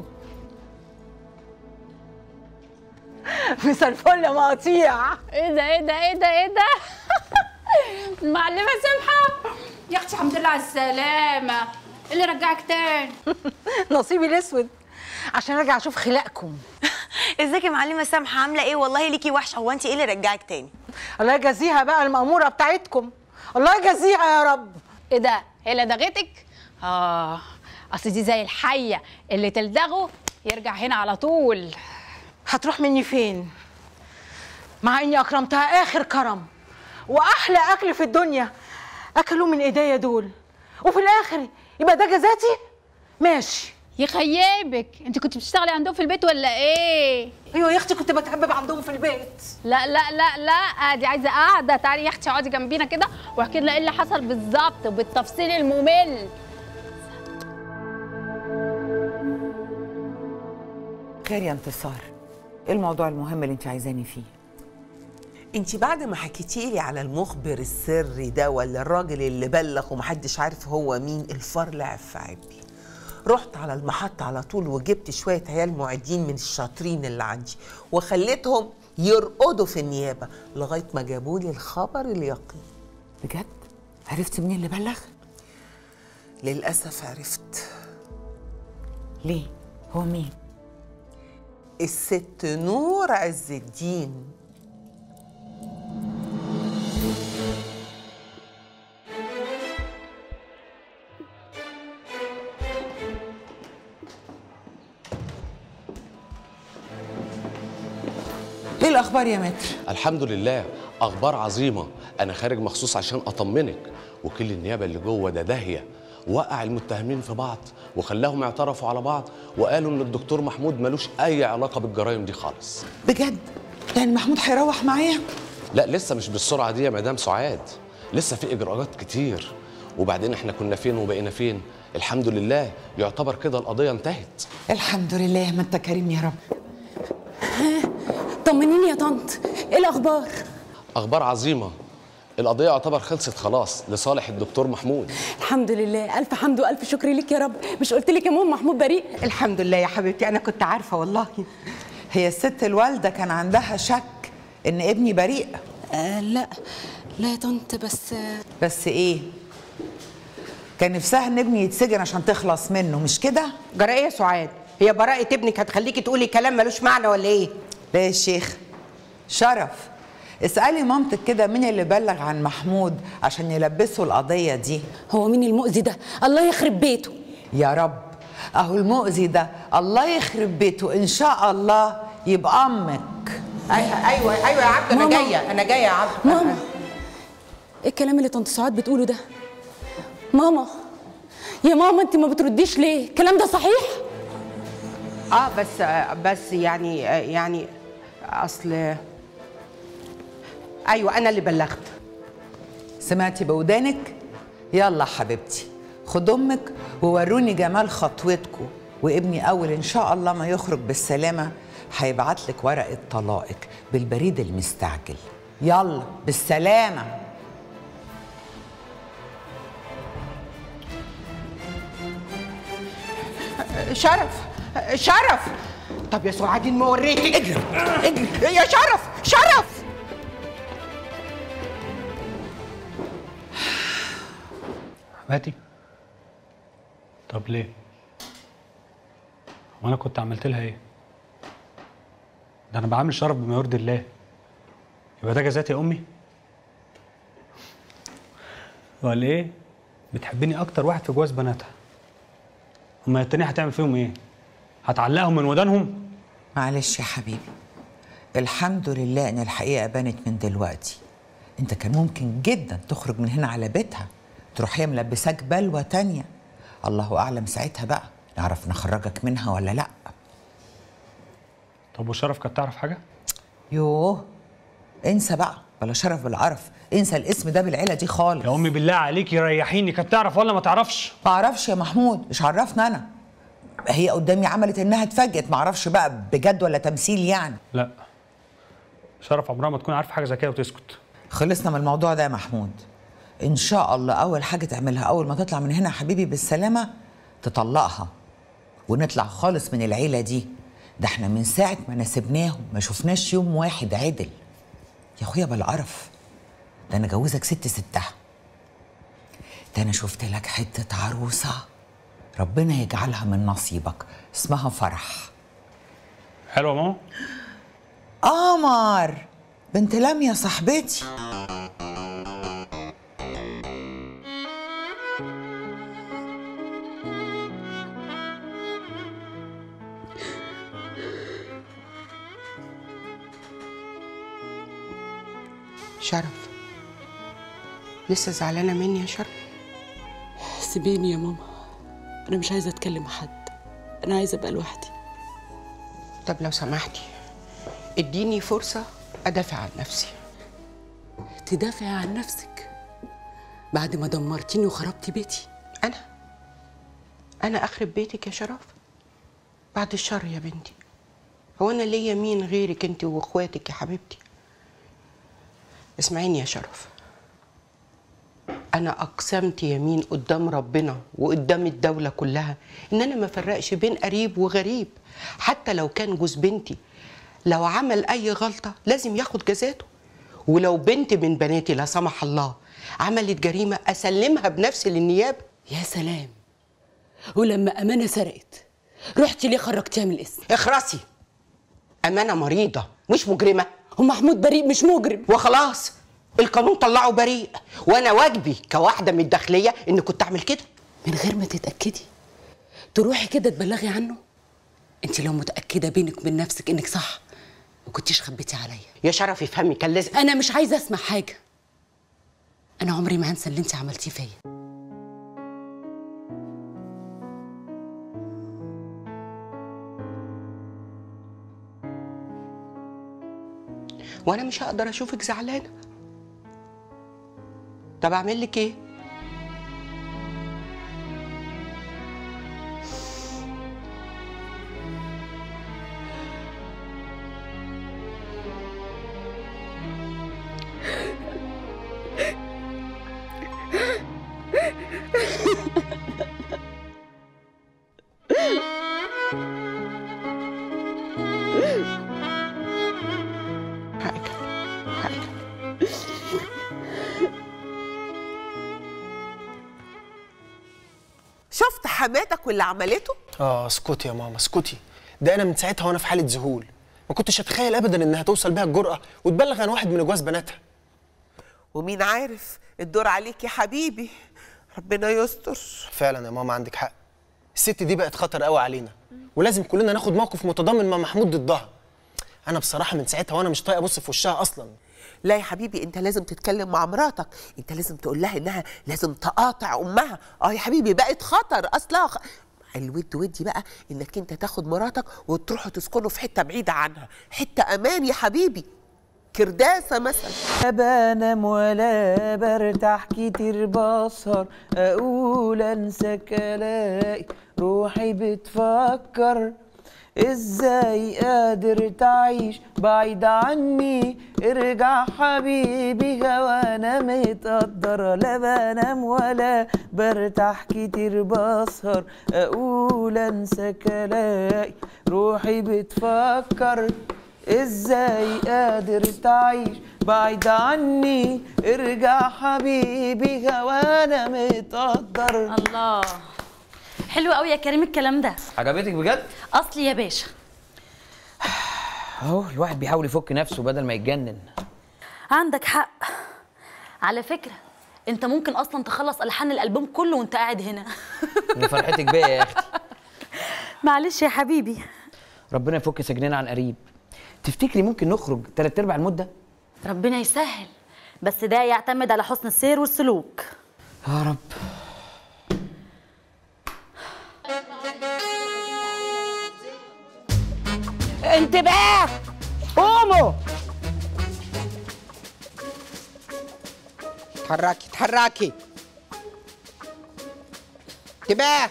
مسا الفل يا مقاطيع ايه ده ايه ده ايه ده ايه ده المعلمه سمحه يا اختي الحمد لله على السلامه إيه اللي رجعك تاني نصيبي الاسود عشان ارجع اشوف خلقكم ازيك يا معلمه سامحه عامله ايه والله ليكي وحشه هو انت ايه اللي رجعك تاني الله يجازيها بقى المأمورة بتاعتكم الله يجازيها يا رب ايه ده هي لدغتك اه اصل دي زي الحيه اللي تلدغه يرجع هنا على طول هتروح مني فين مع اني اكرمتها اخر كرم واحلى اكل في الدنيا اكلوا من ايديا دول وفي الاخر يبقى ده جزاتي ماشي يخيبك انت كنت بتشتغلي عندهم في البيت ولا ايه ايوه يا اختي كنت بتحبب عندهم في البيت لا لا لا لا دي عايزه قاعده تعالي يا اختي اقعدي جنبينا كده واحكي لنا ايه اللي حصل بالظبط وبالتفصيل الممل خير يا انتصار ايه الموضوع المهم اللي انت عايزاني فيه انت بعد ما حكيتي لي على المخبر السري ده ولا الراجل اللي بلغ ومحدش عارف هو مين الفار لعب في عبي رحت على المحطة على طول وجبت شوية عيال معيدين من الشاطرين اللي عندي وخليتهم يرقدوا في النيابة لغاية ما جابوا لي الخبر اليقين بجد؟ عرفت مين اللي بلغ؟ للأسف عرفت ليه؟ هو مين؟ الست نور عز الدين ايه الاخبار يا متر؟ الحمد لله اخبار عظيمه انا خارج مخصوص عشان اطمنك وكيل النيابه اللي جوه ده داهيه وقع المتهمين في بعض وخلاهم يعترفوا على بعض وقالوا ان الدكتور محمود ملوش اي علاقه بالجرائم دي خالص بجد؟ يعني محمود هيروح معايا؟ لا لسه مش بالسرعه دي يا مدام سعاد لسه في اجراءات كتير وبعدين احنا كنا فين وبقينا فين الحمد لله يعتبر كده القضيه انتهت الحمد لله ما انت كريم يا رب طمنيني يا طنط ايه الاخبار اخبار عظيمه القضيه يعتبر خلصت خلاص لصالح الدكتور محمود الحمد لله الف حمد والف شكر ليك يا رب مش قلت لك يا ماما محمود بريء الحمد لله يا حبيبتي انا كنت عارفه والله هي الست الوالده كان عندها شك ان ابني بريء آه لا لا يا طنط بس آه بس ايه كان نفسها ان ابني يتسجن عشان تخلص منه مش كده جرى ايه يا سعاد هي براءة ابنك هتخليكي تقولي كلام ملوش معنى ولا ايه لا يا شيخ شرف اسألي مامتك كده مين اللي بلغ عن محمود عشان يلبسه القضية دي هو مين المؤذي ده الله يخرب بيته يا رب اهو المؤذي ده الله يخرب بيته ان شاء الله يبقى امك ايوه ايوه ايوه يا عبد انا ماما. جايه انا جايه يا عبد ماما ايه الكلام اللي طنط سعاد بتقوله ده ماما يا ماما انت ما بترديش ليه الكلام ده صحيح اه بس بس يعني يعني اصل ايوه انا اللي بلغت سمعتي بودانك يلا حبيبتي خد امك ووروني جمال خطوتكم وابني اول ان شاء الله ما يخرج بالسلامه هيبعت لك ورقه طلاقك بالبريد المستعجل يلا بالسلامه شرف شرف طب يا سعاد ما وريتك اجري اجري يا شرف شرف حماتي طب ليه وانا كنت عملت لها ايه ده انا بعامل شرف بما يرضي الله يبقى ده جزاتي يا امي ولا ايه بتحبني اكتر واحد في جواز بناتها هما التانية هتعمل فيهم ايه هتعلقهم من ودانهم معلش يا حبيبي الحمد لله ان الحقيقه بانت من دلوقتي انت كان ممكن جدا تخرج من هنا على بيتها تروح هي ملبساك بلوى تانية الله اعلم ساعتها بقى نعرف نخرجك منها ولا لا طب وشرف كانت تعرف حاجه يوه انسى بقى بلا شرف بلا عرف انسى الاسم ده بالعيله دي خالص يا امي بالله عليكي ريحيني كانت تعرف ولا ما تعرفش ما اعرفش يا محمود مش عرفنا انا هي قدامي عملت انها اتفاجئت ما اعرفش بقى بجد ولا تمثيل يعني لا شرف عمرها ما تكون عارفه حاجه زي كده وتسكت خلصنا من الموضوع ده يا محمود ان شاء الله اول حاجه تعملها اول ما تطلع من هنا يا حبيبي بالسلامه تطلقها ونطلع خالص من العيله دي ده احنا من ساعه ما نسبناهم ما شفناش يوم واحد عدل يا اخويا بالقرف ده انا جوزك ست ستها ده انا شفت لك حته عروسه ربنا يجعلها من نصيبك اسمها فرح حلوه يا ماما قمر بنت لميا صاحبتي شرف لسه زعلانه مني يا شرف سيبيني يا ماما انا مش عايزه اتكلم مع حد انا عايزه ابقى لوحدي طب لو سمحتي اديني فرصه ادافع عن نفسي تدافعي عن نفسك بعد ما دمرتيني وخربتي بيتي انا انا اخرب بيتك يا شرف بعد الشر يا بنتي هو انا ليا مين غيرك انت واخواتك يا حبيبتي اسمعيني يا شرف انا اقسمت يمين قدام ربنا وقدام الدوله كلها ان انا ما فرقش بين قريب وغريب حتى لو كان جوز بنتي لو عمل اي غلطه لازم ياخد جزاته ولو بنت من بناتي لا سمح الله عملت جريمه اسلمها بنفسي للنيابه يا سلام ولما امانه سرقت رحتي ليه خرجتيها من الاسم اخرسي امانه مريضه مش مجرمه ومحمود بريء مش مجرم وخلاص القانون طلعه بريء وانا واجبي كواحده من الداخليه ان كنت اعمل كده من غير ما تتاكدي تروحي كده تبلغي عنه انت لو متاكده بينك وبين نفسك انك صح ما كنتيش خبيتي عليا يا شرف افهمي كان لازم انا مش عايزه اسمع حاجه انا عمري ما هنسى اللي انت عملتيه فيا وانا مش هقدر اشوفك زعلانه طب اعمل لك ايه شفت حماتك واللي عملته اه اسكتي يا ماما اسكتي ده انا من ساعتها وانا في حاله ذهول ما كنتش اتخيل ابدا انها توصل بيها الجرأه وتبلغ عن واحد من اجواز بناتها ومين عارف الدور عليك يا حبيبي ربنا يستر فعلا يا ماما عندك حق الست دي بقت خطر قوي علينا ولازم كلنا ناخد موقف متضامن مع محمود ضدها انا بصراحه من ساعتها وانا مش طايق ابص في وشها اصلا لا يا حبيبي انت لازم تتكلم مع مراتك انت لازم تقول لها انها لازم تقاطع امها اه يا حبيبي بقت خطر اصلا خ... الود ودي بقى انك انت تاخد مراتك وتروحوا تسكنوا في حته بعيده عنها حته امان يا حبيبي كرداسه مثلا لا بنام ولا برتاح كتير بسهر اقول انساك الاقي روحي بتفكر ازاي قادر تعيش بعيد عني ارجع حبيبي هوانا متقدر لا بنام ولا برتاح كتير بسهر اقول انساك الاقي روحي بتفكر ازاي قادر تعيش بعيد عني ارجع حبيبي هوانا متقدر الله حلو قوي يا كريم الكلام ده عجبتك بجد؟ اصلي يا باشا اهو الواحد بيحاول يفك نفسه بدل ما يتجنن عندك حق على فكره انت ممكن اصلا تخلص الحان الالبوم كله وانت قاعد هنا من فرحتك بيا يا اختي معلش يا حبيبي ربنا يفك سجننا عن قريب تفتكري ممكن نخرج تلات ارباع المده ربنا يسهل بس ده يعتمد على حسن السير والسلوك يا رب انتباه قوموا اتحركي اتحركي انتباه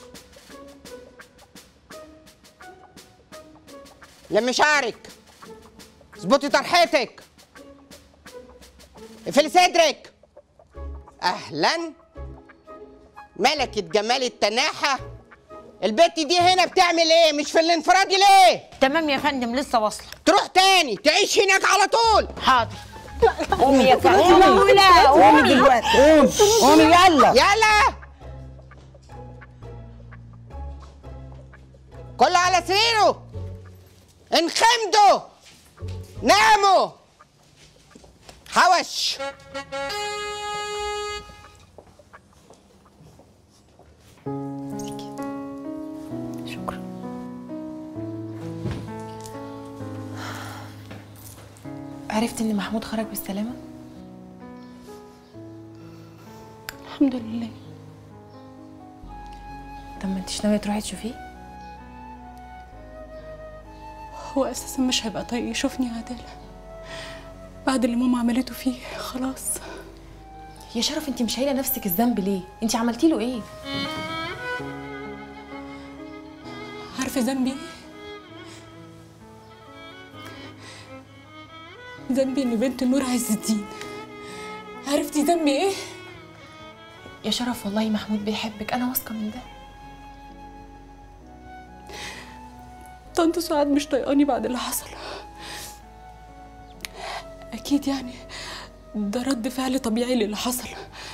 لمي شعرك اظبطي طرحتك اقفلي صدرك اهلا ملكة جمال التناحة البت دي هنا بتعمل ايه مش في الانفرادي ليه تمام يا فندم لسه واصله تروح تاني تعيش هناك على طول حاضر قومي يا فندم قومي. قومي لا قومي دلوقتي قومي قومي يلا يلا كله على سريره انخمدوا ناموا حوش شكرا عرفت ان محمود خرج بالسلامه الحمد لله طب ما انتش ناويه تروحي تشوفيه هو اساسا مش هيبقى طايق يشوفني عداله بعد اللي ماما عملته فيه خلاص يا شرف انت مش شايله نفسك الذنب ليه انت عملتي له ايه عارفه ذنبي ايه ذنبي ان بنت نور عز الدين عرفتي ذنبي ايه يا شرف والله محمود بيحبك انا واثقه من ده طنط سعاد مش طايقاني بعد اللي حصل اكيد يعني ده رد فعل طبيعي للي حصل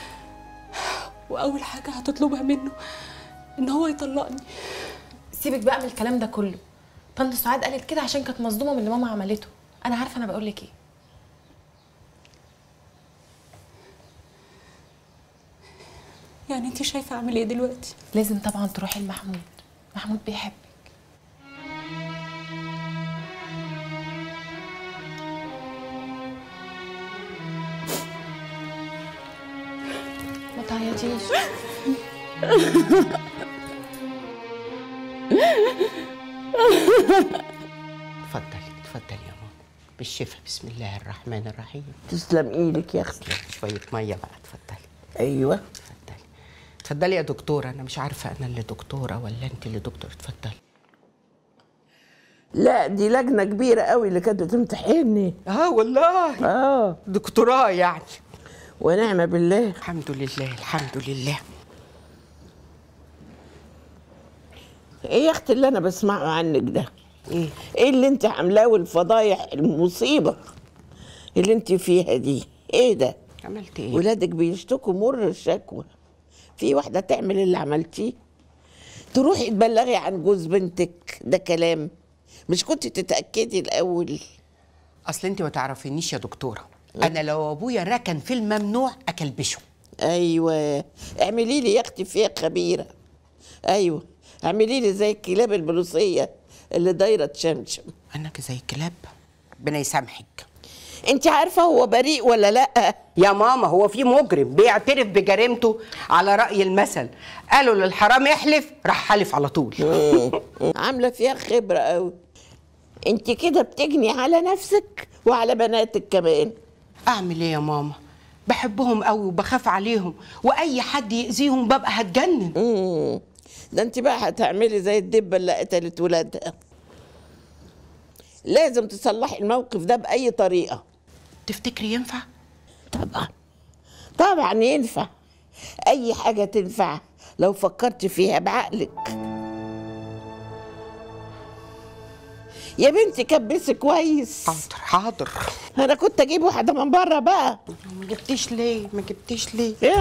واول حاجه هتطلبها منه ان هو يطلقني سيبك بقى من الكلام ده كله طنط سعاد قالت كده عشان كانت مصدومه من اللي ماما عملته انا عارفه انا بقول لك ايه يعني انت شايفه اعمل ايه دلوقتي لازم طبعا تروحي لمحمود محمود بيحبك ما تعيطيش اتفضلي اتفضلي يا ماما بالشفا بسم الله الرحمن الرحيم تسلم ايدك يا اختي شويه ميه بقى اتفضلي ايوه اتفضلي اتفضلي يا دكتوره انا مش عارفه انا اللي دكتوره ولا انت اللي دكتور اتفضلي لا دي لجنه كبيره قوي اللي كانت بتمتحني اه والله اه دكتوراه يعني ونعم بالله الحمد لله الحمد لله ايه يا اختي اللي انا بسمعه عنك ده ايه ايه اللي انت عاملاه والفضايح المصيبه اللي انت فيها دي ايه ده عملت ايه ولادك بيشتكوا مر الشكوى في واحده تعمل اللي عملتيه تروحي تبلغي عن جوز بنتك ده كلام مش كنت تتاكدي الاول اصل انت ما تعرفينيش يا دكتوره انا لو ابويا ركن في الممنوع اكلبشه ايوه اعملي لي يا اختي فيها خبيره ايوه اعملي لي زي الكلاب البلوصيه اللي دايره تشمشم انا زي الكلاب ربنا يسامحك انت عارفه هو بريء ولا لا يا ماما هو في مجرم بيعترف بجريمته على راي المثل قالوا للحرام يحلف راح حلف على طول عامله فيها خبره قوي انت كده بتجني على نفسك وعلى بناتك كمان اعمل ايه يا ماما بحبهم قوي وبخاف عليهم واي حد يأذيهم ببقى هتجنن ده انت بقى هتعملي زي الدبه اللي قتلت ولادها لازم تصلحي الموقف ده باي طريقه تفتكري ينفع طبعا طبعا ينفع اي حاجه تنفع لو فكرت فيها بعقلك يا بنتي كبسي كويس حاضر حاضر انا كنت اجيب واحده من بره بقى ما جبتيش ليه ما جبتيش ليه ايه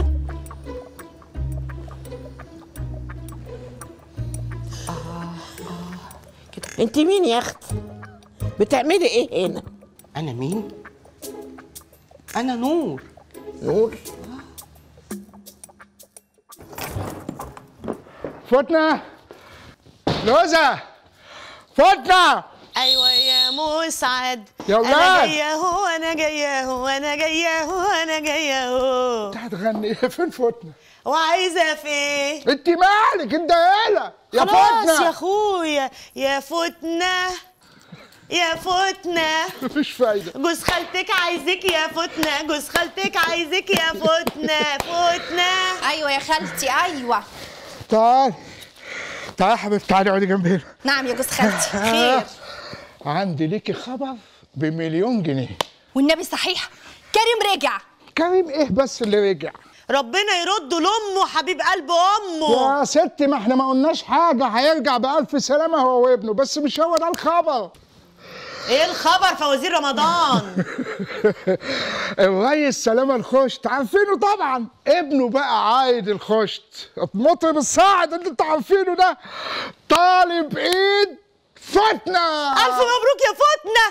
انت مين يا اختي بتعملي ايه هنا انا مين انا نور نور فتنة لوزة فتنة ايوه يا مسعد يا انا ولاد. جايه اهو انا جايه اهو انا جايه اهو انا جايه اهو انت هتغني ايه فين فتنة وعايزه في ايه انت مالك انت يالا يا خلاص فتنة يا اخويا يا فتنه يا فتنه مفيش فايدة جوز خالتك عايزك يا فتنه جوز خالتك عايزك يا فتنه فتنه ايوه يا خالتي ايوه تعال تعال يا حبيبتي تعالي اقعدي جنبي هنا نعم يا جوز خالتي خير عندي ليكي خبر بمليون جنيه والنبي صحيح كريم رجع كريم ايه بس اللي رجع ربنا يرده لامه حبيب قلب امه يا ستي ما احنا ما قلناش حاجة هيرجع بألف سلامة هو وابنه بس مش هو ده الخبر ايه الخبر فوازير رمضان الريس سلامة الخشت عارفينه طبعا ابنه بقى عايد الخشت مطرب الصاعد اللي انتوا عارفينه ده طالب ايد فتنة الف مبروك يا فتنه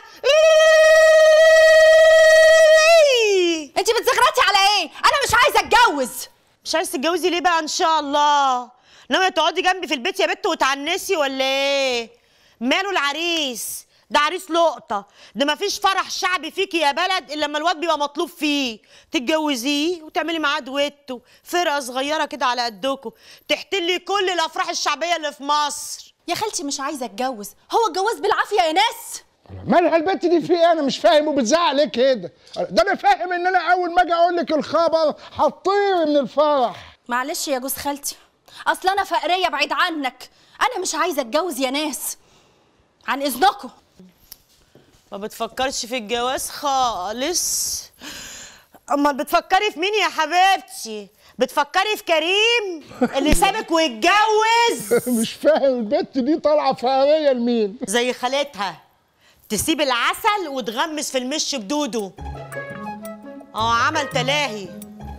انت بتزغرطي على ايه انا مش عايزه اتجوز مش عايزه تتجوزي ليه بقى ان شاء الله ناويه تقعدي جنبي في البيت يا بت وتعنسي ولا ايه ماله العريس ده عريس لقطة ده مفيش فرح شعبي فيكي يا بلد إلا لما الواد بيبقى مطلوب فيه تتجوزيه وتعملي معاه دويتو فرقة صغيرة كده على قدكم تحتلي كل الأفراح الشعبية اللي في مصر يا خالتي مش عايزه اتجوز هو الجواز بالعافيه يا ناس مالها البت دي في ايه انا مش فاهم وبتزعق ليه كده ده انا فاهم ان انا اول ما اجي اقول لك الخبر هتطيري من الفرح معلش يا جوز خالتي اصل انا فقريه بعيد عنك انا مش عايزه اتجوز يا ناس عن اذنكم ما بتفكرش في الجواز خالص امال بتفكري في مين يا حبيبتي بتفكري في كريم اللي سابك واتجوز مش فاهم البت دي طالعه فهميه لمين زي خالتها تسيب العسل وتغمس في المش بدودو اه عمل تلاهي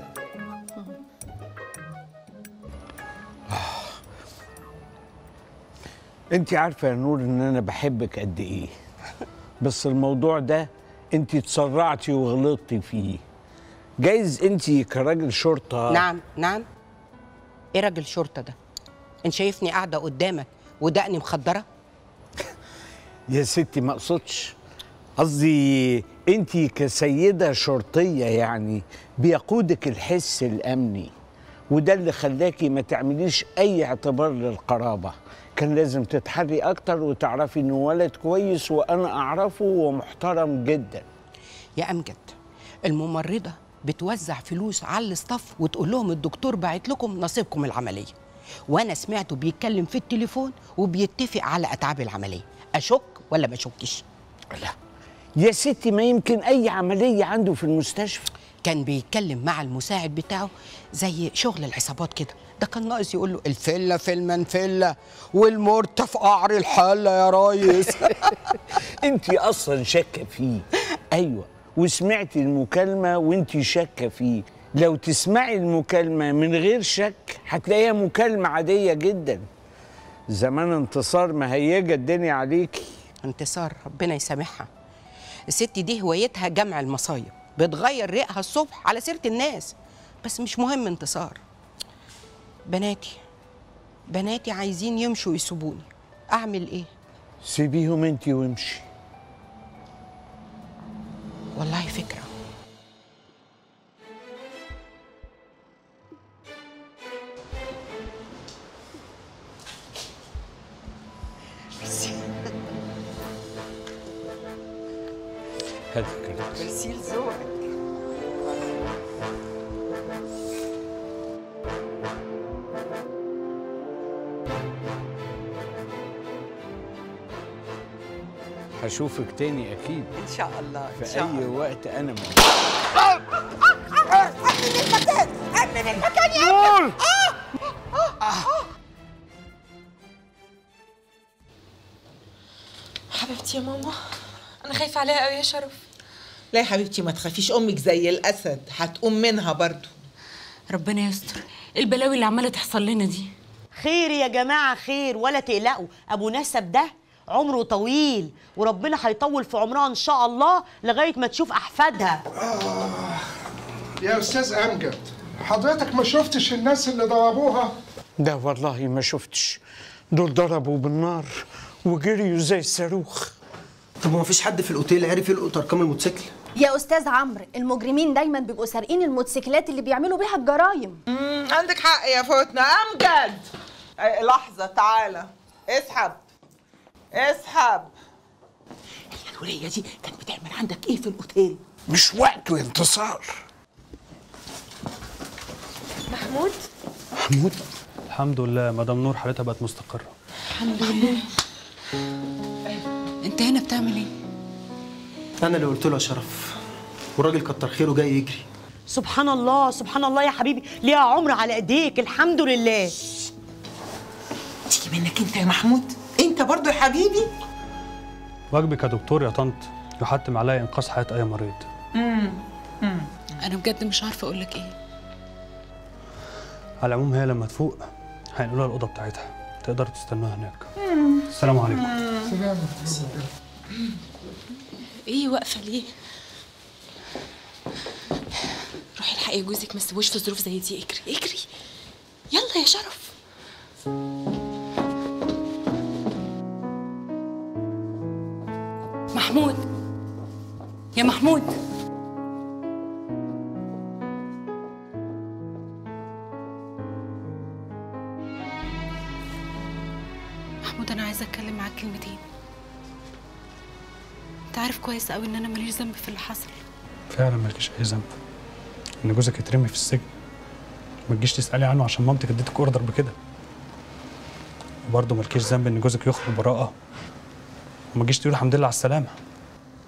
انت عارفه يا نور ان انا بحبك قد ايه بس الموضوع ده انت اتسرعتي وغلطتي فيه جايز انت كراجل شرطه نعم نعم ايه راجل شرطه ده انت شايفني قاعده قدامك ودقني مخدره يا ستي ما اقصدش قصدي انت كسيده شرطيه يعني بيقودك الحس الامني وده اللي خلاكي ما تعمليش اي اعتبار للقرابه كان لازم تتحري اكتر وتعرفي انه ولد كويس وانا اعرفه ومحترم جدا يا امجد الممرضه بتوزع فلوس على الاستاف وتقول لهم الدكتور باعت لكم نصيبكم العمليه وانا سمعته بيتكلم في التليفون وبيتفق على اتعاب العمليه اشك ولا ما اشكش لا يا ستي ما يمكن اي عمليه عنده في المستشفى كان بيتكلم مع المساعد بتاعه زي شغل العصابات كده ده كان ناقص يقول له الفله في المنفله والمرتة في قعر الحله يا ريس انت اصلا شاكه فيه ايوه وسمعتي المكالمه وانت شاكه فيه لو تسمعي المكالمه من غير شك هتلاقيها مكالمه عاديه جدا زمان انتصار مهيجه الدنيا عليكي انتصار ربنا يسامحها الست دي هوايتها جمع المصايب بتغير ريقها الصبح على سيره الناس بس مش مهم انتصار بناتي بناتي عايزين يمشوا يسيبوني اعمل ايه سيبيهم انت وامشي والله فكره هاتي كده ميرسي لذوقك هشوفك تاني اكيد ان شاء الله في اي وقت انا موجود امن المكان امن المكان يا ابني حبيبتي يا ماما انا خايفه عليها قوي يا شرف لا يا حبيبتي ما تخافيش امك زي الاسد هتقوم منها برضو ربنا يستر إيه البلاوي اللي عماله تحصل لنا دي خير يا جماعة خير ولا تقلقوا أبو نسب ده عمره طويل وربنا هيطول في عمرها إن شاء الله لغاية ما تشوف أحفادها يا استاذ امجد حضرتك ما شفتش الناس اللي ضربوها ده والله ما شفتش دول ضربوا بالنار وجريوا زي الصاروخ طب ما فيش حد في الاوتيل عرف يلقط ارقام الموتوسيكل يا استاذ عمرو المجرمين دايما بيبقوا سارقين الموتوسيكلات اللي بيعملوا بيها الجرايم امم عندك حق يا فوتنا امجد أي لحظه تعالى اسحب اسحب الوليه دي كانت بتعمل عندك ايه في الاوتيل مش وقت الانتصار محمود محمود الحمد لله مدام نور حالتها بقت مستقره الحمد لله انت هنا بتعمل ايه انا اللي قلت له يا شرف والراجل كتر خيره جاي يجري سبحان الله سبحان الله يا حبيبي ليها عمر على ايديك الحمد لله تيجي منك انت يا محمود انت برضو يا حبيبي واجبك يا دكتور يا طنط يحتم عليا انقاذ حياه اي مريض امم انا بجد مش عارفه اقول لك ايه على العموم هي لما تفوق هينقلوها الاوضه بتاعتها تقدر تستناها هناك السلام عليكم ايه واقفه ليه روحي الحقي جوزك ما تسيبوش في ظروف زي دي اجري اجري يلا يا شرف محمود يا محمود محمود انا عايزه اتكلم معاك كلمتين انت عارف كويس قوي ان انا ماليش ذنب في اللي حصل فعلا مالكيش اي ذنب ان جوزك يترمي في السجن ما تجيش تسالي عنه عشان مامتك اديتك اوردر بكده وبرضه مالكيش ذنب ان جوزك يخرج براءه وما تجيش تقول الحمد لله على السلامه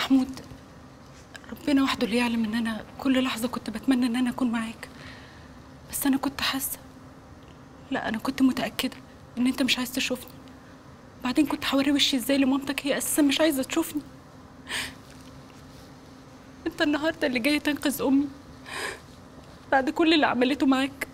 محمود ربنا وحده اللي يعلم ان انا كل لحظه كنت بتمنى ان انا اكون معاك بس انا كنت حاسه لا انا كنت متاكده ان انت مش عايز تشوفني بعدين كنت هوري وشي ازاي لمامتك هي اساسا مش عايزه تشوفني انت النهارده اللي جاي تنقذ امي بعد كل اللي عملته معاك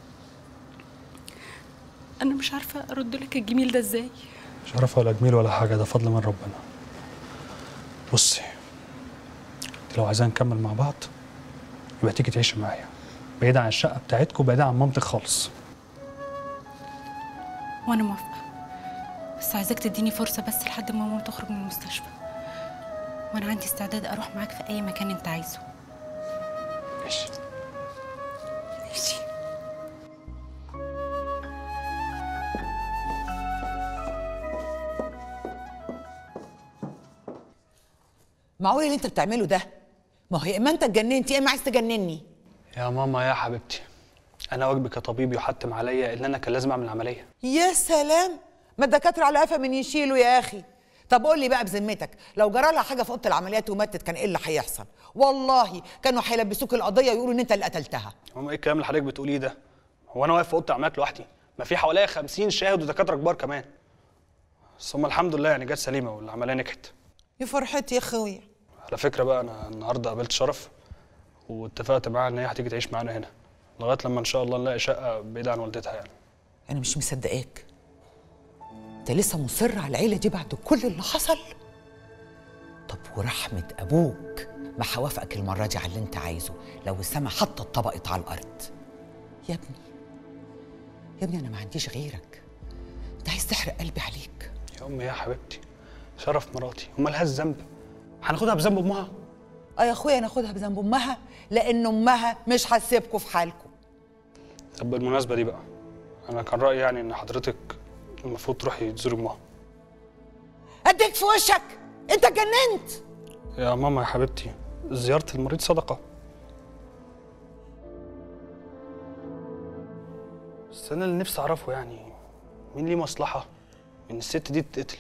انا مش عارفه ارد لك الجميل ده ازاي مش عارفة ولا جميل ولا حاجة ده فضل من ربنا بصي انت لو عايزين نكمل مع بعض يبقى تيجي تعيشي معايا بعيد عن الشقة بتاعتكم بعيد عن مامتك خالص وانا موافقه بس عايزاك تديني فرصه بس لحد ما ماما تخرج من المستشفى وانا عندي استعداد اروح معاك في اي مكان انت عايزه ماشي ماشي معقول اللي انت بتعمله ده ما هو يا اما انت اتجننت يا اما عايز تجنني يا ماما يا حبيبتي انا واجبي كطبيب يحتم عليا ان انا كان لازم اعمل عملية يا سلام ما الدكاتره على قفا من يشيلوا يا اخي طب قول لي بقى بذمتك لو جرى لها حاجه في اوضه العمليات وماتت كان ايه اللي هيحصل والله كانوا هيلبسوك القضيه ويقولوا ان انت اللي قتلتها ماما ايه الكلام اللي حضرتك بتقوليه ده هو انا واقف في اوضه العمليات لوحدي ما في حواليا 50 شاهد ودكاتره كبار كمان بس هم الحمد لله يعني جت سليمه والعمليه نجحت يا فرحتي يا اخويا على فكره بقى انا النهارده قابلت شرف واتفقت معاها ان هي هتيجي تعيش معانا هنا لغايه لما ان شاء الله نلاقي شقه بعيده عن والدتها يعني انا مش مصدقاك انت لسه مصر على العيله دي بعد كل اللي حصل طب ورحمه ابوك ما هوافقك المره دي على اللي انت عايزه لو السما حتى اتطبقت على الارض يا ابني يا ابني انا ما عنديش غيرك انت عايز تحرق قلبي عليك يا امي يا حبيبتي شرف مراتي ومالهاش ذنب هناخدها بذنب امها اه يا اخويا ناخدها بذنب امها لان امها مش هتسيبكوا في حالكم طب بالمناسبه دي بقى انا كان رايي يعني ان حضرتك المفروض تروحي تزوري امها اديك في وشك انت اتجننت يا ماما يا حبيبتي زياره المريض صدقه بس انا اللي نفسي اعرفه يعني مين ليه مصلحه ان الست دي تتقتل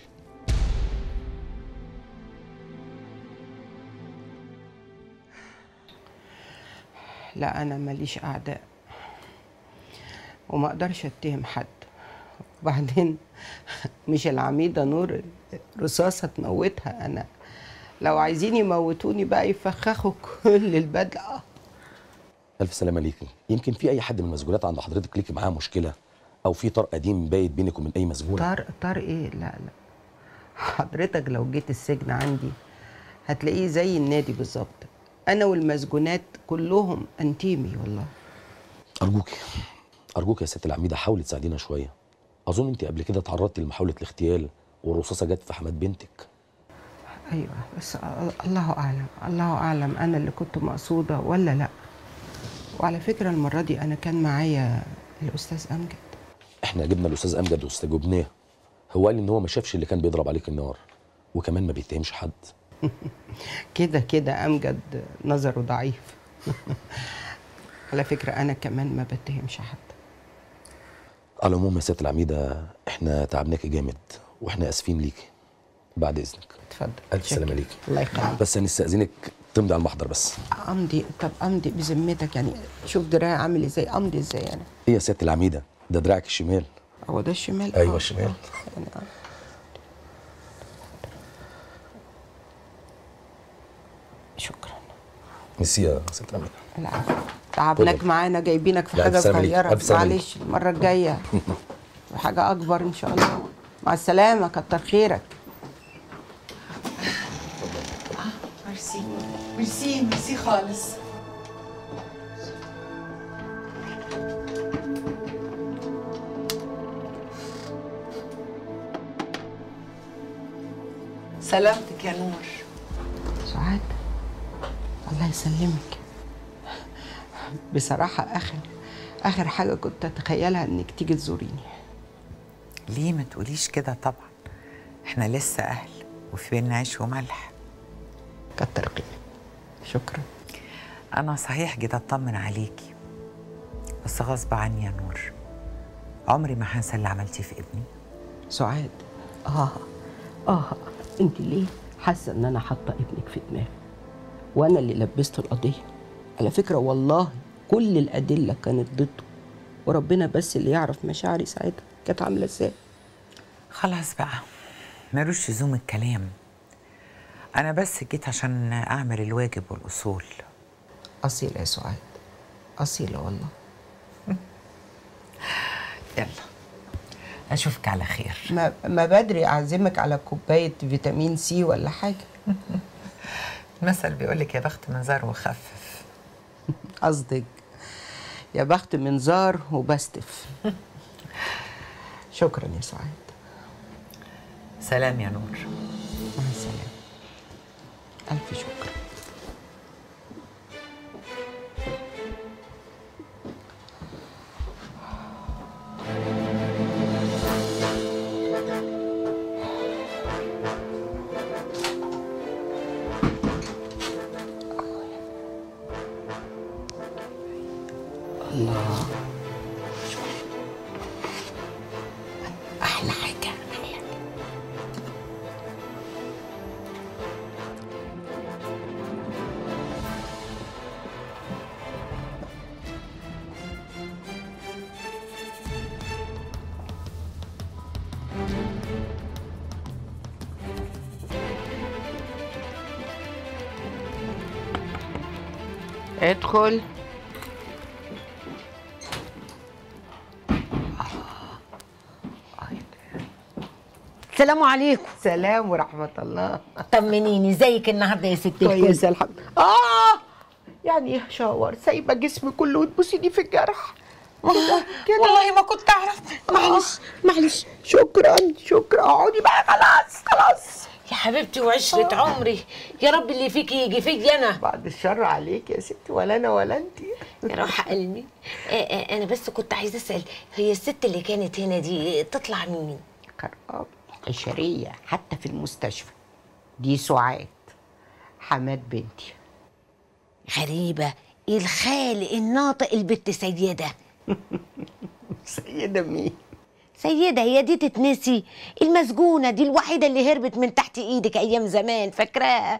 لا انا ماليش اعداء وما اقدرش اتهم حد وبعدين مش العميده نور رصاصه تموتها انا لو عايزين يموتوني بقى يفخخوا كل البدله ألف سلامة ليكي يمكن في أي حد من المسجونات عند حضرتك ليكي معاه مشكلة أو في طار قديم بايت بينك وبين أي مسجون طار طار ايه لا لا حضرتك لو جيت السجن عندي هتلاقيه زي النادي بالظبط انا والمسجونات كلهم انتيمي والله أرجوكي أرجوك يا ست العميدة حاولي تساعدينا شوية أظن أنت قبل كده تعرضتي لمحاولة الاغتيال والرصاصة جت في حماد بنتك ايوه بس الله اعلم الله اعلم انا اللي كنت مقصوده ولا لا وعلى فكره المره دي انا كان معايا الاستاذ امجد إحنا جبنا الأستاذ أمجد واستجوبناه هو قال إن هو ما شافش اللي كان بيضرب عليك النار وكمان ما بيتهمش حد كده كده امجد نظره ضعيف على فكره انا كمان ما بتهمش حد على العموم يا ست العميدة إحنا تعبناكي جامد وإحنا آسفين ليكي بعد إذنك اتفضل ألف شكرا. سلامة ليكي الله يخليك بس هنستأذنك تمضي على المحضر بس امضي طب امضي بذمتك يعني شوف دراعي عامل ازاي امضي ازاي انا إيه يا ست العميدة ده دراعك الشمال هو ده الشمال أيوة آه، الشمال. آه، يعني آه. شكرا ميرسي يا ست العميدة العفو تعبناك اتفضل. معانا جايبينك في لا، حاجه ألف سلامة ليك، صغيره ألف سلامة ليك. معلش المره الجايه حاجه اكبر ان شاء الله مع السلامه كتر خيرك ميرسي ميرسي ميرسي خالص سلامتك يا نور سعاد الله يسلمك بصراحه اخر اخر حاجه كنت اتخيلها انك تيجي تزوريني ليه ما تقوليش كده طبعا احنا لسه اهل وفي بينا عيش وملح كتر خيرك شكرا انا صحيح جيت اطمن عليكي بس غصب عني يا نور عمري ما هنسى اللي عملتيه في ابني سعاد اه اه انت ليه حاسه ان انا حاطه ابنك في دماغي وانا اللي لبست القضيه على فكره والله كل الادله كانت ضده وربنا بس اللي يعرف مشاعري ساعتها كانت عامله ازاي خلاص بقى ملوش لزوم الكلام انا بس جيت عشان اعمل الواجب والاصول اصيله يا سعاد اصيله والله يلا اشوفك على خير ما, ما بدري اعزمك على كوبايه فيتامين سي ولا حاجه المثل بيقولك يا بخت منظر وخفف قصدك يا بخت منظار وبستف شكرا يا سعاد سلام يا نور مع السلامه الف شكر الله احلى حاجه ادخل السلام عليكم سلام ورحمة الله طمنيني ازيك النهارده يا ست الكل كويسة الحمد اه يعني ايه شاور سايبة جسمي كله وتبوسيني في الجرح كده والله ما كنت اعرف معلش معلش شكرا شكرا اقعدي بقى خلاص خلاص يا حبيبتي وعشرة عمري يا رب اللي فيكي يجي فيا انا بعد الشر عليك يا ستي ولا انا ولا انت يا روح قلبي آه، آه، انا بس كنت عايزه اسال هي الست اللي كانت هنا دي تطلع مين كرقاب عشرية حتى في المستشفى دي سعاد حماد بنتي غريبه الخالق الناطق البت سيده سيدة مين سيدة هي دي تتنسي المسجونة دي الوحيدة اللي هربت من تحت ايدك ايام زمان فاكراها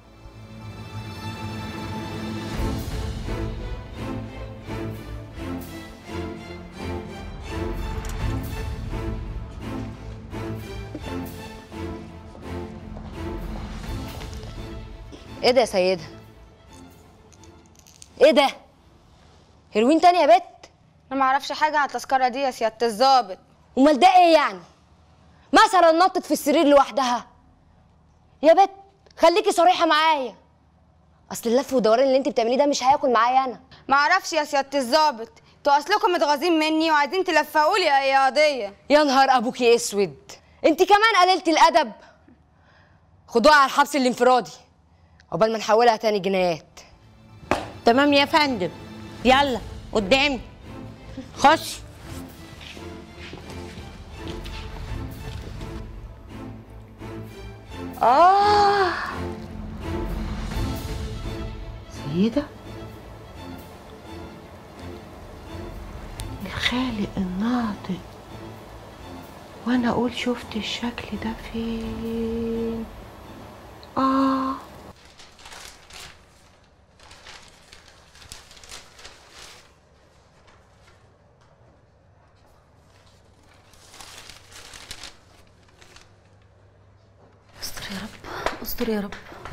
ايه ده يا سيدة؟ ايه ده؟ هيروين تاني يا بت؟ انا ما اعرفش حاجه عن التذكره دي يا سياده الظابط امال ده ايه يعني؟ مثلا نطت في السرير لوحدها يا بت خليكي صريحة معايا اصل اللف والدوران اللي انت بتعمليه ده مش هياكل معايا انا ما اعرفش يا سياده الظابط انتوا اصلكم متغاظين مني وعايزين تلفقوا لي اي قضيه يا نهار ابوكي اسود انت كمان قللت الادب خدوها على الحبس الانفرادي عقبال ما نحولها تاني جنايات تمام يا فندم يلا قدامي خش آه سيدة الخالق الناطق وأنا أقول شفت الشكل ده فين آه استر يا رب استر يا رب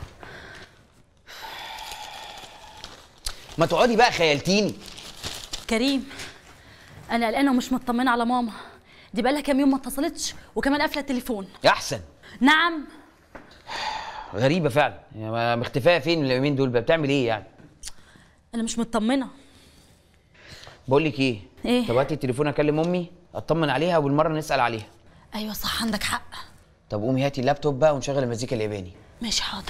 ما تقعدي بقى خيلتيني كريم انا قلقانه ومش مطمنه على ماما دي بقالها كام يوم ما اتصلتش وكمان قافله التليفون يا احسن نعم غريبه فعلا يعني مختفيه فين اليومين دول بقى بتعمل ايه يعني انا مش مطمنه بقول لك ايه إيه؟ طب هاتي التليفون اكلم امي اطمن عليها وبالمره نسال عليها ايوه صح عندك حق طب قومي هاتي اللابتوب بقى ونشغل المزيكا الياباني ماشي حاضر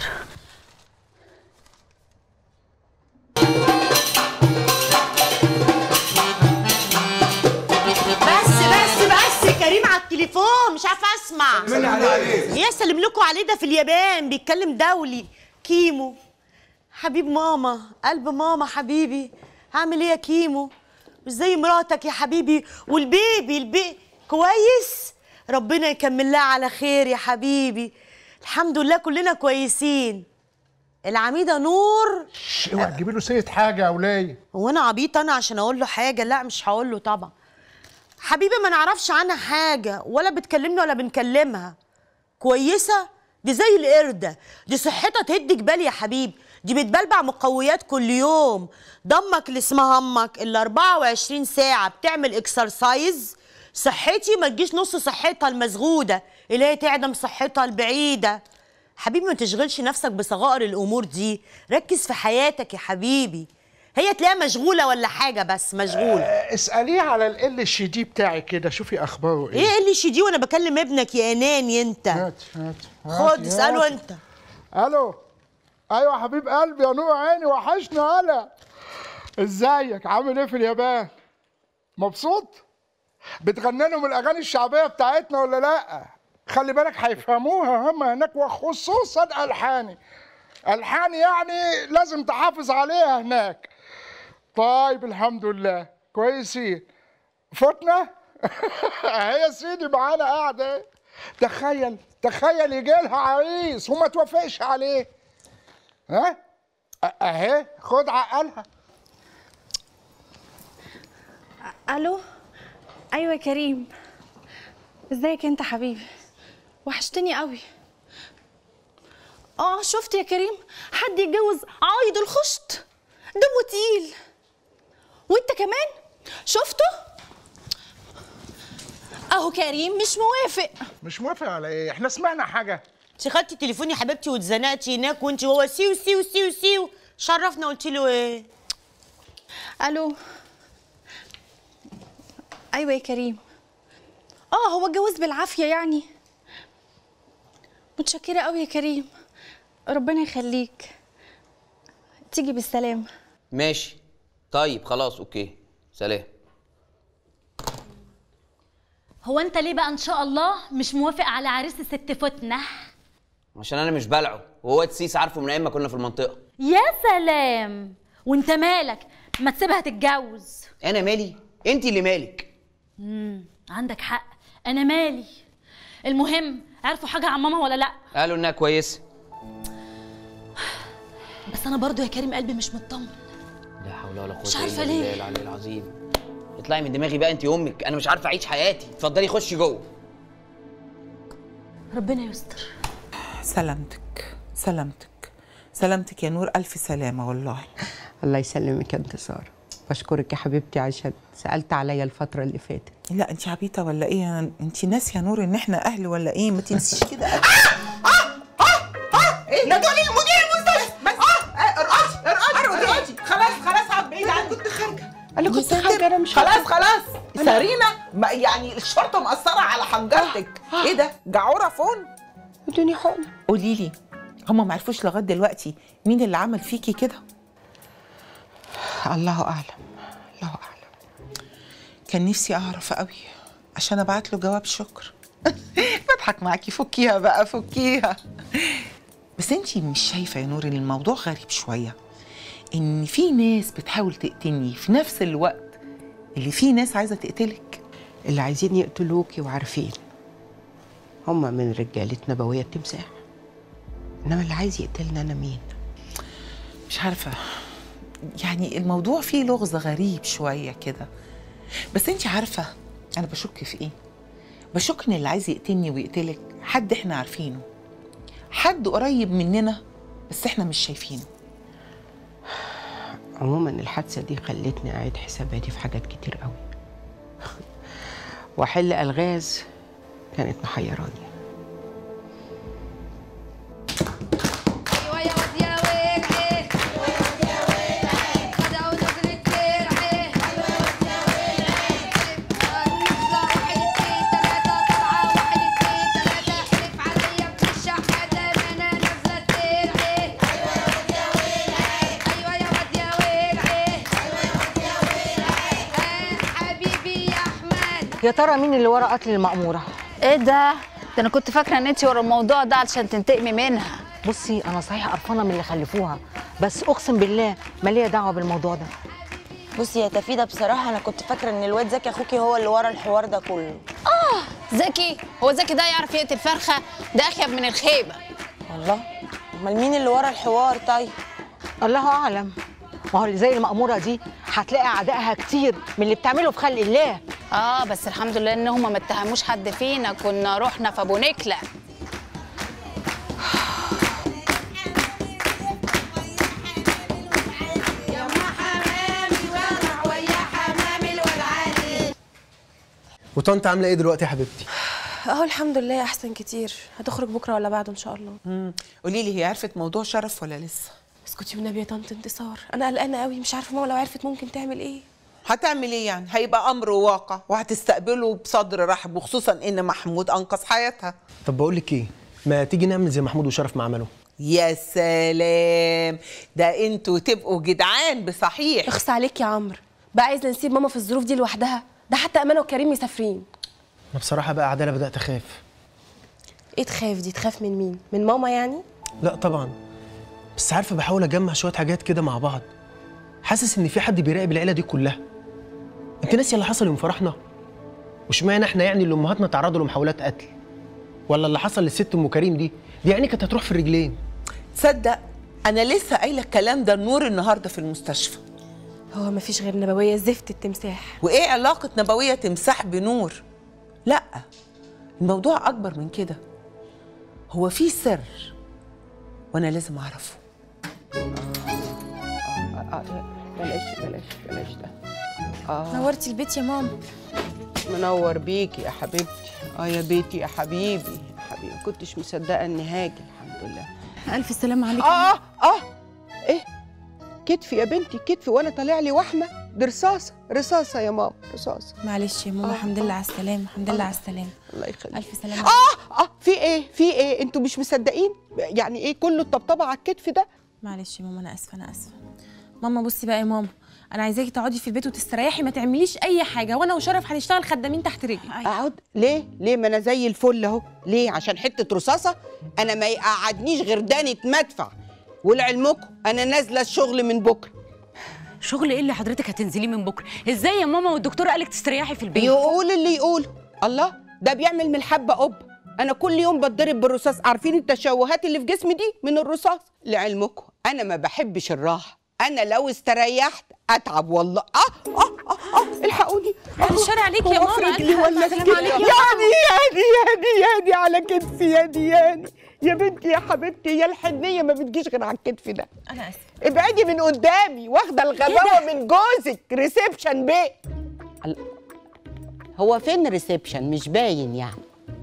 بس بس بس كريم على التليفون مش عارفه اسمع سلمي عليه. يا سلم لكم عليه ده في اليابان بيتكلم دولي كيمو حبيب ماما قلب ماما حبيبي هعمل ايه يا كيمو مش زي مراتك يا حبيبي والبيبي البي كويس ربنا يكمل لها على خير يا حبيبي الحمد لله كلنا كويسين العميده نور اوعى تجيبي له سيره حاجه يا وليه هو انا عبيط انا عشان اقول له حاجه لا مش هقول له طبعا حبيبي ما نعرفش عنها حاجه ولا بتكلمني ولا بنكلمها كويسه دي زي القرده دي صحتها تهد جبال يا حبيبي دي بتبلبع مقويات كل يوم ضمك اللي اسمها امك اللي 24 ساعه بتعمل اكسرسايز صحتي ما تجيش نص صحتها المزغوده اللي هي تعدم صحتها البعيده حبيبي ما تشغلش نفسك بصغائر الامور دي ركز في حياتك يا حبيبي هي تلاقيها مشغوله ولا حاجه بس مشغوله اساليه على ال اتش دي بتاعي كده شوفي اخباره ايه ايه اللي دي وانا بكلم ابنك يا اناني انت هات هات خد هات، اساله هات. انت الو ايوه يا حبيب قلبي يا نور عيني وحشني هلا ازيك عامل ايه في اليابان مبسوط بتغني لهم الاغاني الشعبيه بتاعتنا ولا لا خلي بالك هيفهموها هم هناك وخصوصا الحاني الحاني يعني لازم تحافظ عليها هناك طيب الحمد لله كويسين فتنا هي سيدي معانا قاعده إيه؟ تخيل تخيل يجي لها عريس وما توافقش عليه ها أ- اهي خد عقلها الو ايوه يا كريم ازيك انت حبيبي وحشتني قوي اه شفت يا كريم حد يتجوز عايد الخشت دمه تقيل وانت كمان شفته اهو كريم مش موافق مش موافق على ايه احنا سمعنا حاجه انت خدتي تليفوني يا حبيبتي واتزنقتي هناك وانت وهو سيو سيو سيو سيو شرفنا قلت له ايه الو ايوه يا كريم اه هو اتجوز بالعافيه يعني متشكره قوي يا كريم ربنا يخليك تيجي بالسلامه ماشي طيب خلاص اوكي سلام هو انت ليه بقى ان شاء الله مش موافق على عريس الست فتنه عشان انا مش بلعه وهو السيس عارفه من ايام ما كنا في المنطقه يا سلام وانت مالك ما تسيبها تتجوز انا مالي انت اللي مالك امم عندك حق انا مالي المهم عرفوا حاجه عن ماما ولا لا قالوا انها كويسه بس انا برضو يا كريم قلبي مش مطمن لا حول ولا قوه مش عارفة الا ليه. بالله العلي العظيم اطلعي من دماغي بقى انت امك انا مش عارفه اعيش حياتي اتفضلي خشي جوه ربنا يستر سلامتك سلامتك سلامتك يا نور ألف سلامة والله الله يسلمك يا انتصار بشكرك يا حبيبتي عشان سألت عليا الفترة اللي فاتت لا انت عبيطة ولا ايه انت ناسية يا نور ان احنا اهل ولا ايه ما تنسيش كده ايه ده دول المدير المستشفى بس اه ارقصي ارقصي ارقصي خلاص خلاص اقعد بعيد عني كنت خارجه انا كنت خارجه انا مش خلاص خلاص سارينا ما- يعني الشرطه مأثره على حنجرتك ايه ده جعوره فون ادوني حقن قولي لي هما ما عرفوش لغايه دلوقتي مين اللي عمل فيكي كده الله اعلم كان نفسي اعرف قوي عشان ابعت له جواب شكر بضحك معاكي فكيها بقى فكيها بس انتي مش شايفه يا نور ان الموضوع غريب شويه ان في ناس بتحاول تقتلني في نفس الوقت اللي في ناس عايزه تقتلك اللي عايزين يقتلوكي وعارفين هما من رجالة نبوية التمساح انما اللي عايز يقتلنا انا مين مش عارفه يعني الموضوع فيه لغز غريب شويه كده بس انتي عارفه انا بشك في ايه بشك ان اللي عايز يقتلني ويقتلك حد احنا عارفينه حد قريب مننا بس احنا مش شايفينه عموما الحادثة دي خلتني أعيد حساباتي في حاجات كتير قوي وأحل ألغاز كانت محيراني ايوه يا واد يا ويلعي خدعوا نزلة ترعي نزلة واحد اتنين تلاتة طلعة واحد اتنين تلاتة حلف عليا بالشحاتة إن أنا نازلة ترعي أيوة يا واد يا ويلعي آه، حبيبي يا أحمد يا ترى مين اللي ورا قتل المأمورة؟ ايه ده؟ ده انا كنت فاكره ان انت ورا الموضوع ده علشان تنتقمي منها بصي انا صحيح قرفانه من اللي خلفوها بس اقسم بالله ما ليا دعوه بالموضوع ده بصي يا تفيدة بصراحة أنا كنت فاكرة إن الواد زكي أخوكي هو اللي ورا الحوار ده كله اه زكي هو زكي ده يعرف يقتل فرخه ده اخيب من الخيبه الله امال مين اللي ورا الحوار طيب الله اعلم ما هو اللي زي المأمورة دي هتلاقي اعدائها كتير من اللي بتعمله في خلق الله اه بس الحمد لله ان هم ما اتهموش حد فينا كنا رحنا في ابو نكله وطنط عامله ايه دلوقتي يا حبيبتي اهو الحمد لله احسن كتير هتخرج بكره ولا بعده ان شاء الله امم قولي لي هي عرفت موضوع شرف ولا لسه اسكتي والنبي يا طنط انتصار انا قلقانه قوي مش عارفه ماما لو عرفت ممكن تعمل ايه هتعمل ايه يعني هيبقى امر واقع وهتستقبله بصدر رحب وخصوصا ان محمود انقذ حياتها طب بقول لك ايه ما تيجي نعمل زي محمود وشرف ما عملوا يا سلام ده انتوا تبقوا جدعان بصحيح اخس عليك يا عمرو بقى عايزنا نسيب ماما في الظروف دي لوحدها ده حتى امانه وكريم مسافرين انا بصراحه بقى عداله بدات اخاف ايه تخاف دي تخاف من مين من ماما يعني لا طبعا بس عارفه بحاول اجمع شويه حاجات كده مع بعض حاسس ان في حد بيراقب العيله دي كلها انت ناسيه اللي حصل يوم فرحنا واشمعنى احنا يعني اللي امهاتنا تعرضوا لمحاولات قتل ولا اللي حصل للست ام كريم دي دي يعني كانت هتروح في الرجلين تصدق انا لسه قايله الكلام ده النور النهارده في المستشفى هو مفيش غير نبويه زفت التمساح وايه علاقه نبويه تمساح بنور لا الموضوع اكبر من كده هو في سر وانا لازم اعرفه بلاش بلاش بلاش ده اه نورتي البيت يا ماما منور بيكي يا حبيبتي اه يا بيتي يا حبيبي يا حبيبي كنتش مصدقه اني هاجي الحمد لله الف سلامه عليك اه اه اه ايه كتفي يا بنتي كتفي وانا طالع لي وحمه دي رصاصه رصاصه يا ماما رصاصه معلش يا ماما آه، الحمد آه. لله على السلامه الحمد لله آه. على السلامه الله يخليك الف سلامه اه اه في ايه في ايه انتوا مش مصدقين يعني ايه كله الطبطبه على الكتف ده معلش يا ماما انا اسفه انا اسفه ماما بصي بقى يا ماما انا عايزاكي تقعدي في البيت وتستريحي ما تعمليش اي حاجه وانا وشرف هنشتغل خدامين تحت رجلي اقعد ليه ليه ما انا زي الفل اهو ليه عشان حته رصاصه انا ما يقعدنيش غير دانة مدفع ولعلمكم انا نازله الشغل من بكره شغل ايه اللي حضرتك هتنزليه من بكره ازاي يا ماما والدكتوره قالك تستريحي في البيت يقول اللي يقوله الله ده بيعمل من الحبه قب انا كل يوم بتضرب بالرصاص عارفين التشوهات اللي في جسمي دي من الرصاص لعلمكم انا ما بحبش الراحه انا لو استريحت اتعب والله اه اه اه, آه الحقوني الشارع عليك يا هو في ماما. رجلي ولا سلام في عليك يا كتفي؟ ماما. ياني ياني ياني ياني على كتفي ياني ياني يا بنتي يا حبيبتي يا الحنيه ما بتجيش غير على الكتف ده انا اسفه ابعدي من قدامي واخده الغباوه من جوزك ريسبشن بيه ال- هو فين ريسبشن مش باين يعني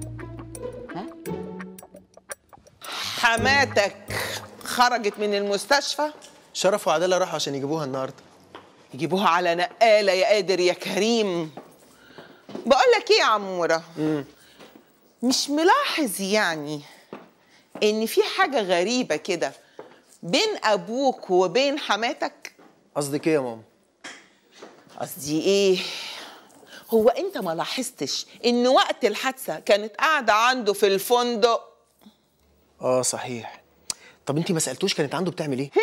حماتك خرجت من المستشفى شرف وعداله راحوا عشان يجيبوها النهارده يجيبوها على نقاله يا قادر يا كريم بقول لك ايه يا عموره مش ملاحظ يعني ان في حاجه غريبه كده بين ابوك وبين حماتك قصدك ايه يا ماما قصدي ايه هو انت ما لاحظتش ان وقت الحادثه كانت قاعده عنده في الفندق اه صحيح طب انت ما سالتوش كانت عنده بتعمل ايه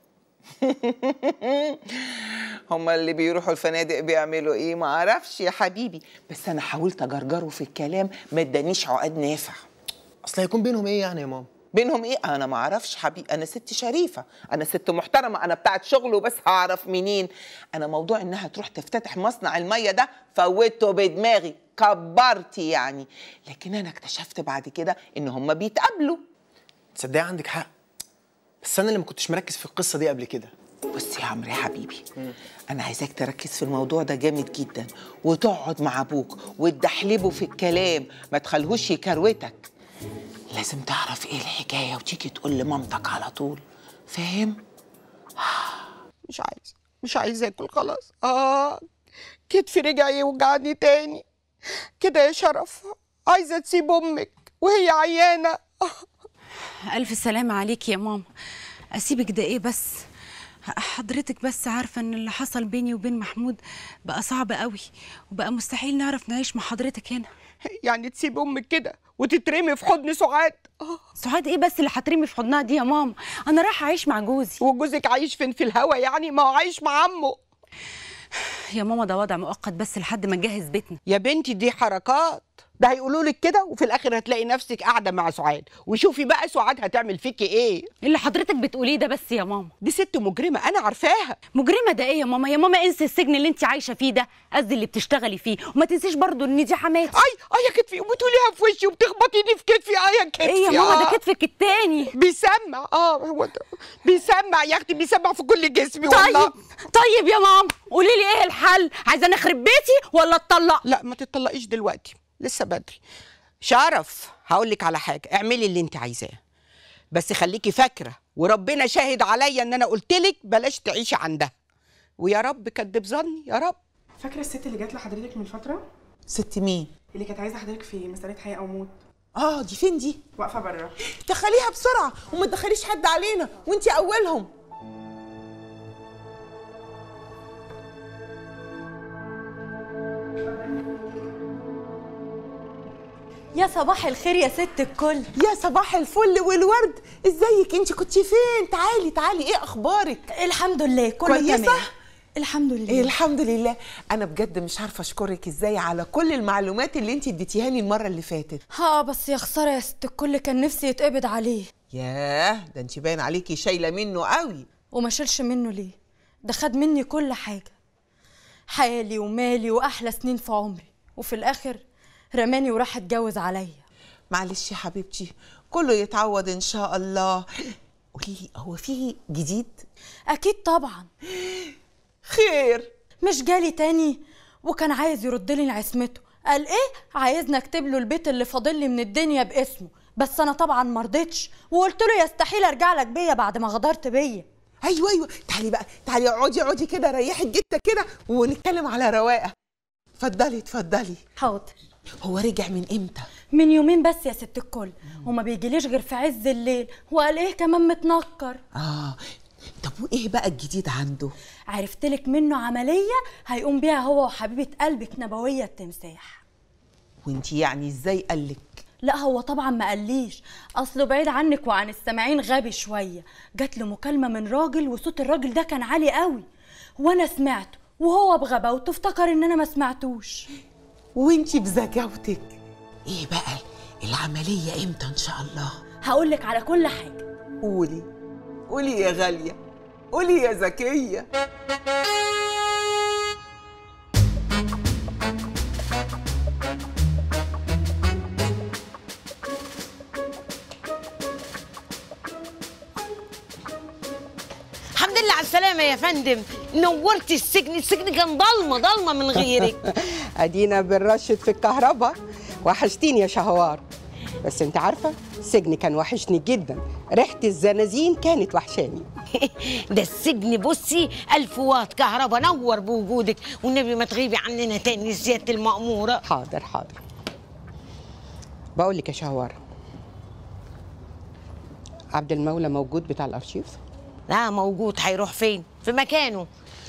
هما اللي بيروحوا الفنادق بيعملوا ايه ما اعرفش يا حبيبي بس انا حاولت اجرجره في الكلام ما ادانيش عقاد نافع اصل هيكون بينهم ايه يعني يا ماما بينهم ايه انا ما اعرفش حبيبي انا ست شريفه انا ست محترمه انا بتاعت شغل وبس هعرف منين انا موضوع انها تروح تفتتح مصنع الميه ده فوتته بدماغي كبرتي يعني لكن انا اكتشفت بعد كده ان هما بيتقابلوا تصدقي عندك حق بس انا اللي ما كنتش مركز في القصه دي قبل كده بص يا عمرو يا حبيبي انا عايزاك تركز في الموضوع ده جامد جدا وتقعد مع ابوك وتدحلبه في الكلام ما تخليهوش يكروتك لازم تعرف ايه الحكايه وتيجي تقول لمامتك على طول فاهم مش عايزه مش عايزه اكل خلاص اه كتفي رجع يوجعني تاني كده يا شرف عايزه تسيب امك وهي عيانه الف سلامه عليك يا ماما اسيبك ده ايه بس حضرتك بس عارفه ان اللي حصل بيني وبين محمود بقى صعب قوي وبقى مستحيل نعرف نعيش مع حضرتك هنا يعني تسيب امك كده وتترمي في حضن سعاد سعاد ايه بس اللي هترمي في حضنها دي يا ماما انا رايحه اعيش مع جوزي وجوزك عايش فين في الهوا يعني ما هو عايش مع عمه يا ماما ده وضع مؤقت بس لحد ما نجهز بيتنا يا بنتي دي حركات ده هيقولوا لك كده وفي الاخر هتلاقي نفسك قاعده مع سعاد وشوفي بقى سعاد هتعمل فيكي ايه اللي حضرتك بتقوليه ده بس يا ماما دي ست مجرمه انا عارفاها مجرمه ده ايه يا ماما يا ماما انسي السجن اللي انت عايشه فيه ده قصدي اللي بتشتغلي فيه وما تنسيش برضو ان دي حماتي اي اي يا كتفي وبتقوليها في وشي وبتخبطيني في كتفي اه يا كتفي ايه يا ماما ده آه. كتفك التاني بيسمع اه هو ده بيسمع يا اختي بيسمع في كل جسمي والله طيب طيب يا ماما قولي لي ايه الحل عايزه نخرب بيتي ولا اتطلق لا ما تتطلقيش دلوقتي لسه بدري شرف هقول لك على حاجه اعملي اللي انت عايزاه بس خليكي فاكره وربنا شاهد عليا ان انا قلت لك بلاش تعيشي عندها ويا رب كدب ظني يا رب فاكره الست اللي جات لحضرتك من فتره ست مين اللي كانت عايزه حضرتك في مساله حياه او موت اه دي فين دي واقفه بره دخليها بسرعه وما تدخليش حد علينا وانتي اولهم يا صباح الخير يا ست الكل يا صباح الفل والورد ازيك انت كنت فين تعالي تعالي ايه اخبارك الحمد لله كله كويسه تمام. الحمد لله إيه الحمد لله انا بجد مش عارفه اشكرك ازاي على كل المعلومات اللي انت اديتيها لي المره اللي فاتت ها بس يا خساره يا ست الكل كان نفسي يتقبض عليه ياه ده انت باين عليكي شايله منه قوي وما شيلش منه ليه ده خد مني كل حاجه حالي ومالي واحلى سنين في عمري وفي الاخر رماني وراح اتجوز عليا معلش يا حبيبتي كله يتعوض ان شاء الله قولي لي هو فيه جديد اكيد طبعا خير مش جالي تاني وكان عايز يرد لي عصمته قال ايه عايزني اكتب له البيت اللي فاضل لي من الدنيا باسمه بس انا طبعا ما رضيتش وقلت له يستحيل ارجع لك بيا بعد ما غدرت بيا ايوه ايوه تعالي بقى تعالي اقعدي اقعدي كده ريحي الجته كده ونتكلم على رواقه اتفضلي اتفضلي حاضر هو رجع من امتى من يومين بس يا ست الكل وما بيجيليش غير في عز الليل وقال ايه كمان متنكر اه طب وايه بقى الجديد عنده عرفت لك منه عمليه هيقوم بيها هو وحبيبه قلبك نبويه التمساح وانت يعني ازاي قالك لا هو طبعا ما قاليش اصله بعيد عنك وعن السامعين غبي شويه جات له مكالمه من راجل وصوت الراجل ده كان عالي قوي وانا سمعته وهو بغباوته افتكر ان انا ما سمعتوش وانتي بذكاوتك ايه بقى العمليه امتى ان شاء الله هقول لك على كل حاجه قولي قولي يا غاليه قولي يا ذكيه الحمد لله على السلامة يا فندم نورتي السجن السجن كان ضلمة ضلمة من غيرك ادينا بنرشد في الكهرباء وحشتيني يا شهوار بس انت عارفه السجن كان وحشني جدا ريحه الزنازين كانت وحشاني ده السجن بصي ألف واط كهرباء نور بوجودك والنبي ما تغيبي عننا تاني سيادة المأمورة حاضر حاضر بقول لك يا شهوار عبد المولى موجود بتاع الارشيف لا موجود هيروح فين في مكانه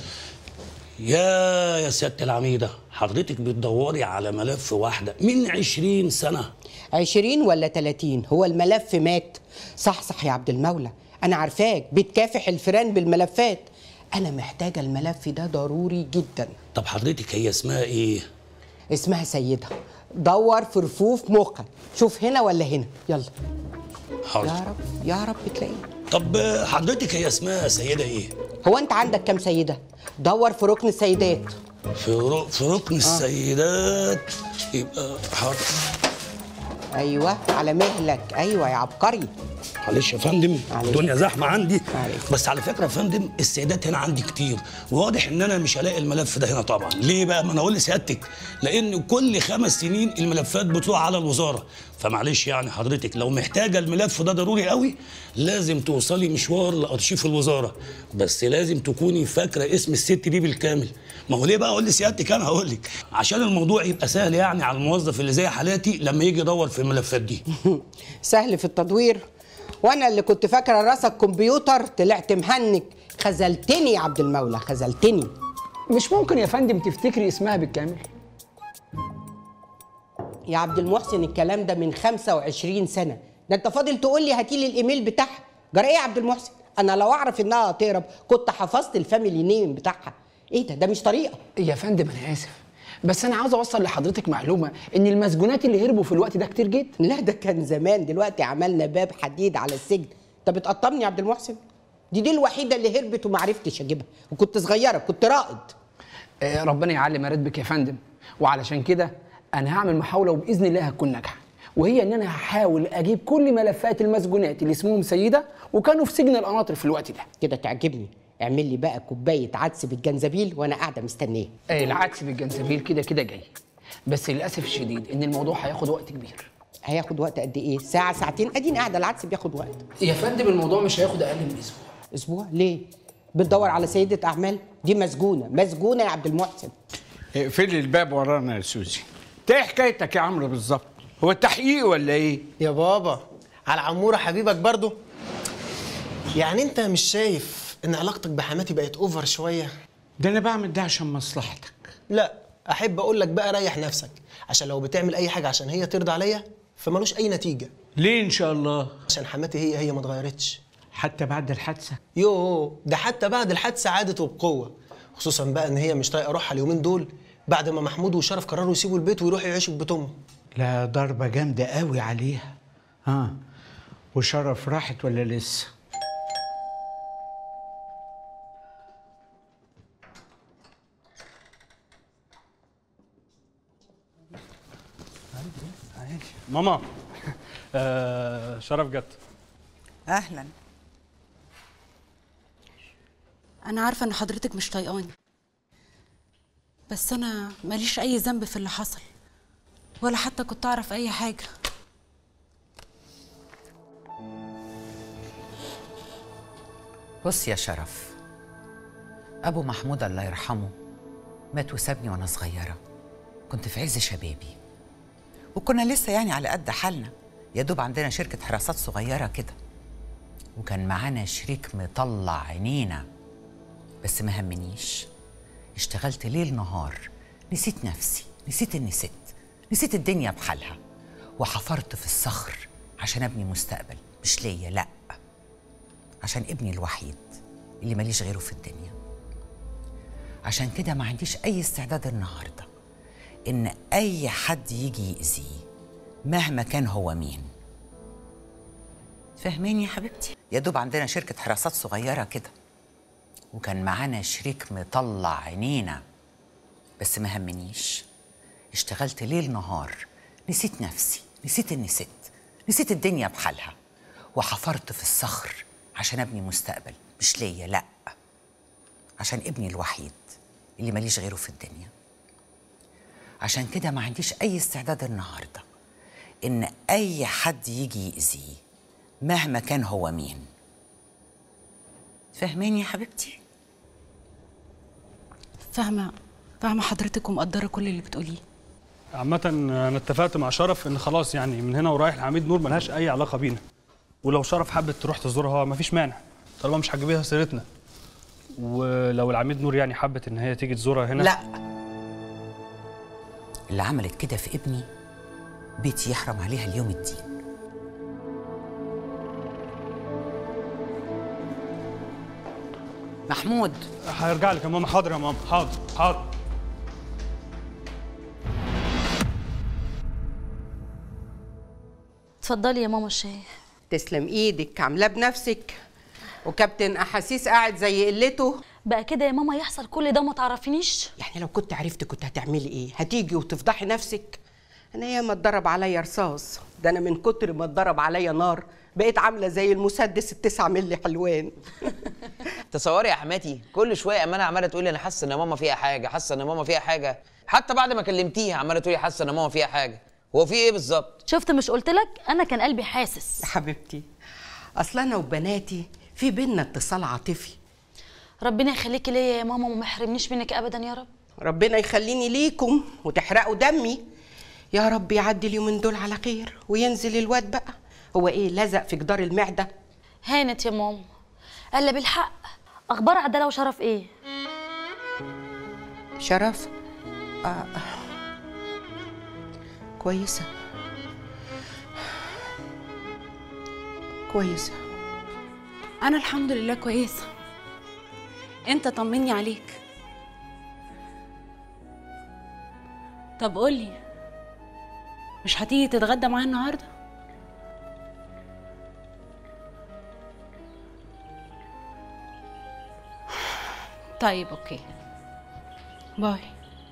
يا يا سيادة العميدة حضرتك بتدوري على ملف واحدة من عشرين سنة عشرين ولا تلاتين هو الملف مات صح صح يا عبد المولى انا عارفاك بتكافح الفيران بالملفات انا محتاجه الملف ده ضروري جدا طب حضرتك هي اسمها ايه؟ اسمها سيده دور في رفوف مخك شوف هنا ولا هنا يلا حاضر يا رب يا رب تلاقيه طب حضرتك هي اسمها سيدة ايه؟ هو انت عندك كام سيده دور في ركن السيدات في, رو... في ركن السيدات يبقى حاضر ايوه على مهلك ايوه يا عبقري معلش يا فندم معلش. الدنيا زحمه عندي بس على فكره يا فندم السيدات هنا عندي كتير وواضح ان انا مش هلاقي الملف ده هنا طبعا ليه بقى ما انا اقول لسيادتك لان كل خمس سنين الملفات بتروح على الوزاره فمعلش يعني حضرتك لو محتاجه الملف ده ضروري قوي لازم توصلي مشوار لارشيف الوزاره بس لازم تكوني فاكره اسم الست دي بالكامل ما هو ليه بقى اقول لسيادتك انا هقول لك عشان الموضوع يبقى سهل يعني على الموظف اللي زي حالاتي لما يجي يدور في الملفات دي سهل في التدوير وانا اللي كنت فاكره راسك كمبيوتر طلعت مهنك خذلتني يا عبد المولى خذلتني مش ممكن يا فندم تفتكري اسمها بالكامل يا عبد المحسن الكلام ده من 25 سنه ده انت فاضل تقول لي هاتي لي الايميل بتاعها جرى ايه يا عبد المحسن انا لو اعرف انها هتهرب كنت حفظت الفاميلي نيم بتاعها ايه ده ده مش طريقه يا فندم انا اسف بس انا عاوز اوصل لحضرتك معلومه ان المسجونات اللي هربوا في الوقت ده كتير جدا لا ده كان زمان دلوقتي عملنا باب حديد على السجن انت بتقطمني يا عبد المحسن دي دي الوحيده اللي هربت وما عرفتش اجيبها وكنت صغيره كنت رائد آه، ربنا يعلم راتبك يا فندم وعلشان كده انا هعمل محاوله وباذن الله هتكون ناجحه وهي ان انا هحاول اجيب كل ملفات المسجونات اللي اسمهم سيده وكانوا في سجن القناطر في الوقت ده كده تعجبني اعمل لي بقى كوبايه عدس بالجنزبيل وانا قاعده مستنيه آه، العدس بالجنزبيل كده كده جاي بس للاسف الشديد ان الموضوع هياخد وقت كبير هياخد وقت قد ايه ساعه ساعتين اديني قاعده العدس بياخد وقت يا فندم الموضوع مش هياخد اقل من اسبوع اسبوع ليه بتدور على سيده اعمال دي مسجونه مسجونه يا عبد المحسن اقفلي الباب ورانا يا سوزي انت ايه حكايتك يا عمرو بالظبط هو التحقيق ولا ايه يا بابا على عموره حبيبك برضو يعني انت مش شايف ان علاقتك بحماتي بقت اوفر شويه ده انا بعمل ده عشان مصلحتك لا احب اقول لك بقى ريح نفسك عشان لو بتعمل اي حاجه عشان هي ترضى عليا فمالوش اي نتيجه ليه ان شاء الله عشان حماتي هي هي ما اتغيرتش حتى بعد الحادثه يوه ده حتى بعد الحادثه عادت وبقوه خصوصا بقى ان هي مش طايقه روحها اليومين دول بعد ما محمود وشرف قرروا يسيبوا البيت ويروحوا يعيشوا في بيت امه لا ضربه جامده قوي عليها ها وشرف راحت ولا لسه ماما آه شرف جت اهلا انا عارفه ان حضرتك مش طايقاني بس انا ماليش اي ذنب في اللي حصل ولا حتى كنت اعرف اي حاجه بص يا شرف أبو محمود الله يرحمه مات وسابني وأنا صغيرة كنت في عز شبابي وكنا لسه يعني على قد حالنا يا دوب عندنا شركة حراسات صغيرة كده وكان معانا شريك مطلع عينينا بس ما همنيش اشتغلت ليل نهار نسيت نفسي نسيت اني ست نسيت الدنيا بحالها وحفرت في الصخر عشان ابني مستقبل مش ليا لا عشان ابني الوحيد اللي ماليش غيره في الدنيا عشان كده ما عنديش اي استعداد النهارده ان اي حد يجي يأذيه مهما كان هو مين فاهماني يا حبيبتي يا دوب عندنا شركة حراسات صغيرة كده وكان معانا شريك مطلع عينينا بس ما همنيش اشتغلت ليل نهار نسيت نفسي نسيت اني ست نسيت الدنيا بحالها وحفرت في الصخر عشان ابني مستقبل مش ليا لا عشان ابني الوحيد اللي ماليش غيره في الدنيا عشان كده ما عنديش اي استعداد النهارده ان اي حد يجي يأذيه مهما كان هو مين فاهماني يا حبيبتي فاهمه فاهمه حضرتك ومقدره كل اللي بتقوليه عامة انا اتفقت مع شرف ان خلاص يعني من هنا ورايح لعميد نور ملهاش اي علاقة بينا ولو شرف حبت تروح تزورها مفيش مانع طالما مش هتجيبيها سيرتنا ولو العميد نور يعني حبت ان هي تيجي تزورها هنا لا اللي عملت كده في ابني بيتي يحرم عليها اليوم الدين محمود هيرجع لك يا ماما حاضر يا ماما حاضر حاضر اتفضلي يا ماما الشاي تسلم ايدك عاملاه بنفسك وكابتن احاسيس قاعد زي قلته بقى كده يا ماما يحصل كل ده وما تعرفينيش يعني لو كنت عرفت كنت هتعملي ايه هتيجي وتفضحي نفسك انا ياما اتضرب عليا رصاص ده انا من كتر ما اتضرب عليا نار بقيت عامله زي المسدس التسعة ملي حلوان تصوري يا حماتي كل شويه امانه عماله تقول لي انا حاسه ان ماما فيها حاجه حاسه ان ماما فيها حاجه حتى بعد ما كلمتيها عماله تقولي حاسه ان ماما فيها حاجه هو في ايه بالظبط شفت مش قلت لك انا كان قلبي حاسس يا حبيبتي اصل انا وبناتي في بينا اتصال عاطفي ربنا يخليكي ليا يا ماما وما يحرمنيش منك ابدا يا رب ربنا يخليني ليكم وتحرقوا دمي يا رب يعدي اليومين دول على خير وينزل الواد بقى هو ايه لزق في جدار المعده هانت يا ماما قال بالحق اخبار عداله وشرف ايه شرف آه. كويسه كويسه انا الحمد لله كويسه انت طمني عليك طب قولي مش هتيجي تتغدى معايا النهارده طيب اوكي باي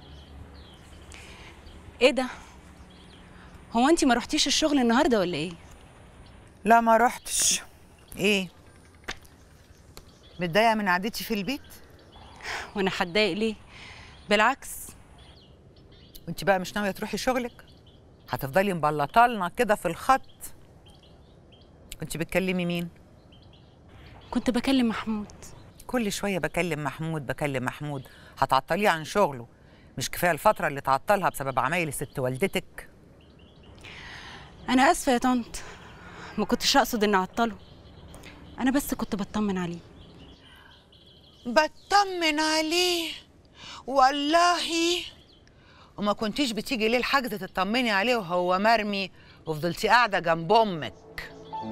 ايه ده هو انت ما رحتيش الشغل النهارده ولا ايه لا ما رحتش ايه متضايقه من قعدتي في البيت وانا هتضايق ليه بالعكس وانت بقى مش ناويه تروحي شغلك هتفضلي مبلطالنا كده في الخط كنت بتكلمي مين كنت بكلم محمود كل شويه بكلم محمود بكلم محمود هتعطليه عن شغله مش كفايه الفتره اللي تعطلها بسبب عمايل ست والدتك انا اسفه يا طنط ما كنتش اقصد اني اعطله انا بس كنت بطمن عليه بطمن عليه والله وما كنتيش بتيجي ليه الحجز تطمني عليه وهو مرمي وفضلتي قاعده جنب امك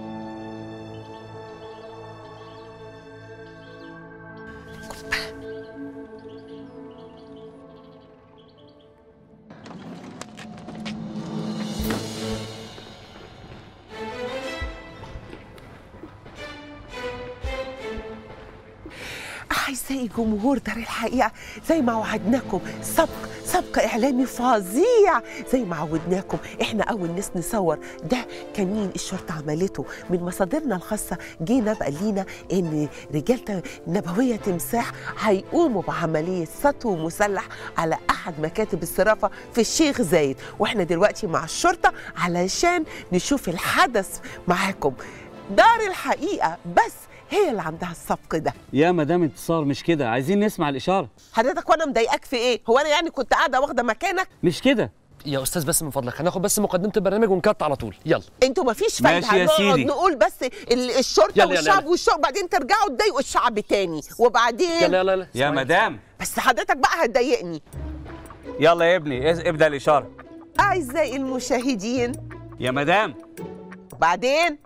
أعزائي جمهور دار الحقيقة زي ما وعدناكم سبق سبق إعلامي فظيع زي ما عودناكم إحنا أول ناس نصور ده كمين الشرطة عملته من مصادرنا الخاصة جينا بقى لينا إن رجالة نبوية تمساح هيقوموا بعملية سطو مسلح على أحد مكاتب الصرافة في الشيخ زايد وإحنا دلوقتي مع الشرطة علشان نشوف الحدث معاكم دار الحقيقة بس هي اللي عندها السبق ده يا مدام انتصار مش كده عايزين نسمع الاشاره حضرتك وانا مضايقاك في ايه هو انا يعني كنت قاعده واخده مكانك مش كده يا استاذ بس من فضلك هناخد بس مقدمه البرنامج ونكت على طول يلا انتوا مفيش فايده ماشي يا هنقعد سيدي. نقول بس ال- الشرطه يلا يلا والشعب يلا. والشعب بعدين ترجعوا تضايقوا الشعب تاني وبعدين يلا يلا يلا يا مدام بس حضرتك بقى هتضايقني يلا يا ابني اس- ابدا الاشاره اعزائي المشاهدين يا مدام بعدين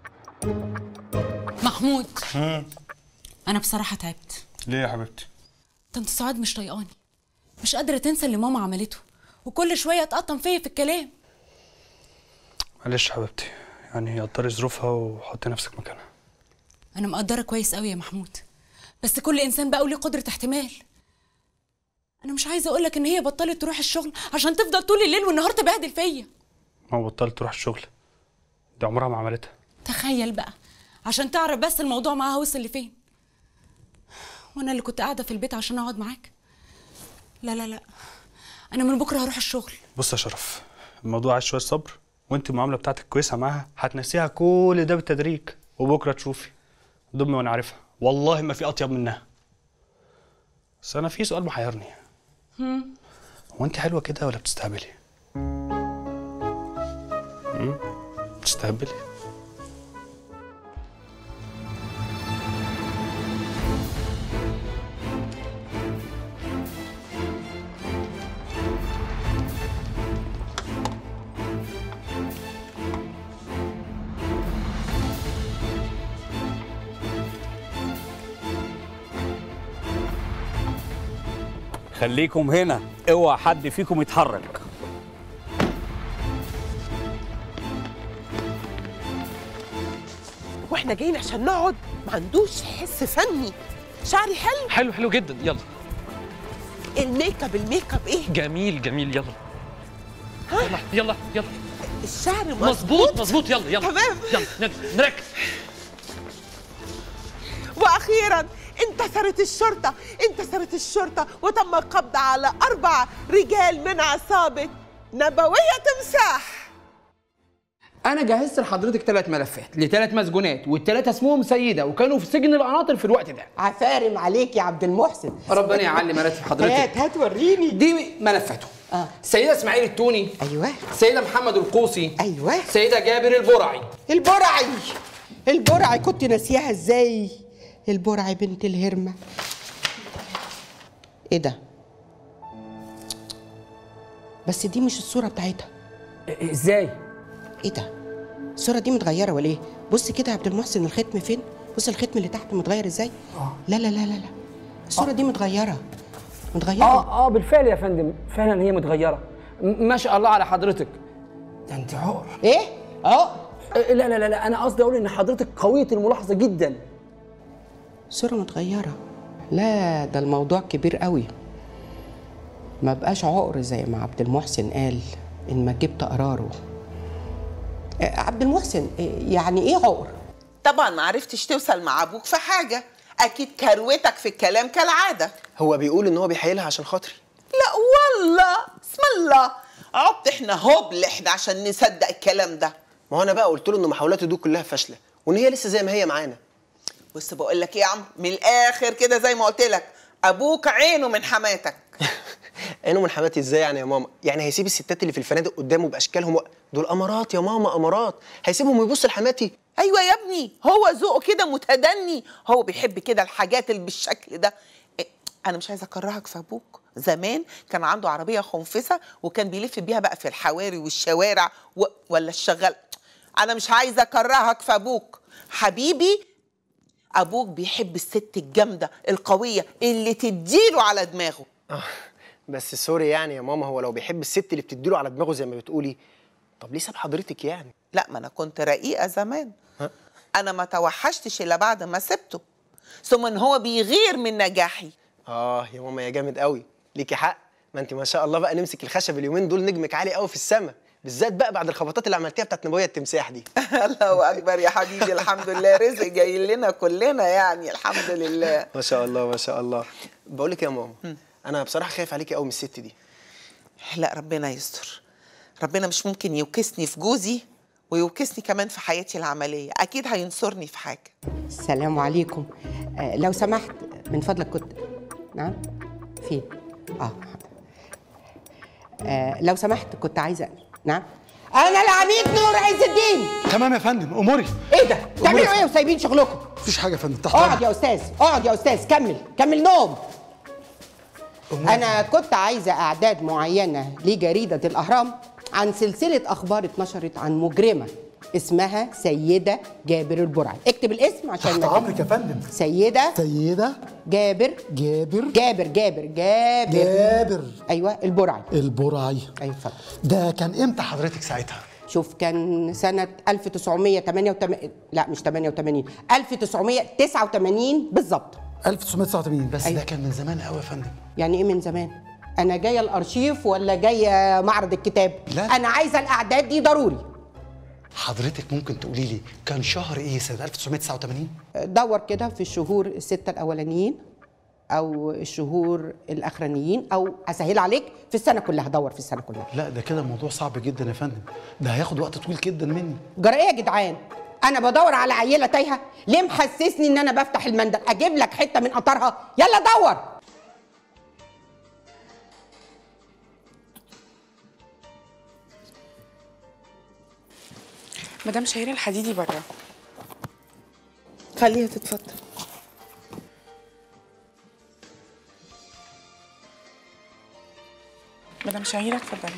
محمود انا بصراحه تعبت ليه يا حبيبتي طنط سعاد مش طايقاني مش قادره تنسى اللي ماما عملته وكل شويه تقطم فيا في الكلام معلش يا حبيبتي يعني قدري ظروفها وحطي نفسك مكانها انا مقدره كويس قوي يا محمود بس كل انسان بقى وليه قدره احتمال انا مش عايزه اقولك ان هي بطلت تروح الشغل عشان تفضل طول الليل والنهار تبهدل فيا ما بطلت تروح الشغل دي عمرها ما عملتها تخيل بقى عشان تعرف بس الموضوع معاها وصل لفين وانا اللي كنت قاعده في البيت عشان اقعد معاك لا لا لا انا من بكره هروح الشغل بص يا شرف الموضوع عايز شويه صبر وانت المعامله بتاعتك كويسه معاها هتنسيها كل ده بالتدريج وبكره تشوفي ضمي وانا عارفها والله ما في اطيب منها بس انا في سؤال محيرني هم. هو انت حلوه كده ولا بتستهبلي هم؟ بتستهبلي خليكم هنا اوعى حد فيكم يتحرك واحنا جايين عشان نقعد ما عندوش حس فني شعري حلو حلو حلو جدا يلا الميك اب الميك اب ايه جميل جميل يلا يلا يلا يلا الشعر مظبوط مظبوط يلا يلا تمام يلا نركز نركز واخيرا انتصرت الشرطه انتصرت الشرطه وتم القبض على اربع رجال من عصابه نبويه تمساح انا جهزت لحضرتك ثلاث ملفات لثلاث مسجونات والثلاثه اسمهم سيده وكانوا في سجن القناطر في الوقت ده عفارم عليك يا عبد المحسن ربنا يعلي مراتب حضرتك هات هات وريني دي ملفاتهم آه. السيده اسماعيل التوني ايوه السيده محمد القوسي ايوه السيده جابر البرعي البرعي البرعي كنت ناسياها ازاي البرعي بنت الهرمه ايه ده بس دي مش الصوره بتاعتها ازاي ايه ده الصوره دي متغيره ولا ايه بص كده يا عبد المحسن الختم فين بص الختم اللي تحت متغير ازاي لا لا لا لا لا الصوره دي متغيره متغيره اه اه بالفعل يا فندم فعلا هي متغيره م- ما شاء الله على حضرتك ده انت عقر ايه عقر لا لا لا لا انا قصدي اقول ان حضرتك قويه الملاحظه جدا صورة متغيرة لا ده الموضوع كبير قوي ما بقاش عقر زي ما عبد المحسن قال ان ما جبت قراره آه، عبد المحسن آه، يعني ايه عقر طبعا ما عرفتش توصل مع ابوك في حاجه اكيد كروتك في الكلام كالعاده هو بيقول ان هو بيحيلها عشان خاطري لا والله اسم الله عبط احنا هبل احنا عشان نصدق الكلام ده ما هو انا بقى قلت له ان محاولاته دي كلها فاشله وان هي لسه زي ما هي معانا بص بقول لك ايه يا عم من الاخر كده زي ما قلت لك ابوك عينه من حماتك عينه من حماتي ازاي يعني يا ماما يعني هيسيب الستات اللي في الفنادق قدامه باشكالهم و... دول امارات يا ماما امارات هيسيبهم ويبص لحماتي ايوه يا ابني هو ذوقه كده متدني هو بيحب كده الحاجات اللي بالشكل ده إيه، انا مش عايزه اكرهك في ابوك زمان كان عنده عربيه خنفسه وكان بيلف بيها بقى في الحواري والشوارع و... ولا الشغال انا مش عايزه اكرهك في ابوك حبيبي ابوك بيحب الست الجامده القويه اللي تديله على دماغه بس سوري يعني يا ماما هو لو بيحب الست اللي بتديله على دماغه زي ما بتقولي طب ليه ساب حضرتك يعني لا ما انا كنت رقيقه زمان ها؟ انا ما توحشتش الا بعد ما سبته ثم ان هو بيغير من نجاحي اه يا ماما يا جامد قوي ليكي حق ما انت ما شاء الله بقى نمسك الخشب اليومين دول نجمك عالي قوي في السما بالذات بقى بعد الخبطات اللي عملتيها بتاعت نبويه التمساح دي الله اكبر يا حبيبي الحمد لله رزق جاي لنا كلنا يعني الحمد لله ما شاء الله ما شاء الله بقول لك يا ماما انا بصراحه خايف عليكي قوي من الست دي لا ربنا يستر ربنا مش ممكن يوكسني في جوزي ويوكسني كمان في حياتي العمليه اكيد هينصرني في حاجه السلام عليكم آه لو سمحت من فضلك كنت نعم فين اه آه لو سمحت كنت عايزه نعم انا العميد نور عز الدين تمام يا فندم اموري ايه ده بتعملوا ايه وسايبين شغلكم مفيش حاجه يا فندم تحت اقعد أمرك. يا استاذ اقعد يا استاذ كمل كمل نوم انا كنت عايزه اعداد معينه لجريده الاهرام عن سلسله اخبار اتنشرت عن مجرمه اسمها سيده جابر البرعي اكتب الاسم عشان تحت ما امرك يا فندم سيده سيده جابر جابر جابر جابر جابر جابر ايوه البرعي البرعي ايوه اتفضل ده كان امتى حضرتك ساعتها شوف كان سنة 1988 لا مش 88 1989 بالظبط 1989 بس ده كان من زمان قوي يا فندم يعني ايه من زمان؟ أنا جاية الأرشيف ولا جاية معرض الكتاب؟ لا. أنا عايزة الأعداد دي ضروري حضرتك ممكن تقولي لي كان شهر ايه سنه 1989 دور كده في الشهور الستة الأولانيين أو الشهور الأخرانيين أو أسهل عليك في السنة كلها دور في السنة كلها لا ده كده موضوع صعب جدا يا فندم ده هياخد وقت طويل جدا مني جرى إيه يا جدعان؟ أنا بدور على عيلة تايهة ليه محسسني إن أنا بفتح المندل أجيب لك حتة من قطرها يلا دور مدام شهيرة الحديدي بره خليها تتفضل مدام شهيرة اتفضلي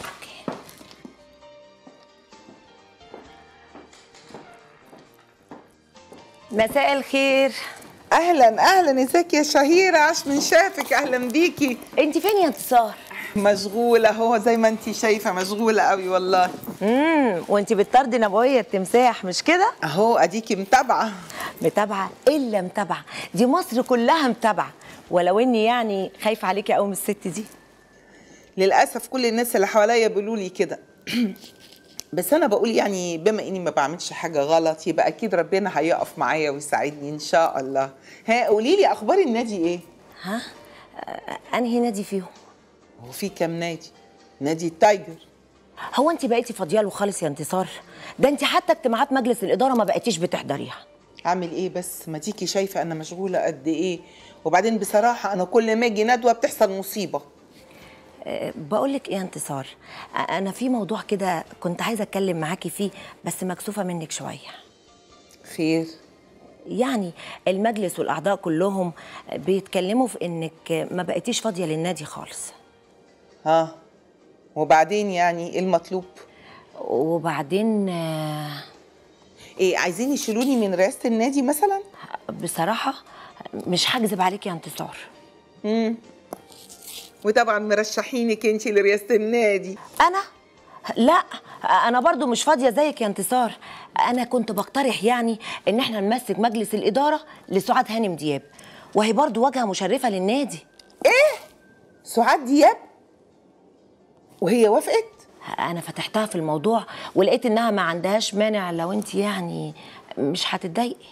مساء الخير اهلا اهلا ازيك يا شهيره عاش من شافك اهلا بيكي انت فين يا انتصار مشغوله هو زي ما انت شايفه مشغوله قوي والله امم وانت بتطردي نبويه التمساح مش كده اهو اديكي متابعه متابعه الا متابعه دي مصر كلها متابعه ولو اني يعني خايفه عليكي قوي من الست دي للاسف كل الناس اللي حواليا بيقولوا لي كده بس انا بقول يعني بما اني ما بعملش حاجه غلط يبقى اكيد ربنا هيقف معايا ويساعدني ان شاء الله ها قولي لي اخبار النادي ايه ها آه، انهي نادي فيهم هو في كام نادي نادي التايجر هو انت بقيتي فاضيه له خالص يا انتصار ده انت حتى اجتماعات مجلس الاداره ما بقيتيش بتحضريها اعمل ايه بس ما تيجي شايفه انا مشغوله قد ايه وبعدين بصراحه انا كل ما اجي ندوه بتحصل مصيبه بقول لك ايه يا انتصار آه، انا في موضوع كده كنت عايزه اتكلم معاكي فيه بس مكسوفه منك شويه خير يعني المجلس والاعضاء كلهم بيتكلموا في انك ما بقيتيش فاضيه للنادي خالص ها وبعدين يعني ايه المطلوب وبعدين آه، ايه عايزين يشيلوني من رئاسه النادي مثلا بصراحه مش هكذب عليك يا انتصار امم وطبعا مرشحينك انت لرئاسه النادي انا لا انا برضو مش فاضيه زيك يا انتصار انا كنت بقترح يعني ان احنا نمسك مجلس الاداره لسعاد هانم دياب وهي برضو واجهه مشرفه للنادي ايه سعاد دياب وهي وافقت انا فتحتها في الموضوع ولقيت انها ما عندهاش مانع لو انت يعني مش هتتضايقي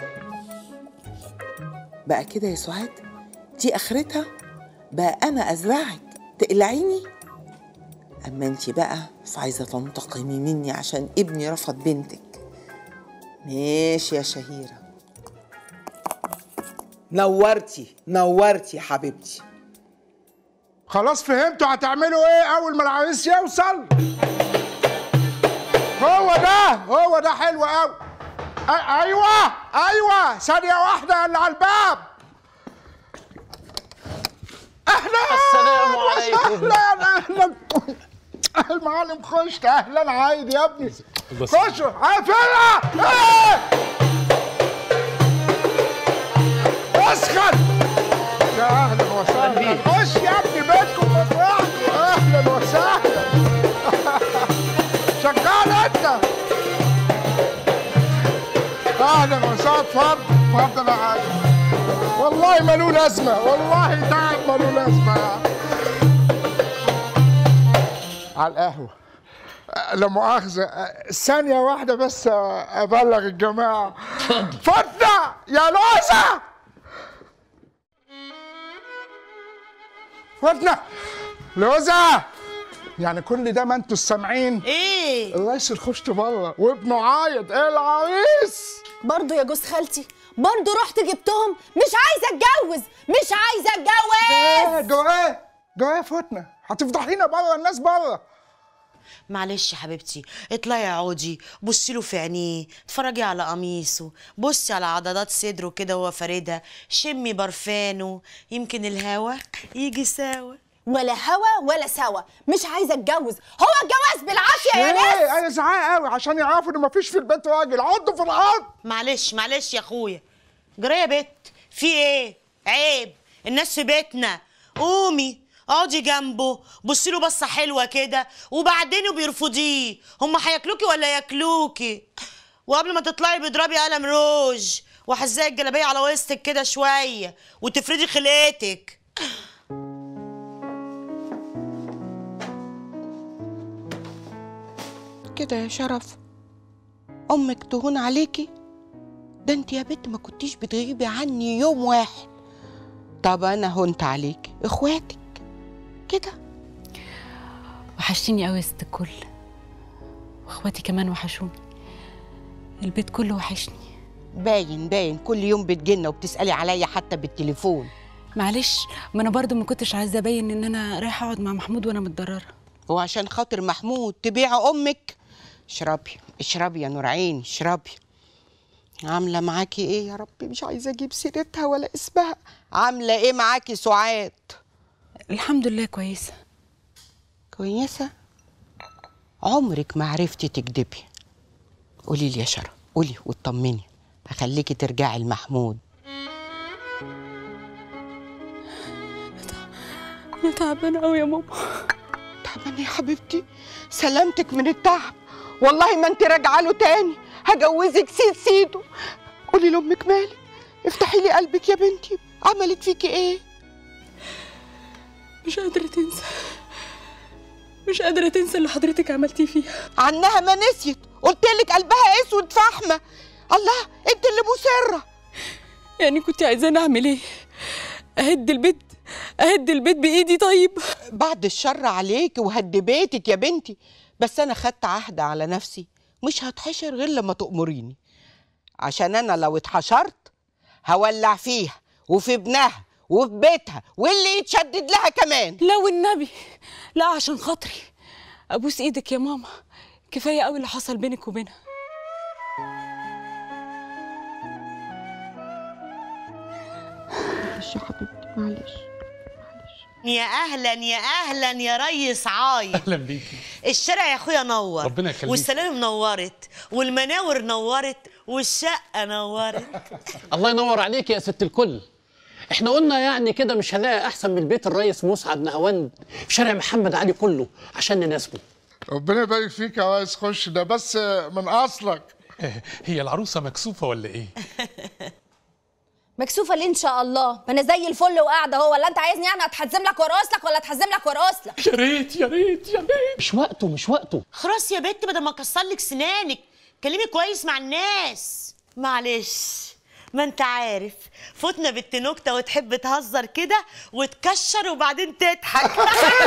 بقى كده يا سعاد دي اخرتها بقى انا ازرعك تقلعيني اما انت بقى عايزه تنتقمي مني عشان ابني رفض بنتك ماشي يا شهيره نورتي نورتي يا حبيبتي خلاص فهمتوا هتعملوا ايه اول ما العريس يوصل هو ده هو ده حلو قوي ايوه ايوه ثانيه واحده اللي على الباب اهلا السلام عليكم. اهلا اهلا المعلم خش اهلا عايد يا ابني بس. خشوا قافلها ايه اسخن يا اهلا وسهلا خش يا ابني بيتكم وافرحكم اهلا وسهلا شغال انت اهلا وسهلا اتفضل اتفضل يا حاج والله ما له لازمه والله تعب ما له لازمه يعني. على القهوه أه، لا مؤاخذة أه، ثانية واحدة بس أه، أبلغ الجماعة فتنة يا لوزة فتنة لوزة يعني كل ده ما انتوا سامعين ايه الرئيس الخشت بره وابنه عايط ايه العريس برضه يا جوز خالتي برضه رحت جبتهم مش عايزه اتجوز مش عايزه اتجوز جو ايه جو ايه فتنة هتفضحينا بره الناس بره معلش يا حبيبتي اطلعي اقعدي بصي له في عينيه اتفرجي على قميصه بصي على عضلات صدره كده وهو فاردها شمي برفانه يمكن الهوا يجي سوا ولا هوا ولا سوا مش عايزه اتجوز هو الجواز بالعافيه يا ناس ايه انا زعقان قوي عشان يعرفوا ان مفيش في البيت راجل عضوا في الارض معلش معلش يا اخويا جرى يا بت في ايه عيب الناس في بيتنا قومي اقعدي جنبه بصي له بصه حلوه كده وبعدين بيرفضيه هم هياكلوكي ولا ياكلوكي وقبل ما تطلعي بيضربي قلم روج وحزاي الجلابيه على وسطك كده شويه وتفردي خلقتك كده يا شرف امك تهون عليكي ده انت يا بنت ما كنتيش بتغيبي عني يوم واحد طب انا هونت عليك اخواتك كده وحشتيني قوي يا ست الكل واخواتي كمان وحشوني البيت كله وحشني باين باين كل يوم بتجينا وبتسالي عليا حتى بالتليفون معلش ما انا برضو ما كنتش عايزه ابين ان انا رايحه اقعد مع محمود وانا متضرره وعشان خاطر محمود تبيع امك اشربي اشربي يا نور عيني اشربي عامله معاكي ايه يا ربي مش عايزه اجيب سيرتها ولا اسمها عامله ايه معاكي سعاد الحمد لله كويسه كويسه عمرك ما عرفتي تكدبي قولي لي يا شرف قولي واطمني هخليكي ترجعي لمحمود انا تعبانه قوي يا ماما تعبانه يا حبيبتي سلامتك من التعب والله ما انت راجعه له تاني هجوزك سيد سيده قولي لامك مالك افتحي لي قلبك يا بنتي عملت فيكي ايه مش قادره تنسى مش قادره تنسى اللي حضرتك عملتيه فيها عنها ما نسيت قلت لك قلبها اسود فحمه الله انت اللي مصره يعني كنت عايزاني اعمل ايه اهد البيت اهد البيت بايدي طيب بعد الشر عليك وهد بيتك يا بنتي بس انا خدت عهد على نفسي مش هتحشر غير لما تأمريني عشان انا لو اتحشرت هولع فيها وفي ابنها وفي بيتها واللي يتشدد لها كمان لا والنبي لا عشان خاطري ابوس ايدك يا ماما كفايه قوي اللي حصل بينك وبينها معلش يا حبيبتي معلش يا اهلا يا اهلا يا ريس عايد اهلا بيكي الشارع يا اخويا نور ربنا يخليك. والسلالم نورت والمناور نورت والشقه نورت الله ينور عليك يا ست الكل احنا قلنا يعني كده مش هنلاقي احسن من بيت الريس مسعد نهواند في شارع محمد علي كله عشان نناسبه ربنا يبارك فيك يا ريس خش ده بس من اصلك هي العروسه مكسوفه ولا ايه مكسوفه ليه ان شاء الله ما انا زي الفل وقاعده اهو ولا انت عايزني يعني اتحزم لك وارقص لك ولا اتحزم لك وارقص لك يا ريت يا ريت يا ريت مش وقته مش وقته خلاص يا بت بدل ما اكسر لك سنانك كلمي كويس مع الناس معلش ما انت عارف فتنا بنت نكته وتحب تهزر كده وتكشر وبعدين تضحك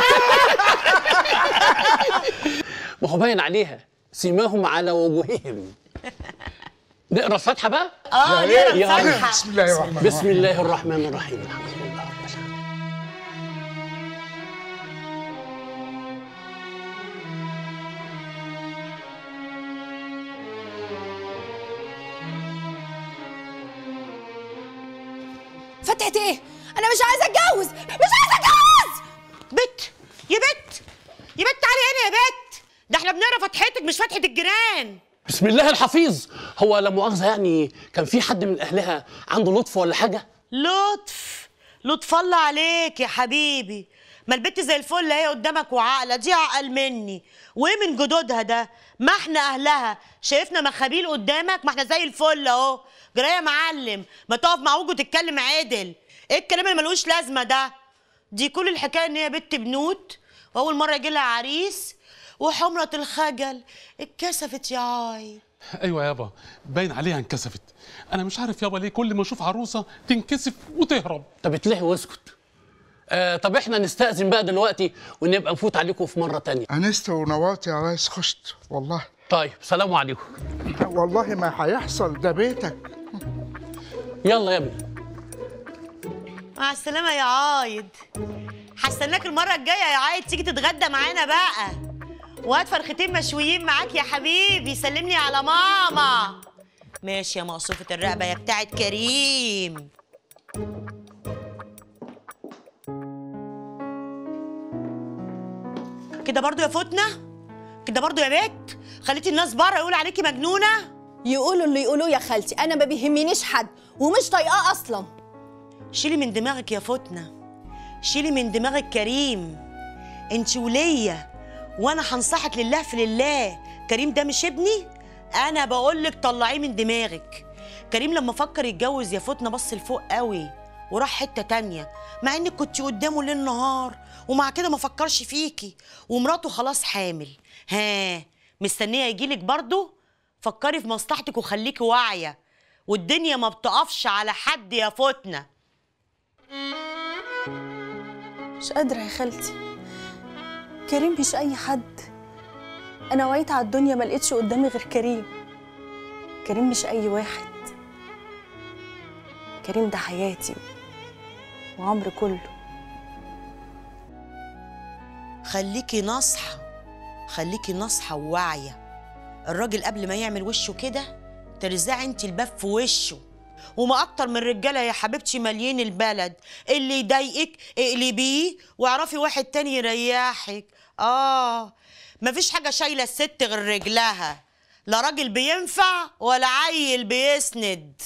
ما هو باين عليها سيماهم على وجوههم نقرا الفاتحه بقى اه يا نقرا ريت. الفاتحة. بسم الله الرحمن الرحيم بسم الله الرحمن الرحيم فتحت ايه انا مش عايزه اتجوز مش عايزه اتجوز بت يا بت يا بت تعالي هنا يا بت ده احنا بنقرا فتحتك مش فتحه الجيران بسم الله الحفيظ هو لا مؤاخذه يعني كان في حد من اهلها عنده لطف ولا حاجه لطف لطف الله عليك يا حبيبي ما البت زي الفل هي قدامك وعاقله دي عقل مني وايه من جدودها ده ما احنا اهلها شايفنا مخابيل قدامك ما احنا زي الفل اهو جرايه يا معلم ما تقف مع وجه وتتكلم عدل ايه الكلام اللي ملوش لازمه ده دي كل الحكايه ان هي بنت بنوت واول مره يجي لها عريس وحمرة الخجل اتكسفت يا عاي ايوه يابا باين عليها انكسفت انا مش عارف يابا ليه كل ما اشوف عروسه تنكسف وتهرب طب اتلهي واسكت آه طب احنا نستأذن بقى دلوقتي ونبقى نفوت عليكم في مرة تانية انست ونورت يا ريس خشت والله طيب سلام عليكم والله ما هيحصل ده بيتك يلا يا ابني مع السلامة يا عايد هستناك المرة الجاية يا عايد تيجي تتغدى معانا بقى وهات فرختين مشويين معاك يا حبيبي سلمني على ماما ماشي يا مقصوفة الرقبة يا بتاعت كريم كده برضو يا فتنة كده برضو يا بت خليتي الناس بره يقولوا عليكي مجنونة يقولوا اللي يقولوه يا خالتي انا ما بيهمنيش حد ومش طايقاه اصلا شيلي من دماغك يا فتنة شيلي من دماغك كريم انت ولية وانا هنصحك لله في لله كريم ده مش ابني انا بقولك طلعيه من دماغك كريم لما فكر يتجوز يا فتنة بص لفوق قوي وراح حتة تانية مع انك كنت قدامه ليل نهار ومع كده ما فكرش فيكي ومراته خلاص حامل ها مستنية يجيلك برضو فكري في مصلحتك وخليكي واعية والدنيا ما بتقفش على حد يا فتنه مش قادرة يا خالتي كريم مش أي حد أنا وعيت على الدنيا ما لقيتش قدامي غير كريم كريم مش أي واحد كريم ده حياتي وعمري كله خليكي ناصحة خليكي ناصحة وواعية الراجل قبل ما يعمل وشه كده ترزعي انت الباب في وشه وما اكتر من رجاله يا حبيبتي ماليين البلد اللي يضايقك اقلبيه واعرفي واحد تاني يريحك اه مفيش حاجه شايله الست غير رجلها لا راجل بينفع ولا عيل بيسند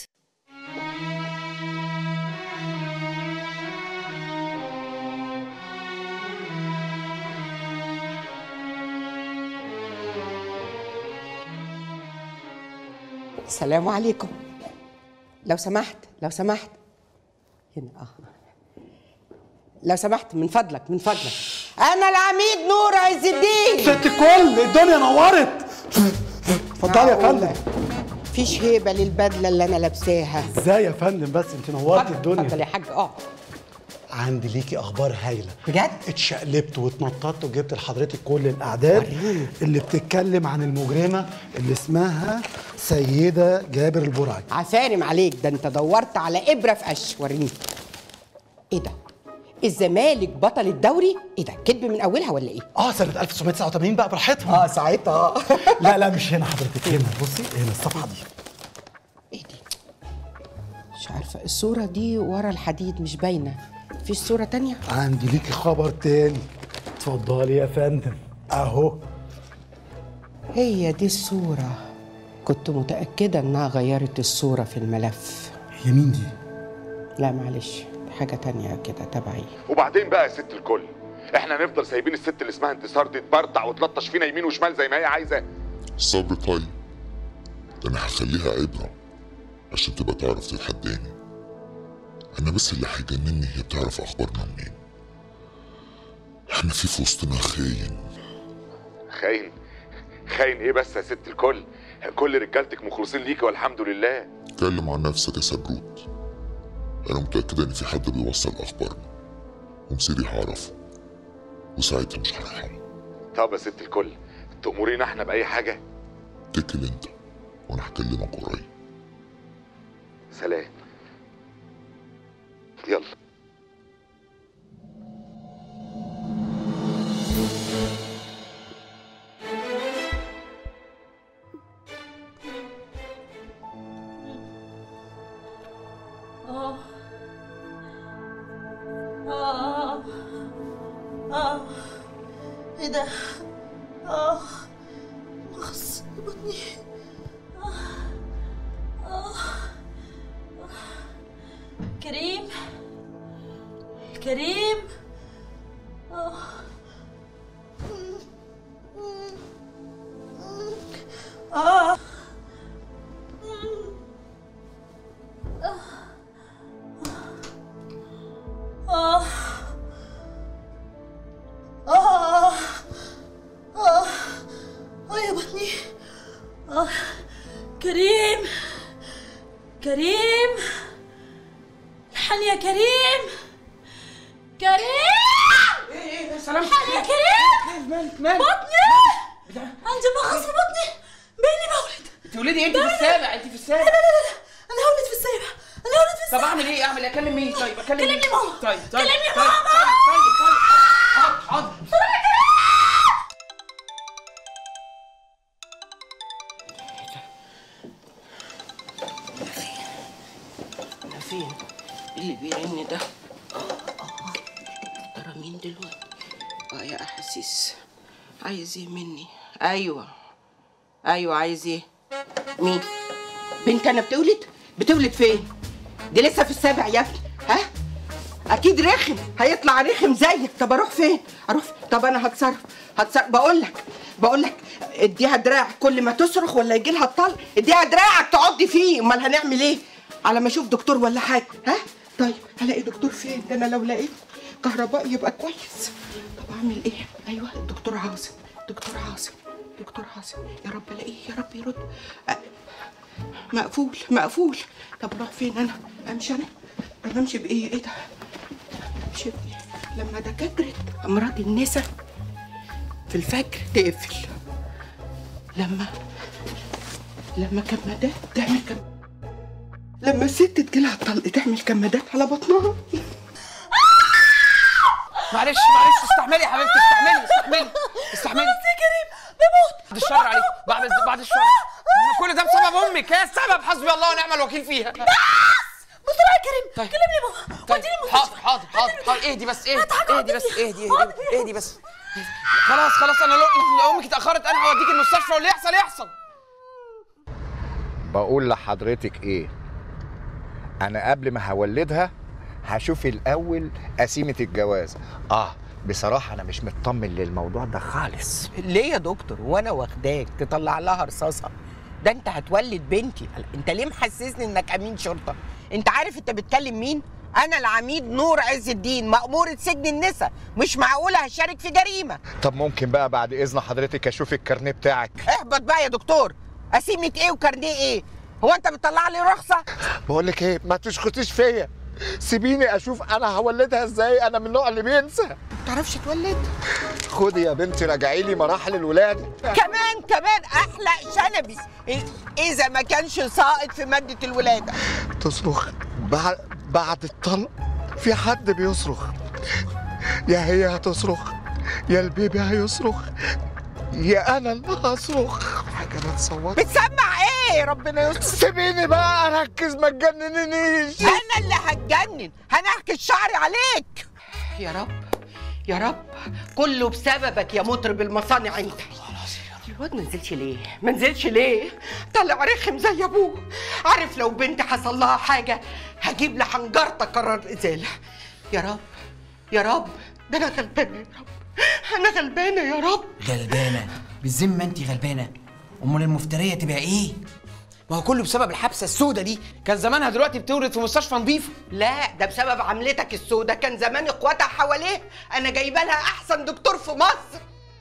السلام عليكم لو سمحت لو سمحت هنا اه لو سمحت من فضلك من فضلك انا العميد نور عز الدين ست الكل الدنيا نورت اتفضلي يا فندم مفيش هيبه للبدله اللي انا لابساها ازاي يا فندم بس انت نورتي الدنيا اتفضل يا حاج اه عندي ليكي اخبار هايله بجد اتشقلبت واتنططت وجبت لحضرتك كل الاعداد اللي بتتكلم عن المجرمه اللي اسمها سيده جابر البرعي عفارم عليك ده انت دورت على ابره في قش وريني ايه ده الزمالك بطل الدوري ايه ده كذب من اولها ولا ايه اه سنه 1989 بقى براحتهم اه ساعتها لا لا مش هنا حضرتك هنا بصي هنا الصفحه دي مش عارفه الصوره دي ورا الحديد مش باينه في صوره تانية عندي ليكي خبر تاني اتفضلي يا فندم اهو هي دي الصوره كنت متاكده انها غيرت الصوره في الملف هي مين دي لا معلش حاجه تانية كده تبعي وبعدين بقى يا ست الكل احنا هنفضل سايبين الست اللي اسمها انتصار دي تبرطع وتلطش فينا يمين وشمال زي ما هي عايزه الصبر طيب ده انا هخليها عبرة عشان تبقى تعرف تتحداني انا بس اللي هيجنني هي بتعرف اخبارنا منين احنا في في وسطنا خاين خاين خاين ايه بس يا ست الكل كل رجالتك مخلصين ليكي والحمد لله اتكلم عن نفسك يا سبروت انا متأكدة ان في حد بيوصل اخبارنا ومصيري هعرفه وساعتها مش هرحمه طب يا ست الكل تأمرينا احنا بأي حاجة اتكل انت وانا هكلمك قريب سلام يلا اه اه اه ايه ده اه مخص بطني آه. آه. كريم كريم آه. آه. آه. آه. آه. آه يا بطني آه. كريم كريم الحقني يا كريم كريم ايه ايه سلام الحقني يا كريم مالك مالك بطني عندي مغص في بطني بيني بولد تولدي انت في السابع انت في السابع لا لا لا لا انا هولد في السابع انا هولد في طب السابع اعمل ايه اعمل ايه اكلم مين طيب اكلم مين كلمني ماما. طيب طيب كلمني طيب ماما. طيب طيب طيب حاضر حاضر انا فين اللي بيرن ده اه اه ترى مين دلوقتي اه يا احاسيس عايز ايه مني ايوه ايوه عايز ايه مين بنت انا بتولد بتولد فين دي لسه في السابع يا ابني ها اكيد رخم هيطلع رخم زيك طب اروح فين اروح فين؟ طب انا هتصرف هتصرف بقول لك بقول لك اديها دراع كل ما تصرخ ولا يجي لها الطلق اديها دراعك تقعدي فيه امال هنعمل ايه على ما اشوف دكتور ولا حاجه ها طيب هلاقي دكتور فين ده انا لو لقيت كهربائي يبقى كويس طب اعمل ايه ايوه الدكتور عاصم دكتور عاصم دكتور عاصم يا رب الاقيه يا رب يرد أ- مقفول مقفول طب اروح فين انا امشي انا طب امشي بايه ايه ده امشي بايه لما دكاتره امراض النساء في الفجر تقفل لما لما كمادات تعمل كم لما الست تجيلها الطلق تعمل كمادات على بطنها معلش معلش استحملي يا حبيبتي استحملي استحملي استحملي يا كريم بموت بعد الشر عليك بعد بعد الشر ما كل ده بسبب امك هي السبب حسبي الله ونعم الوكيل فيها بسرعه يا كريم طيب. كلمني ماما طيب وديني المستشفى حاضر حاضر حاضر حاضر اهدي بس اهدي هضحك اهدي بس عليكي. اهدي اهدي اهدي بس خلاص خلاص انا لو لو امك اتاخرت انا هوديك المستشفى واللي يحصل يحصل بقول لحضرتك ايه انا قبل ما هولدها هشوف الاول قسيمه الجواز اه بصراحه انا مش مطمن للموضوع ده خالص ليه يا دكتور وانا واخداك تطلع لها رصاصه ده انت هتولد بنتي انت ليه محسسني انك امين شرطه انت عارف انت بتكلم مين انا العميد نور عز الدين مأمورة سجن النساء مش معقولة هشارك في جريمة طب ممكن بقى بعد اذن حضرتك اشوف الكارنيه بتاعك اهبط بقى يا دكتور قسيمة ايه وكارنيه ايه هو انت بتطلع لي رخصة بقول لك ايه ما تشخطيش فيا سيبيني اشوف انا هولدها ازاي انا من النوع اللي بينسى تعرفش تولد خدي يا بنتي راجعي لي مراحل الولاده كمان كمان احلق شنبي إ- اذا ما كانش ساقط في مادة الولادة تصرخ بعد بعد الطلق في حد بيصرخ يا هي هتصرخ يا البيبي هيصرخ يا انا اللي هصرخ حاجه ما تصور بتسمع ايه ربنا يستر سيبيني بقى اركز ما تجننينيش انا اللي هتجنن هنحكي شعري عليك يا رب يا رب كله بسببك يا مطرب المصانع انت الواد ما نزلش ليه ما نزلش ليه طلع رخم زي ابوه عارف لو بنتي حصل لها حاجه هجيب لحنجرتك قرار ازاله يا رب يا رب ده انا غلبانه يا رب انا غلبانه يا رب غلبانه بالذمه انت غلبانه امال المفتريه تبقى ايه ما هو كله بسبب الحبسه السوداء دي كان زمانها دلوقتي بتولد في مستشفى نظيفه لا ده بسبب عملتك السودة كان زمان اخواتها حواليه انا جايبه لها احسن دكتور في مصر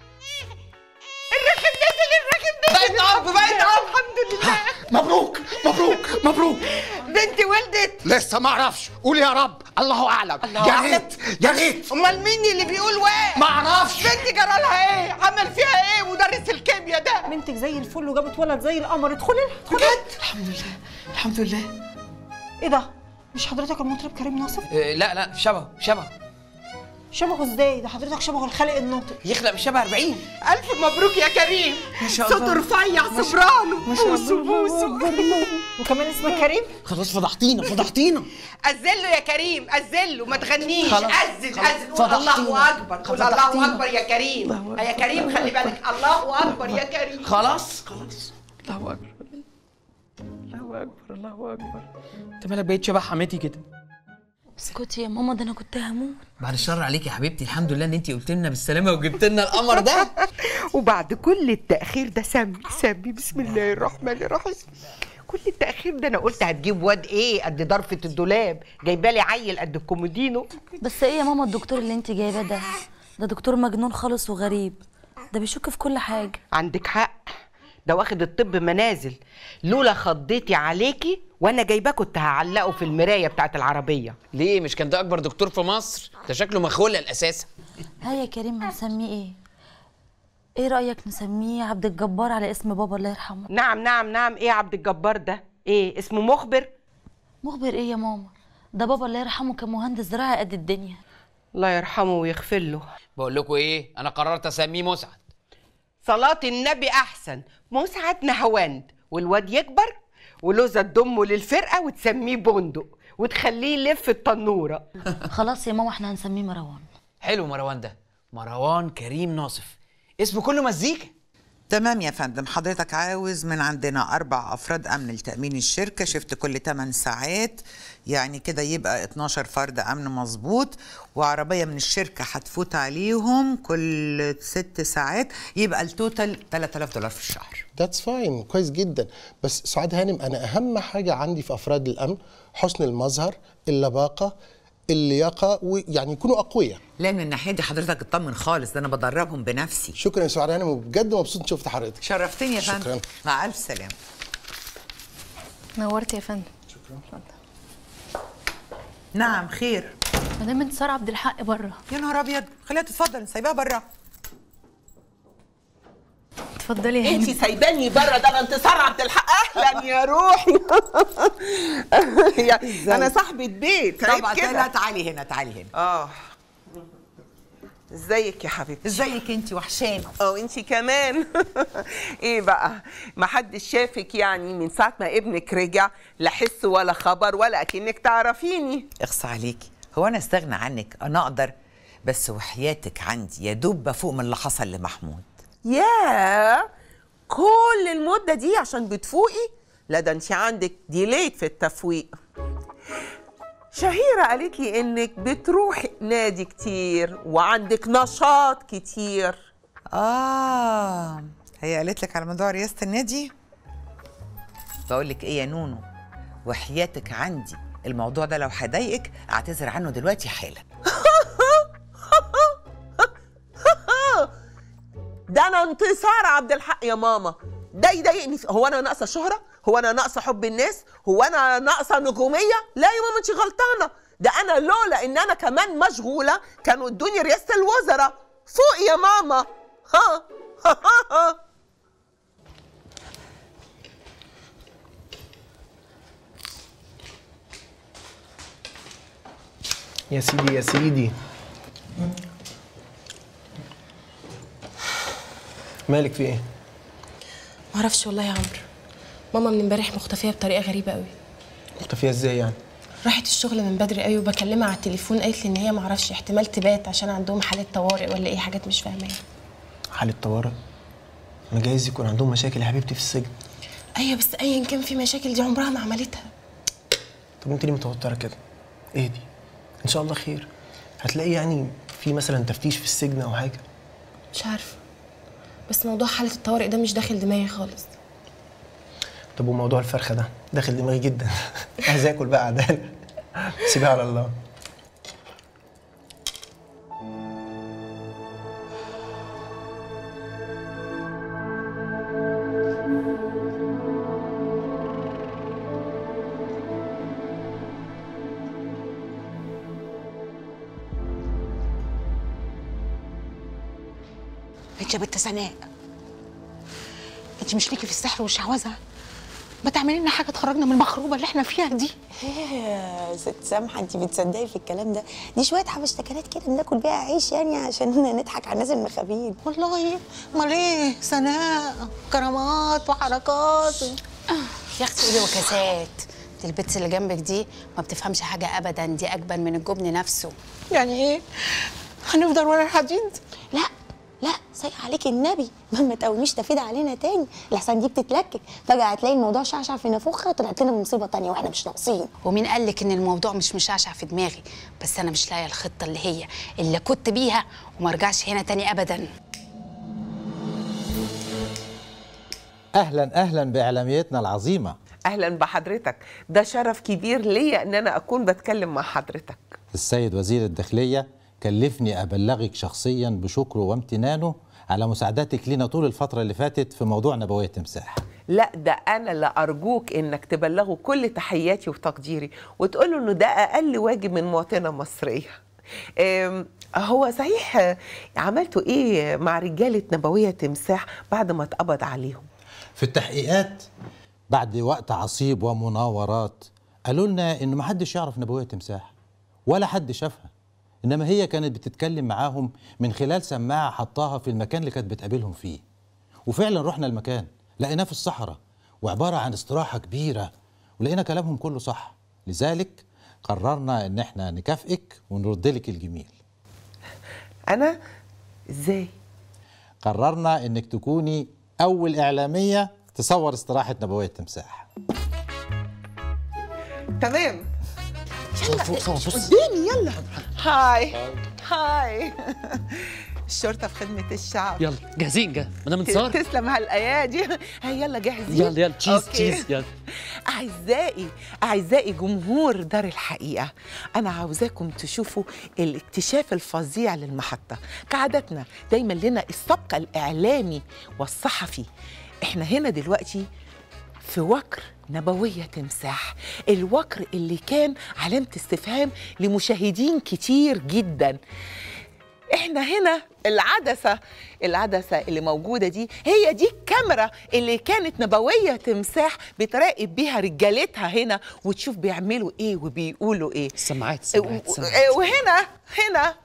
الرخم نزل الرخم نزل بقيت اب بقيت اب الحمد لله مبروك مبروك مبروك بنتي ولدت لسه ما اعرفش قول يا رب الله اعلم الله يا أعلم. ريت يا ريت امال مين اللي بيقول واه ما أعرفش. بنتي جرى لها ايه عمل فيها ايه مدرس الكيمياء ده بنتك زي الفل وجابت ولد زي القمر ادخلي ادخلي بجد الحمد لله الحمد لله ايه ده مش حضرتك المطرب كريم ناصر آه، لا لا شبه شبه شبهه ازاي ده حضرتك شبهه الخالق الناطق يخلق مش شبه 40 الف مبروك يا كريم ما شاء صوته الله. رفيع ما شاء- سوبرانو ما شاء بوسو الله. بوسو وكمان اسمك كريم خلاص فضحتينا فضحتينا أذله يا كريم أذله ما تغنيش خلاص. أذن خلاص. أذن قول الله فضحتينا. أكبر قول فضحتينا. الله أكبر يا كريم يا كريم خلي بالك الله أكبر يا كريم خلاص خلاص الله اكبر الله اكبر الله اكبر انت مالك بقيت شبه حماتي كده اسكتي يا ماما ده انا كنت هموت بعد الشر عليك يا حبيبتي الحمد لله ان انت قلت لنا بالسلامه وجبت لنا القمر ده وبعد كل التأخير ده سمي سمي بسم الله الرحمن الرحيم كل التأخير ده أنا قلت هتجيب واد إيه قد ضرفة الدولاب جايبة لي عيل قد الكومودينو بس ايه يا ماما الدكتور اللي انت جايباه ده ده دكتور مجنون خالص وغريب ده بيشك في كل حاجه عندك حق ده واخد الطب منازل لولا خضيتي عليكي وانا جايباه كنت هعلقه في المرايه بتاعت العربيه ليه مش كان ده اكبر دكتور في مصر ده شكله مخولة اساسا ها يا كريم هنسميه ايه ايه رايك نسميه عبد الجبار على اسم بابا الله يرحمه نعم نعم نعم ايه عبد الجبار ده ايه اسمه مخبر مخبر ايه يا ماما ده بابا الله يرحمه كان مهندس زراعي قد الدنيا الله يرحمه ويغفر له بقول لكم ايه انا قررت اسميه مسعد صلاة النبي أحسن مسعد نهواند والواد يكبر ولوزة تضمه للفرقة وتسميه بندق وتخليه يلف التنورة خلاص يا ماما احنا هنسميه مروان حلو مروان ده مروان كريم ناصف اسمه كله مزيكا تمام يا فندم حضرتك عاوز من عندنا أربع أفراد أمن لتأمين الشركة شفت كل 8 ساعات يعني كده يبقى 12 فرد أمن مظبوط وعربية من الشركة هتفوت عليهم كل ست ساعات يبقى التوتال 3000 دولار في الشهر ذاتس فاين كويس جدا بس سعاد هانم انا اهم حاجه عندي في افراد الامن حسن المظهر اللباقه اللياقه ويعني يكونوا اقوياء لا من الناحية دي حضرتك اطمن خالص ده أنا بدربهم بنفسي شكرا يا سعاد هانم وبجد مبسوط إني شفت حضرتك شرفتني يا شكراً. فندم مع ألف سلامة نورت يا فندم نعم خير مدام انتصار عبد الحق بره يا نهار أبيض خليها تتفضل سايباها بره اتفضلي يا انت هانم سايباني بره ده انا انتصار عبد الحق اهلا يا روحي يا- انا صاحبة بيت عيب طبعا كده لا تعالي هنا تعالي هنا اه ازيك يا حبيبتي ازيك انت وحشاني اه انت كمان ايه بقى ما حدش شافك يعني من ساعه ما ابنك رجع لا حس ولا خبر ولا اكنك تعرفيني اخصى عليكي هو انا استغنى عنك انا اقدر بس وحياتك عندي يا دوب بفوق من اللي حصل لمحمود ياه كل المده دي عشان بتفوقي لا ده انت عندك ديليت في التفويق شهيرة قالت لي انك بتروحي نادي كتير وعندك نشاط كتير اه هي قالت لك على موضوع رئاسه النادي بقول لك ايه يا نونو وحياتك عندي الموضوع ده لو هيضايقك اعتذر عنه دلوقتي حالا ده انا انتصار عبد الحق يا ماما ده يضايقني في- هو انا ناقصه شهره هو انا ناقصه حب الناس هو انا ناقصه نجوميه لا يا ماما انت غلطانه ده انا لولا ان انا كمان مشغوله كانوا ادوني رئاسه الوزراء فوق يا ماما ها ها ها ها يا سيدي يا سيدي مالك في ايه؟ معرفش والله يا عمرو ماما من امبارح مختفيه بطريقه غريبه قوي مختفية ازاي يعني؟ راحت الشغل من بدري قوي وبكلمها على التليفون قالت لي ان هي معرفش احتمال تبات عشان عندهم حالات طوارئ ولا ايه حاجات مش فاهماها حالة طوارئ ما جايز يكون عندهم مشاكل يا حبيبتي في السجن ايوه بس ايا كان في مشاكل دي عمرها ما عملتها طب انت ليه متوتره كده اهدي ان شاء الله خير هتلاقي يعني في مثلا تفتيش في السجن او حاجه مش عارفه بس موضوع حاله الطوارئ ده مش داخل دماغي خالص طب وموضوع الفرخه ده داخل دماغي جدا عايز اكل بقى عداله سيبها على الله انت يا بنت سناء انت مش ليكي في السحر والشعوذه ما تعملي لنا حاجه تخرجنا من المخروبه اللي احنا فيها دي ايه يا ست سامحه انت بتصدقي في الكلام ده دي شويه حبشتكنات كده بناكل بيها عيش يعني عشان نضحك على الناس المخابين والله امال ايه سناء كرامات وحركات يا اختي قولي وكاسات دي البت اللي جنبك دي ما بتفهمش حاجه ابدا دي اجبن من الجبن نفسه يعني ايه هنفضل ورا الحديد لا لا سايق عليك النبي ما تقوميش تفيد علينا تاني الاحسن دي بتتلكك فجاه هتلاقي الموضوع شعشع في نافوخها وطلعت لنا بمصيبه تانية واحنا مش ناقصين ومين قال لك ان الموضوع مش مشعشع في دماغي بس انا مش لاقيه الخطه اللي هي اللي كنت بيها وما ارجعش هنا تاني ابدا اهلا اهلا باعلاميتنا العظيمه اهلا بحضرتك ده شرف كبير ليا ان انا اكون بتكلم مع حضرتك السيد وزير الداخليه كلفني ابلغك شخصيا بشكره وامتنانه على مساعدتك لنا طول الفتره اللي فاتت في موضوع نبويه تمساح لا ده انا اللي ارجوك انك تبلغه كل تحياتي وتقديري وتقول له انه ده اقل واجب من مواطنه مصريه أم، هو صحيح آه، عملتوا ايه مع رجاله نبويه تمساح بعد ما اتقبض عليهم في التحقيقات بعد وقت عصيب ومناورات قالوا لنا ان محدش يعرف نبويه تمساح ولا حد شافها انما هي كانت بتتكلم معاهم من خلال سماعه حطاها في المكان اللي كانت بتقابلهم فيه وفعلا رحنا المكان لقيناه في الصحراء وعباره عن استراحه كبيره ولقينا كلامهم كله صح لذلك قررنا ان احنا نكافئك ونرد لك الجميل انا ازاي قررنا انك تكوني اول اعلاميه تصور استراحه نبويه تمساح تمام يلا فوق فوق بص قدامي يلا هاي هاي الشرطة في خدمة الشعب يلا جاهزين جاهز مدام انتصار تسلم هالايادي هاي يلا جاهزين يلا يلا تشيز أوكي. تشيز يلا أعزائي أعزائي جمهور دار الحقيقة أنا عاوزاكم تشوفوا الاكتشاف الفظيع للمحطة كعادتنا دايما لنا السبق الإعلامي والصحفي إحنا هنا دلوقتي في وكر نبوية تمساح الوكر اللي كان علامة استفهام لمشاهدين كتير جدا احنا هنا العدسة العدسة اللي موجودة دي هي دي الكاميرا اللي كانت نبوية تمساح بتراقب بيها رجالتها هنا وتشوف بيعملوا ايه وبيقولوا ايه السماعات و- السماعات و- السماعات وهنا هنا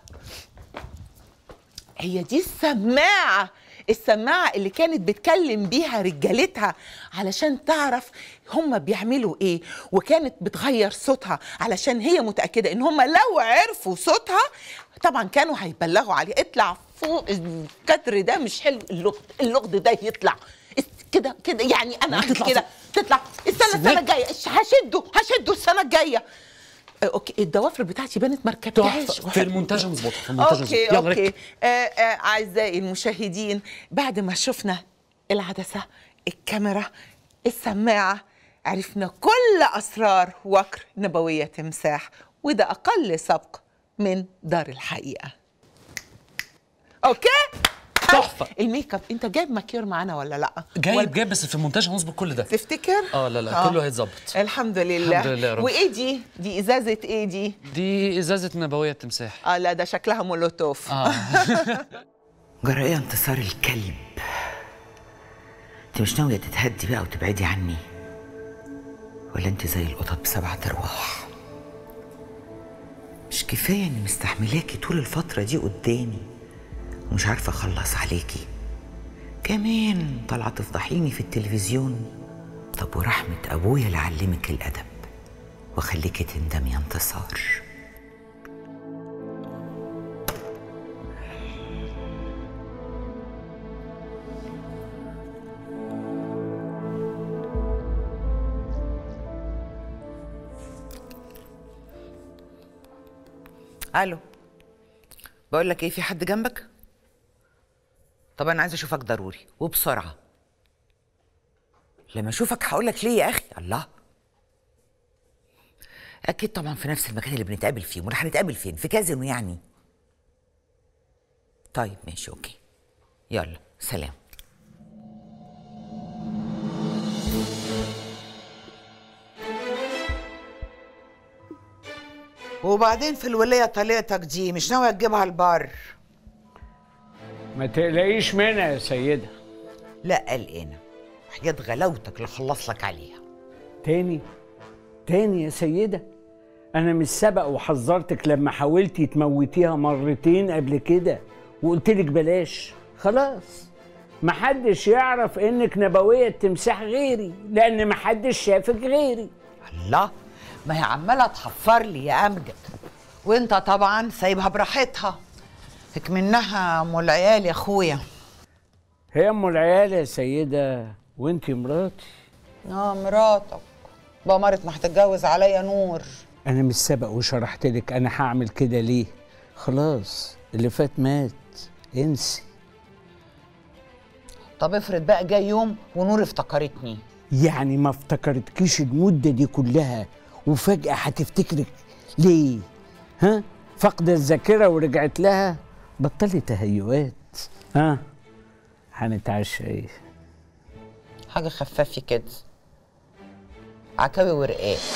هي دي السماعة السماعة اللي كانت بتكلم بيها رجالتها علشان تعرف هم بيعملوا ايه وكانت بتغير صوتها علشان هي متأكدة ان هم لو عرفوا صوتها طبعا كانوا هيبلغوا عليه اطلع فوق الكتر ده مش حلو اللغد اللغد ده يطلع اس- كده كده يعني انا تطلع كده تطلع السنة السنة سنة. الجاية هشده هشده السنة الجاية آه، اوكي الضوافر بتاعتي بانت ما ركبتهاش تحفه في المونتاج مظبوطه في المونتاج اوكي مظبوطة. يلا اوكي ركب. آه آه اعزائي المشاهدين بعد ما شفنا العدسه الكاميرا السماعه عرفنا كل اسرار وكر نبويه تمساح وده اقل سبق من دار الحقيقه اوكي تحفه الميك اب انت جايب ماكير معانا ولا لا جايب جايب بس في المونتاج هنظبط كل ده تفتكر اه لا لا آه. كله هيتظبط الحمد لله الحمد لله يا رب. وايه دي دي ازازه ايه دي دي ازازه نبويه تمساح اه لا ده شكلها مولوتوف اه جرأة انتصار الكلب انت مش ناوية تتهدي بقى وتبعدي عني ولا انت زي القطط بسبعة ارواح مش كفاية اني مستحملاكي طول الفترة دي قدامي ومش عارفة اخلص عليكي كمان طالعة تفضحيني في التلفزيون طب ورحمة ابويا اللي علمك الادب وخليكي تندمي يا انتصار الو بقول لك ايه في حد جنبك طب انا عايزه اشوفك ضروري وبسرعه لما اشوفك هقول لك ليه يا اخي الله اكيد طبعا في نفس المكان اللي بنتقابل فيه امال هنتقابل فين في كازينو يعني طيب ماشي اوكي يلا سلام وبعدين في الولايه طليقتك دي مش ناويه تجيبها البر ما تقلقيش منها يا سيدة لا قلقانه حاجة غلاوتك اللي خلص لك عليها تاني تاني يا سيدة أنا مش سبق وحذرتك لما حاولتي تموتيها مرتين قبل كده وقلتلك بلاش خلاص محدش يعرف إنك نبوية التمساح غيري لأن محدش شافك غيري الله ما هي عماله تحفر لي يا امجد وانت طبعا سايبها براحتها هيك منها ام العيال يا اخويا هي أم العيال يا سيدة وأنتي مراتي اه مراتك بأمارة ما هتتجوز عليا نور أنا مش سبق وشرحت لك أنا هعمل كده ليه خلاص اللي فات مات انسي طب افرض بقى جاي يوم ونور افتكرتني يعني ما افتكرتكيش المدة دي كلها وفجأة هتفتكرك ليه؟ ها؟ فقد الذاكرة ورجعت لها بطلي تهيؤات ها؟ هنتعشى ايه؟ حاجة خفافي كده عكاوي ورقاق